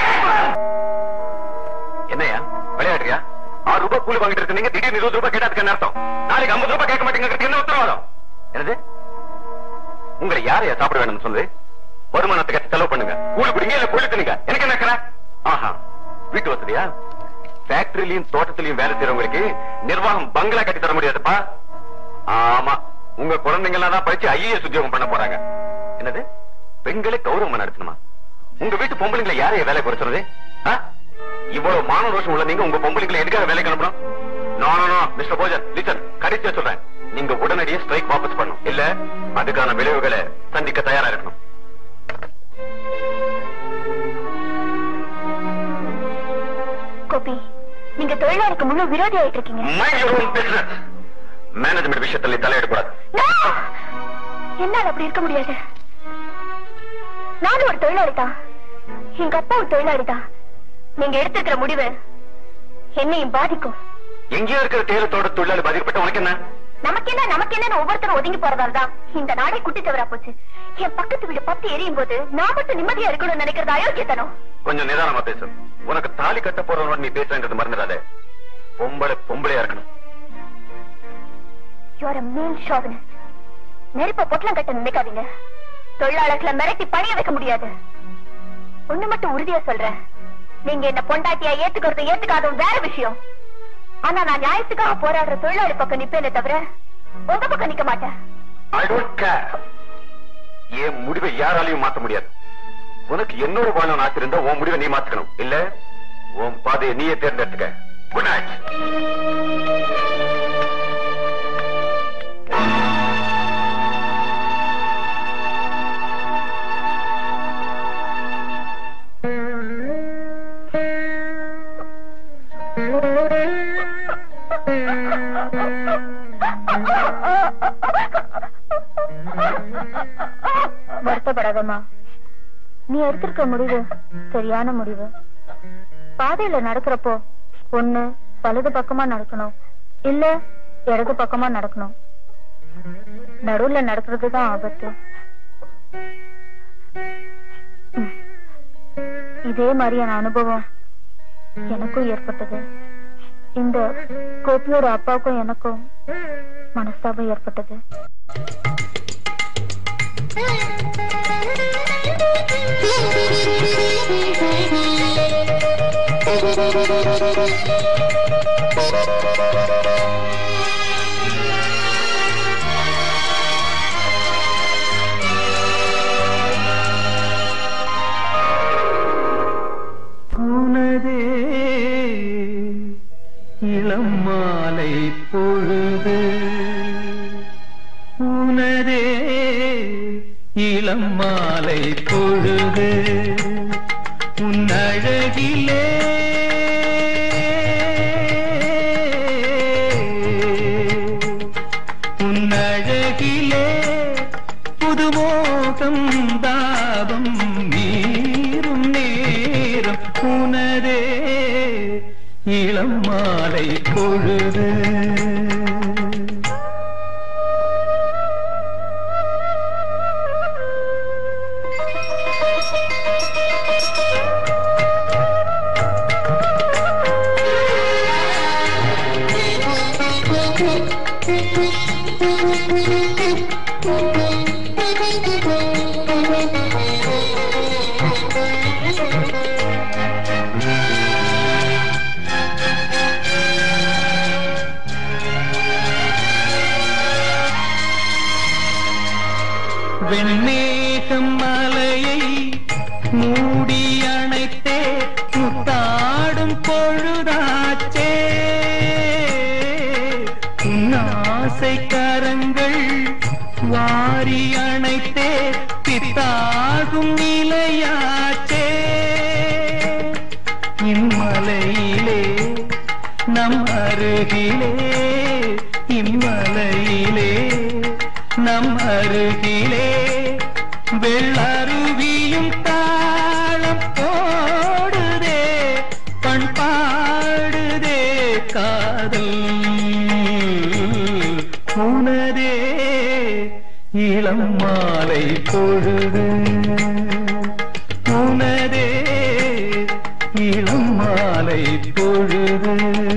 என்னையா விளையாடுறியா ஆறு ரூபாய் கூலி வாங்கிட்டு இருக்கீங்க திடீர்னு இருபது ரூபாய் கேட்டதுக்கு என்ன அர்த்தம் நாளைக்கு ஐம்பது ரூபாய் கேட்க மாட்டேங்கிறது என்ன உத்தரவாதம் என்னது உங்களை யாரையா சாப்பிட வேணும்னு சொல்லுது வருமானத்துக்கு செலவு பண்ணுங்க கூலி குடிங்க இல்ல கூலி தின்னுங்க எனக்கு என்ன கரை? ஆஹா வீட்டு வசதியா ஃபேக்டரியிலயும் தோட்டத்திலயும் வேலை செய்யறவங்களுக்கு நிர்வாகம் பங்களா கட்டி தர முடியாதுப்பா ஆமா உங்க குழந்தைங்க எல்லாம் தான் படிச்சு ஐஏஎஸ் உத்தியோகம் பண்ண போறாங்க என்னது பெண்களை கௌரவமா நடத்தணுமா உங்க வீட்டு பொம்பளைங்களை யாரைய வேலை குறைச்சுறது ஆ? இவ்வளவு மான ரோஷம் உள்ள நீங்க உங்க பொம்பளைங்களை எதுக்காக வேலைக்கு அனுப்பணும் no no no mister Bhojan listen கடைசியா சொல்றேன் நீங்க உடனடியே ஸ்ட்ரைக் வாபஸ் பண்ணணும் இல்ல அதுக்கான விளைவுகளை சந்திக்க தயாரா இருக்கணும் கோபி நீங்க தொழிலாளிக்கு முழு விரோதி ஆயிட்டு இருக்கீங்க mind your own business management விஷயத்துல நீ தலையிடக்கூடாது No! என்னால அப்படி இருக்க முடியாது நானும் ஒரு தொழிலாளி தான் எங்க அப்பா ஒரு தொழிலாளி தான் நீங்க எடுத்துக்கிற முடிவு என்னையும் பாதிக்கும் எங்கேயோ இருக்கிற தேலத்தோட தொழிலாளி பாதிக்கப்பட்ட உனக்கு என்ன நமக்கு என்ன நமக்கு என்ன ஒவ்வொருத்தரும் ஒதுங்கி போறதால தான் இந்த நாடே குட்டி தவறா போச்சு என் பக்கத்து வீடு பத்தி எரியும் போது நான் மட்டும் நிம்மதியா இருக்கணும்னு நினைக்கிறது அயோக்கியத்தனம் கொஞ்சம் நிதானமா பேசு உனக்கு தாலி கட்ட போறவனோட நீ பேசுறது மறந்துடாதே பொம்பளை பொம்பளையா இருக்கணும் யூஆர் மேல் ஷாவினிஸ்ட் நெருப்ப பொட்டலம் கட்ட நினைக்காதீங்க தொழிலாளர்களை மிரட்டி பணிய வைக்க முடியாது ஒண்ணு மட்டும் உறுதியா சொல்றேன் நீங்க என்ன பொண்டாட்டியா ஏத்துக்கிறது ஏத்துக்காதும் வேற விஷயம் ஆனா நான் நியாயத்துக்காக போராடுற தொழிலாளி பக்கம் நிப்பேனே தவிர உங்க பக்கம் நிக்க மாட்டேன் ஐ டோன்ட் கேர் என் முடிவை யாராலையும் மாத்த முடியாது உனக்கு என்னோட வாழணும் ஆசை இருந்தா உன் முடிவை நீ மாத்திக்கணும் இல்ல உன் பாதையை நீயே தேர்ந்தெடுத்துக்க குட் நைட் வருத்தப்படாதம்மா நீ எடுத்திருக்க முடிவு சரியான முடிவு பாதையில நடக்கிறப்போ ஒண்ணு வலது பக்கமா நடக்கணும் இல்ல இடது பக்கமா நடக்கணும் நடுவுல நடக்கிறது தான் ஆபத்து இதே மாதிரியான அனுபவம் எனக்கும் ஏற்பட்டது இந்த கோபியோட அப்பாவுக்கும் எனக்கும் மனஸ்தாபம் ஏற்பட்டது உனதே இளம் மாலை பொழுது உனதே இளம் மாலை பொழுது உன் அழகிலே உன் அழகிலே புதுமோகம் தாபம் மீறும் நேரம் உனதே இளம் மாலை பொழுது வெண்மேகம் மலையை மூடி அணைத்தே முத்தாடும் பொழுதாச்சே உன் ஆசை கரங்கள் வாரி அணைத்தே பித்தாகும் நிலையாச்சே இம்மலையிலே நம் அருகிலே இம்மலையிலே நம் அருகிலே வெள்ளருவியும் தாளம் போடுதே பண்பாடுதே காதல் உனதே இளம் மாலை பொழுது உனதே இளம் மாலை பொழுது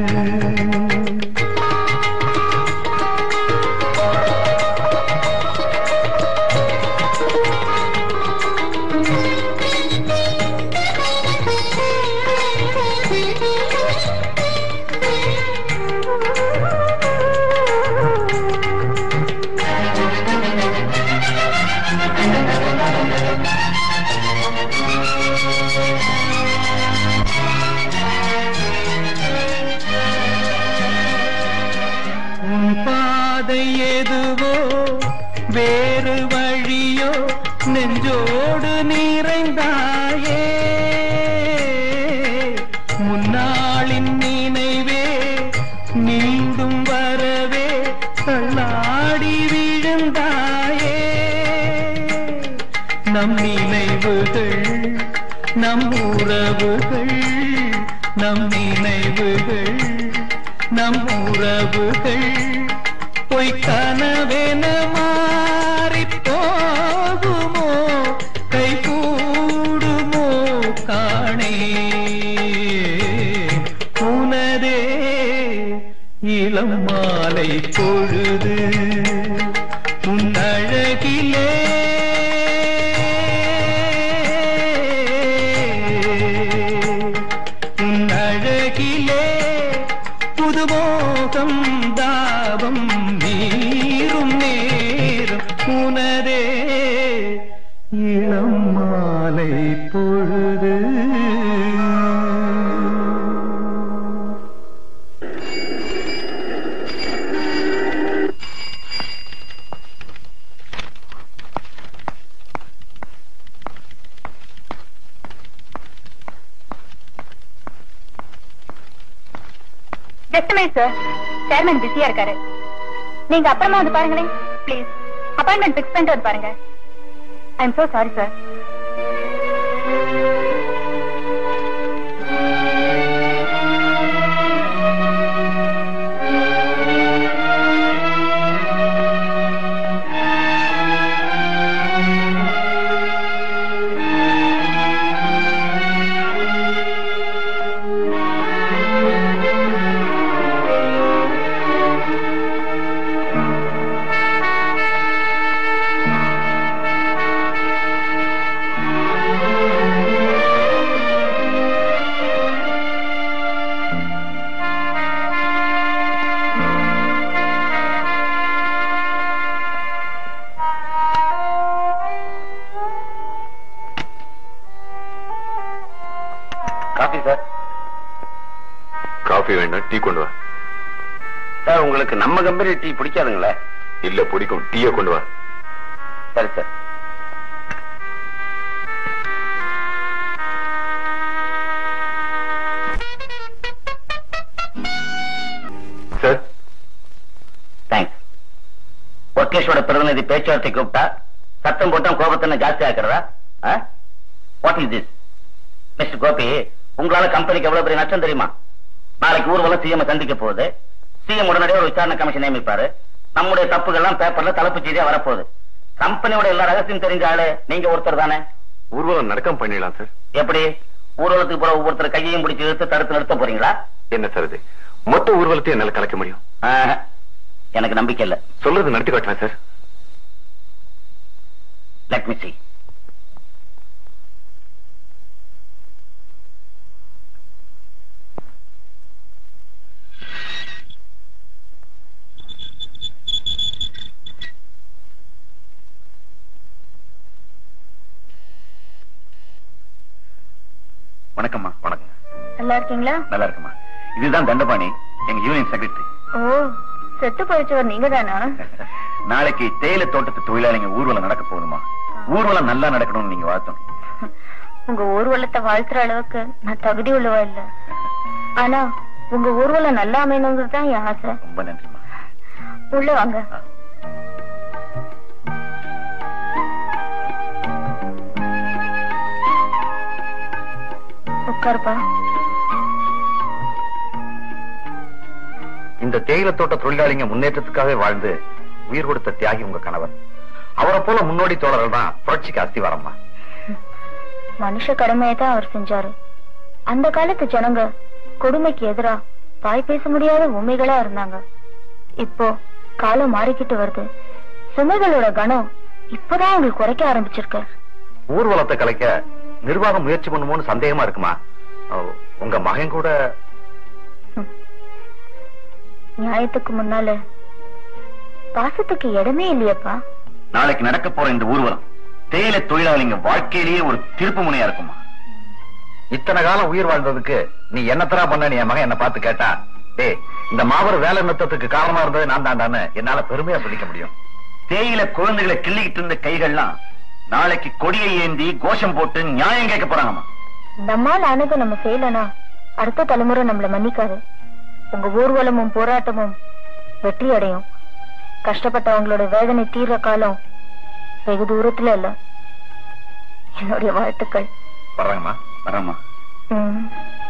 உன் பாதை எதுவோ வேறு வழியோ நெஞ்சோடு நிறைந்தாயே முன்னாளின் நினைவே மீண்டும் வரவே தள்ளாடி விழுந்தாயே நம் நினைவுகள் நம் உறவுகள் நம் நினைவுகள் நம் உறவுகள் பொய் கனவென மாறி போகுமோ கை கூடுமோ காணே உனதே இளம் மாலை பொழுது உன் அழகிலே உன் அழகிலே புதுமோகம் தாபம் மீறும் நேரம் உனதே இளம் மாலை பொழுது ஜஸ்ட் மினிட் சார் சேர்மன் பிஸியா இருக்காரு நீங்க அப்புறமா வந்து பாருங்களேன் ப்ளீஸ் அப்பாயின்மெண்ட் ஃபிக்ஸ் பண்ணிட்டு வந்து பாருங்க I'm so sorry sir coffee sir coffee வேண்டாம் டீ கொண்டு வா சார் உங்களுக்கு நம்ம கம்பெனி டீ பிடிக்காதுங்களே இல்ல பிடிக்கும் டீயை கொண்டு வா சரி சார் சார் தேங்க்ஸ் ஒர்க்கேஷோட பிரதிநிதி பேச்சுவார்த்தை கூப்பிட்டா சத்தம் போட்டா கோபத்தை ஜாஸ்தி ஆக்குறதா what is this mister Gopi உங்களால கம்பெனிக்கு எவ்வளவு பெரிய நஷ்டம் தெரியுமா நாளைக்கு ஊர்வலம் சிஎம் சந்திக்க போகுது சிஎம் உடனடியாக ஒரு விசாரணை கமிஷன் நியமிப்பாரு நம்முடைய தப்புகள்லாம் பேப்பர்ல தலைப்பு செய்தியா வரப்போகுது கம்பெனியோட எல்லா ரகசியம் தெரிஞ்ச ஆளு நீங்க ஒருத்தர் தானே ஊர்வலம் நடக்கம் பண்ணிடலாம் சார் எப்படி ஊர்வலத்துக்கு போற ஒவ்வொருத்தர் கையையும் பிடிச்சு இழுத்து தடுத்து நிறுத்த போறீங்களா என்ன சார் இது மொத்த ஊர்வலத்தையும் என்னால கலைக்க முடியும் ஆஹ், எனக்கு நம்பிக்கை இல்ல சொல்றது நடத்தி காட்டுறேன் சார் லெட் மீ see வணக்கம்மா வணக்கம் நல்லா இருக்கீங்களா நல்லா இருக்குமா இதுதான் தண்டபாணி எங்க யூனியன் செக்ரட்டரி ஓ செத்து போயிடுச்சவர் நீங்க தானா நாளைக்கு தேயிலை தோட்டத்து தொழிலாளிங்க ஊர்வலம் நடக்க போகுதுமா ஊர்வலம் நல்லா நடக்கணும்னு நீங்க வாழ்த்தணும் உங்க ஊர்வலத்தை வாழ்த்துற அளவுக்கு நான் தகுதி உள்ளவா இல்ல ஆனா உங்க ஊர்வலம் நல்லா அமையணுங்கிறது தான் என் ஆசை ரொம்ப நன்றிமா உள்ள வாங்க உட்காருப்பா இந்த தேயிலை தோட்ட தொழிலாளிங்க முன்னேற்றத்துக்காகவே வாழ்ந்து உயிர் கொடுத்த தியாகி உங்க கணவர் அவரை போல முன்னோடி தோழர்கள் தான் புரட்சிக்கு அஸ்திவாரம்மா மனுஷ கடமையை தான் அவர் செஞ்சாரு அந்த காலத்து ஜனங்க கொடுமைக்கு எதிரா வாய் பேச முடியாத உண்மைகளா இருந்தாங்க இப்போ காலம் மாறிக்கிட்டு வருது சுமைகளோட கணம் இப்பதான் உங்களுக்கு குறைக்க ஆரம்பிச்சிருக்கு ஊர்வலத்தை கலைக்க நிர்வாகம் முயற்சி பண்ணுமோன்னு சந்தேகமா இருக்குமா அஹ், உங்க மகன் கூட நியாயத்துக்கு முன்னால பாசத்துக்கு இடமே இல்லையப்பா நாளைக்கு நடக்க போற இந்த ஊர்வலம் தேயிலை தொழிலாளிங்க வாழ்க்கையிலேயே ஒரு திருப்பு முனையா இருக்குமா இத்தனை காலம் உயிர் வாழ்ந்ததுக்கு நீ என்னத்தரா பண்ண என் மகன் என்ன பார்த்து கேட்டா டேய் இந்த மாபெரும் வேலை நிறுத்தத்துக்கு காரணமா இருந்தது நான் தாண்டான்னு என்னால பெருமையா சொல்லிக்க முடியும் தேயிலை குழந்தைகளை கிள்ளிக்கிட்டு இருந்த கைகள்லாம் நாளைக்கு கொடியை ஏந்தி கோஷம் போட்டு நியாயம் கேட்க போறாங்கம்மா நம்மால் ஆனது நம்ம செய்யலனா அடுத்த தலைமுறை நம்மள மன்னிக்காது உங்க ஊர்வலமும் போராட்டமும் வெற்றி அடையும் கஷ்டப்பட்டவங்களோட வேதனை தீர்ற காலம் வெகு தூரத்துல இல்ல என்னுடைய வாழ்த்துக்கள் வர்றாங்கம்மா வர்றேம்மா ம்.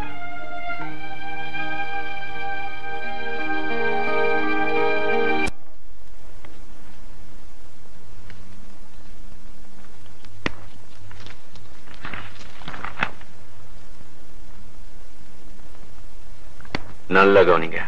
நல்ல கவனிங்க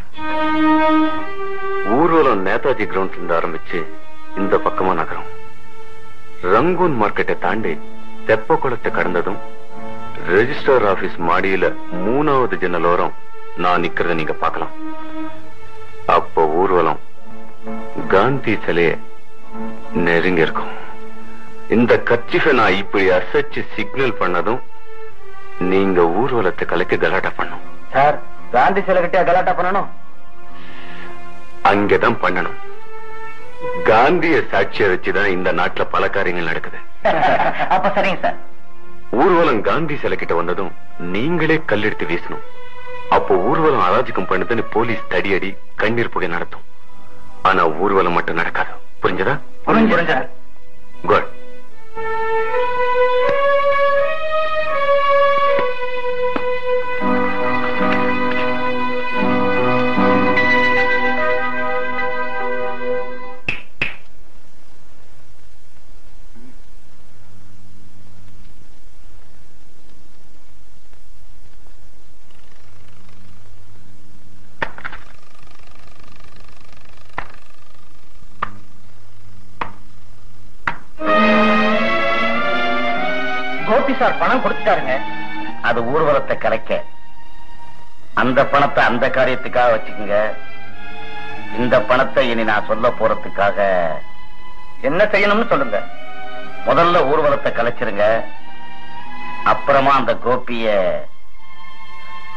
ஊர்வலம் நேதாஜி கிரவுண்ட்ல இருந்து ஆரம்பிச்சு இந்த பக்கமா நகரம் ரங்கூன் மார்க்கெட்டை தாண்டி தெப்ப குளத்தை கடந்ததும் ரெஜிஸ்டர் ஆபீஸ் மாடியில மூணாவது ஜன்னலோரம் நான் நிக்கிறத நீங்க பார்க்கலாம் அப்போ ஊர்வலம் காந்தி சிலைய நெருங்கி இருக்கும் இந்த கட்சிஃபை நான் இப்படி அசைச்சு சிக்னல் பண்ணதும் நீங்க ஊர்வலத்தை கலைக்க கலாட்டா பண்ணும் சார் காந்தி சிலை கிட்டே கலாட்டா பண்ணணும் அங்கதான் பண்ணணும் காந்திய சாட்சிய வச்சுதான் இந்த நாட்டுல பல காரியங்கள் நடக்குது அப்ப சரிங்க சார் ஊர்வலம் காந்தி சிலை கிட்ட வந்ததும் நீங்களே கல்லெடுத்து வீசணும் அப்போ ஊர்வலம் அராஜகம் பண்ணுதுன்னு போலீஸ் தடியடி கண்ணீர் புகை நடத்தும் ஆனா ஊர்வலம் மட்டும் நடக்காது புரிஞ்சதா புரிஞ்சு குட் கோபி சார் பணம் கொடுத்துட்டாருங்க அது ஊர்வலத்தை கலைக்க அந்த பணத்தை அந்த காரியத்துக்காக வச்சுக்கோங்க இந்த பணத்தை இனி நான் சொல்ல போறதுக்காக என்ன செய்யணும்னு சொல்லுங்க முதல்ல ஊர்வலத்தை கலைச்சிருங்க அப்புறமா அந்த கோபிய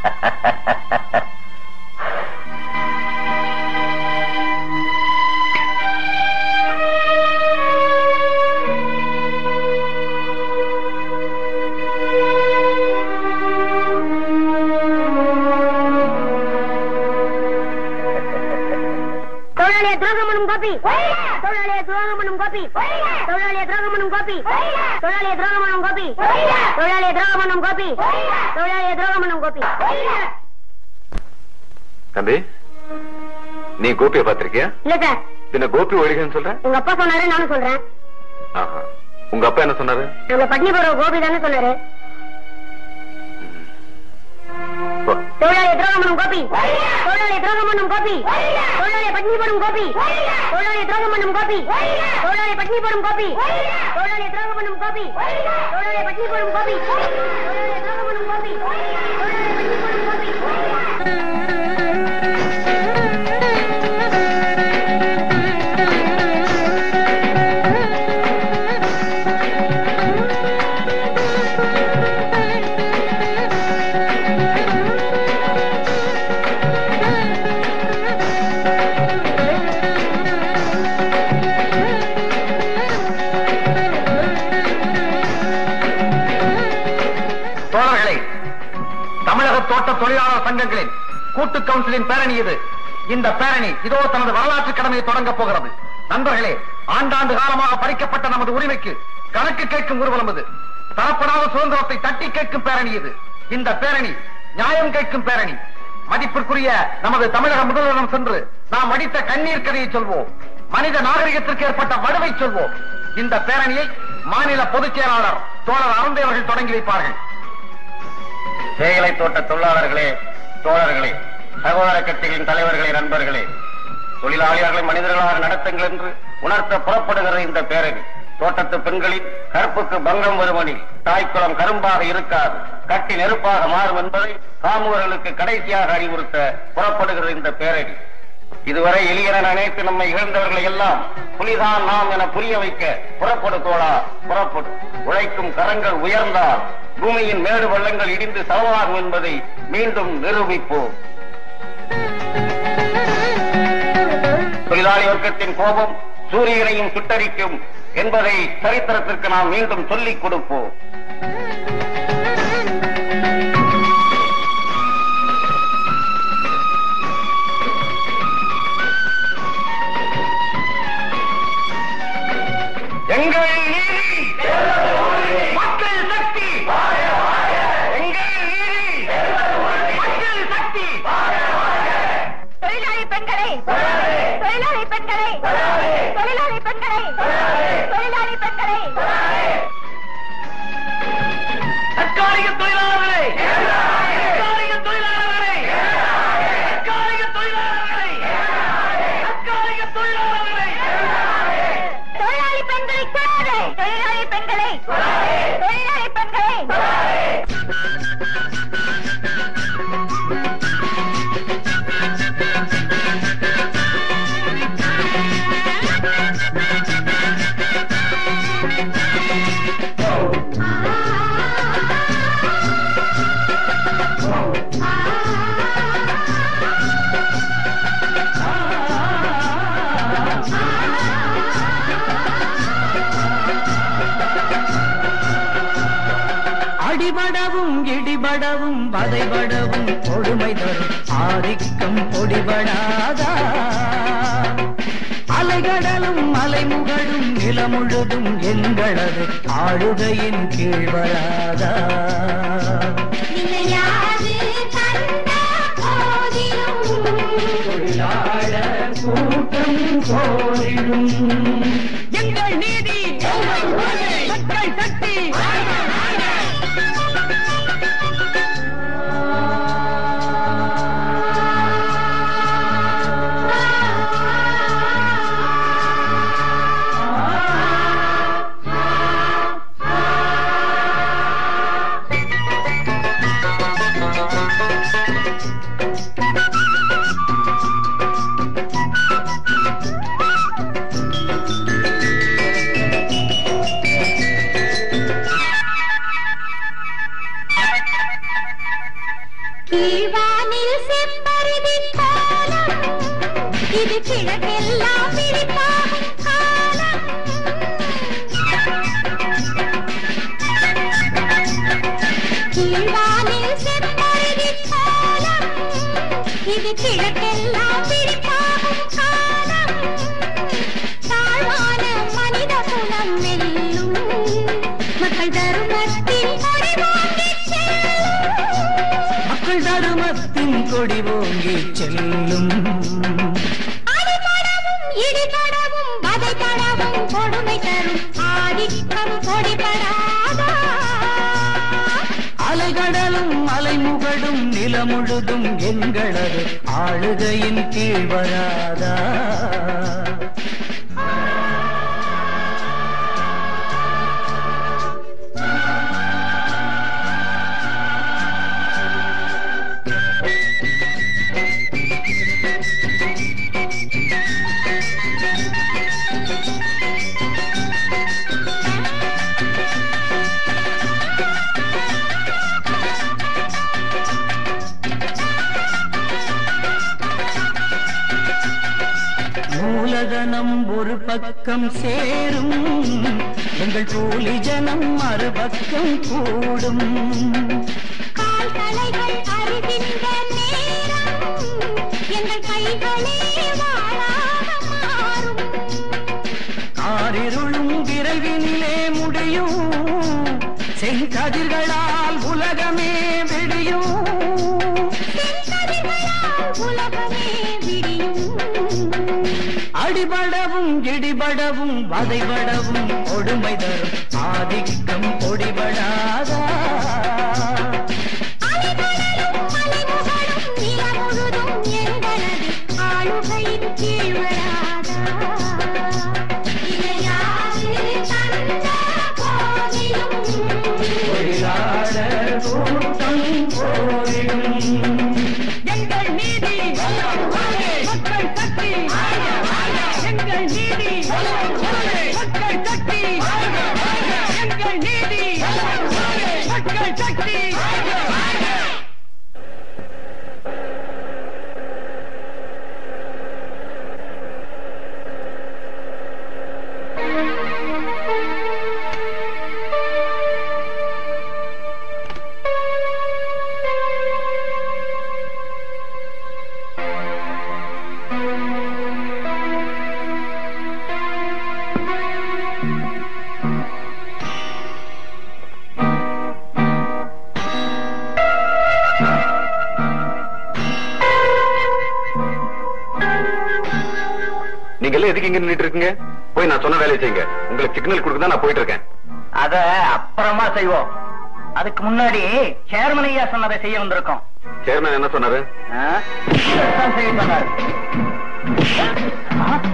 தொழிலாளிய துரோகம் பண்ணும் கோபி தொழிலாளிய துரோகம் பண்ணும் கோபி தொழிலாளிய துரோகம் பண்ணும் கோபி தொழிலாளிய துரோகம் பண்ணும் கோபி தொழிலாளிய துரோகம் பண்ணும் கோபி தொழிலாளிய துரோகம் பண்ணும் கோபி தம்பி நீ கோபிய பாத்திருக்கியா இல்ல சார் பின்ன கோபி ஒழிகன்னு சொல்ற உங்க அப்பா சொன்னாரு நானும் சொல்றேன் ஆஹா. உங்க அப்பா என்ன சொன்னாரு நம்ம பட்னி போற கோபி தானே சொன்னாரு போ. தொழிலாளிய துரோகம் பண்ணும் கோபி தொழிலாளிய துரோகம் பண்ணும் கோபி தொழிலாளிய பட்னி போடும் கோபி தொழிலாளிய துரோகம் பண்ணும் கோபி தொழிலாளிய பட்னி போடும் கோபி தொழிலாளிய துரோகம் பண்ணும் கோபி தொழிலாளிய பட்னி போடும் கோபி தொழிலாளிய துரோகம் பண்ணும் கோபி தொழிலாளிய பட்னி போடும் தோழர்களே தமிழக தோட்ட தொழிலாளர் சங்கங்களின் கூட்டு கவுன்சிலின் பேரணி இது இந்த பேரணி இதோ தனது வரலாற்று கடமையை தொடங்கப் போகிறது நண்பர்களே ஆண்டாண்டு காலமாக பறிக்கப்பட்ட நமது உரிமைக்கு கணக்கு கேட்கும் ஊர்வலம் இது தரப்படாத சுதந்திரத்தை தட்டி கேட்கும் பேரணி இது இந்த பேரணி நியாயம் கேட்கும் பேரணி மதிப்பிற்குரிய நமது தமிழக முதல்வரிடம் சென்று நாம் அடித்த கண்ணீர் கதையை சொல்வோம் மனித நாகரிகத்திற்கு ஏற்பட்ட வடுவை சொல்வோம் இந்த பேரணியை மாநில பொதுச் செயலாளர் தோழர் அருந்தை அவர்கள் தொடங்கி வைப்பார்கள் தேயிலை தோட்ட தொழிலாளர்களே தோழர்களே சகோதர கட்சிகளின் தலைவர்களே நண்பர்களே தொழிலாளிகளை மனிதர்களாக நடத்துங்கள் என்று உணர்த்த புறப்படுகிற இந்த பேரணி தோட்டத்து பெண்களின் கற்புக்கு பங்கம் வருமணி தாய்க்குளம் கரும்பாக இருக்காது கட்டி நெருப்பாக மாறும் என்பதை காமுகர்களுக்கு கடைசியாக அறிவுறுத்த புறப்படுகிற இந்த பேரணி இதுவரை எளியன நினைத்து நம்மை இழந்தவர்களை எல்லாம் புலிதான் நாம் என புரிய வைக்க புறப்படு தோழா புறப்படு உழைக்கும் கரங்கள் உயர்ந்தால் பூமியின் மேடு பள்ளங்கள் இடிந்து சமமாகும் என்பதை மீண்டும் நிரூபிப்போம் தொழிலாளி வர்க்கத்தின் கோபம் சூரியனையும் சுட்டரிக்கும் என்பதை சரித்திரத்திற்கு நாம் மீண்டும் சொல்லிக் கொடுப்போம் எங்கள் நீதி மக்கள் சக்தி எங்கள் நீதி மக்கள் சக்தி தொழிலாளி பெண்களே தொழிலாளி பெண்களே தொழிலாளி பெண்களே தொழிலாளி பெண்களே தற்காலிக தொழிலாளர்களே தற்காலிக தொழிலாளர்களே தற்காலிக தொழிலாளர்களே தற்காலிக தொழிலாளர்களே தொழிலாளி பெண்களை கொள்ளாதே தொழிலாளி பெண்களே தொழிலாளி பெண்களே அடிபடவும் இடிபடவும் வதைபடவும் கொடுமை தரும் ஆதிக்கம் பொடிபடாதா அலைகடலும் மலைமுகடும் நிலமுழுதும் எங்களது ஆளுகையின் கீழ் வராதா நிலையாது கண்ட போதிலும் தொழிலாளர் கூட்டம் போரிடும் எங்கள் நீதி மக்கள் சக்தி ஆ கீழ்வானில் செம்பருதி கோலம் இது கிழக்கெல்லாம் விழிப்பாகும் காலம் கீழ்வானில் செம்பருதி கோலம் இது கிழக்கெல்லாம் விழிப்பாகும் காலம் தாழ்வான மனித குலம் வெல்லும் மக்கள் தருமத்தின் கொடி வாங்கிச் செல்லும் மக்கள் தருமத்தின் கொடி ஓங்கி செல்லும் அடிபடவும் இடிபடவும் வதை தடவும் கொடுமை தரும் ஆதிக்கம் கொடிபடாதா அலைகடலும் அலைமுகடும் நிலமுழுதும் எங்களது ஆளுகையின் கீழ் வராதா மூலதனம் ஒரு பக்கம் சேரும் எங்கள் கூலி ஜனம் மறுபக்கம் கூடும் கால் தலைகள் அறிகின்ற நேரம் எங்கள் கைகளே வாழாக மாறும் காரிருளும் விரைவினிலே முடியும் செங்கதிர்களால் உலகமே விடியும் செங்கதிர்களால் உலகமே விடியும் அடிபடவும் இடிபடவும் வதைபடவும் கொடுமை தரும் ஆதிக்கம் பொடிபடாதா அலைகடலும் மலைமுகடும் நிலமுழுதும் எங்களது ஆளுகையின் கீழ் வராதா இணையாது தந்த போதிலும் தொழிலாளர் கூட்டம் போரிடும் எங்கள் நீதி மக்கள் சக்தி எங்கள் நீதி மக்கள் சக்தி எங்கள் நீதி மக்கள் சக்தி நீங்க எல்லாம் எதுக்கு இங்க நின்னுட்டு இருக்கீங்க போய் நான் சொன்ன வேலையை செய்யுங்க உங்களுக்கு சிக்னல் கொடுக்க தான் நான் போயிட்டு இருக்கேன் அத அப்புறமா செய்வோம் அதுக்கு முன்னாடி சேர்மன் ஐயா சொன்னதை செய்ய வந்திருக்கோம் சேர்மன் என்ன சொன்னாரு ஆ? இதைத்தான் செய்ய சொன்னாரு ஆ?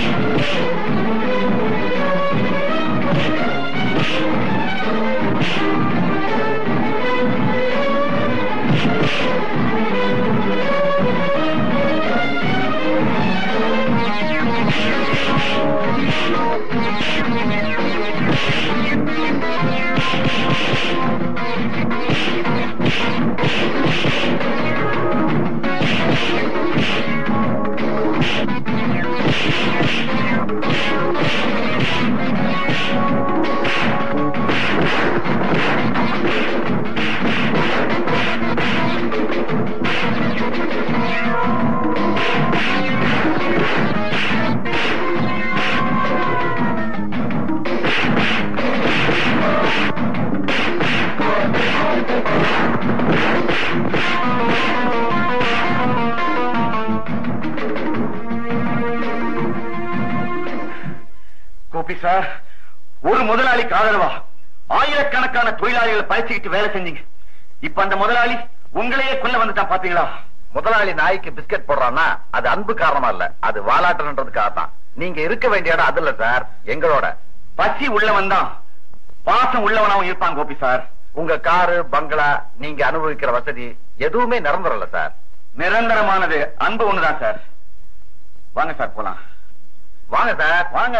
கோபி சார் ஒரு முதலாளிக்கு ஆதரவா ஆயிரக்கணக்கான தொழிலாளிகளை பயிற்சிக்கிட்டு வேலை செஞ்சீங்க இப்ப அந்த முதலாளி உங்களையே கொல்ல வந்துட்டான் பாத்தீங்களா முதலாளி நாய்க்கு பிஸ்கட் போடுறான்னா அது அன்பு காரணமா இல்ல அது வாலாட்டன்றதுக்காக தான் நீங்க இருக்க வேண்டிய இடம் அது இல்ல சார் எங்களோட பசி உள்ளவன் தான் பாசம் உள்ளவனாவும் இருப்பான் கோபி சார் உங்க காரு பங்களா நீங்க அனுபவிக்கிற வசதி எதுவுமே நிரந்தரம் இல்ல சார் நிரந்தரமானது அன்பு ஒண்ணுதான் சார் வாங்க சார் போலாம் வாங்க சார் வாங்க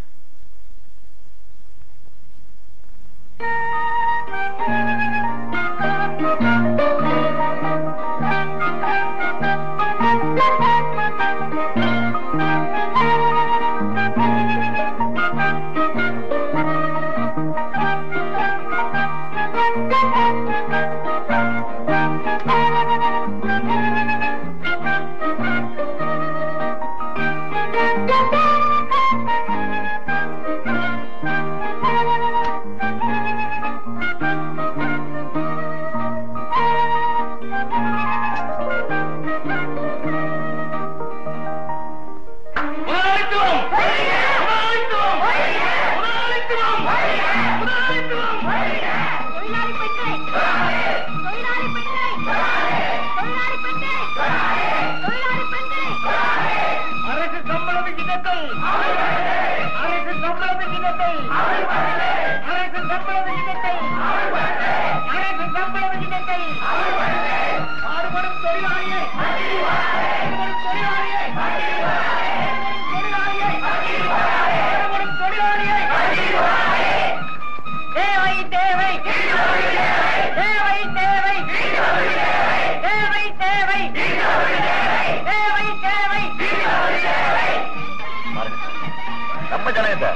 முதலாளித்துவம் முதலாளித்துவம் முதலாளித்துவம் முதலாளித்துவம் தொழிலாளி பெண்களை தொழிலாளி பெண்களை தொழிலாளி பெண்களை தொழிலாளி பெண்களை அரசு சம்பள விகிதத்தை அரசு சம்பள விகிதத்தை அரசு சம்பள விகிதத்தை அரசு சம்பள விகிதத்தை பாடுபடும் தொழிலாளியை பாடுபடும் தொழிலாளியை பாடுபடும் தொழிலாளியை பாடுபடும் தொழிலாளியை தேவை தேவை தேவை தேவை தேவை தேவை தேவை தேவை நம்ம ஜனங்க சார்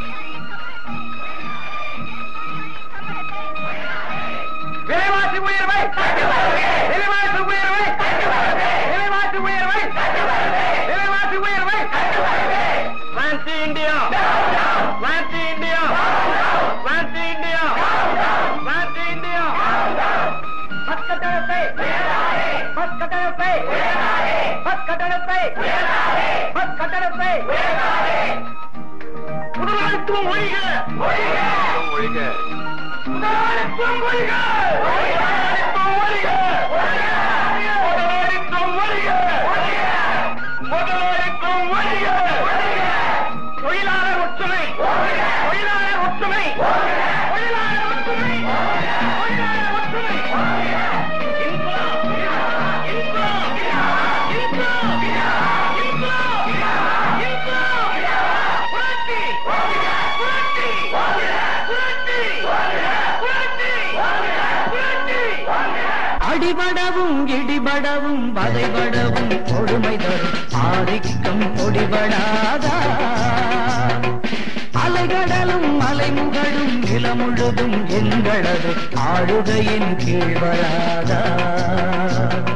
விலைவாசி உயர்வை விலைவாசி உயர்வை விலைவாசி உயர்வை விலைவாசி உயர்வை வான்சி இந்தியா வான்சி இந்தியா வான்சி இந்தியா வான்சி இந்தியா பஸ் கட்டணத்தை பஸ் கட்டணத்தை பஸ் கட்டணத்தை பஸ் கட்டணத்தை முதலாளித்துவம் ஒழிக ஒழிக முதலாளித்துவம் ஒழிக முதலாளித்துவம் ஒழிக முதலாளித்துவம் ஒழிக முதலாளித்துவம் ஒழிக தொழிலாளர் ஒற்றுமை தொழிலாளர் ஒற்றுமை தொழிலாளர் ஒற்றுமை தொழிலாளர் ஒற்றுமை இன்குலாப் இன்குலாப் இன்குலாப் இன்குலாப் இன்குலாப் புரட்சி புரட்சி புரட்சி புரட்சி புரட்சி அடிபடவும் இடிபடவும் வதைபடவும் கொடுமை தரும் ஆதிக்கம் ஒடிபடாதா அலைகடலும் மலைமுகடும் நிலமுழுதும் எங்களது ஆளுகையின் கீழ் வராதா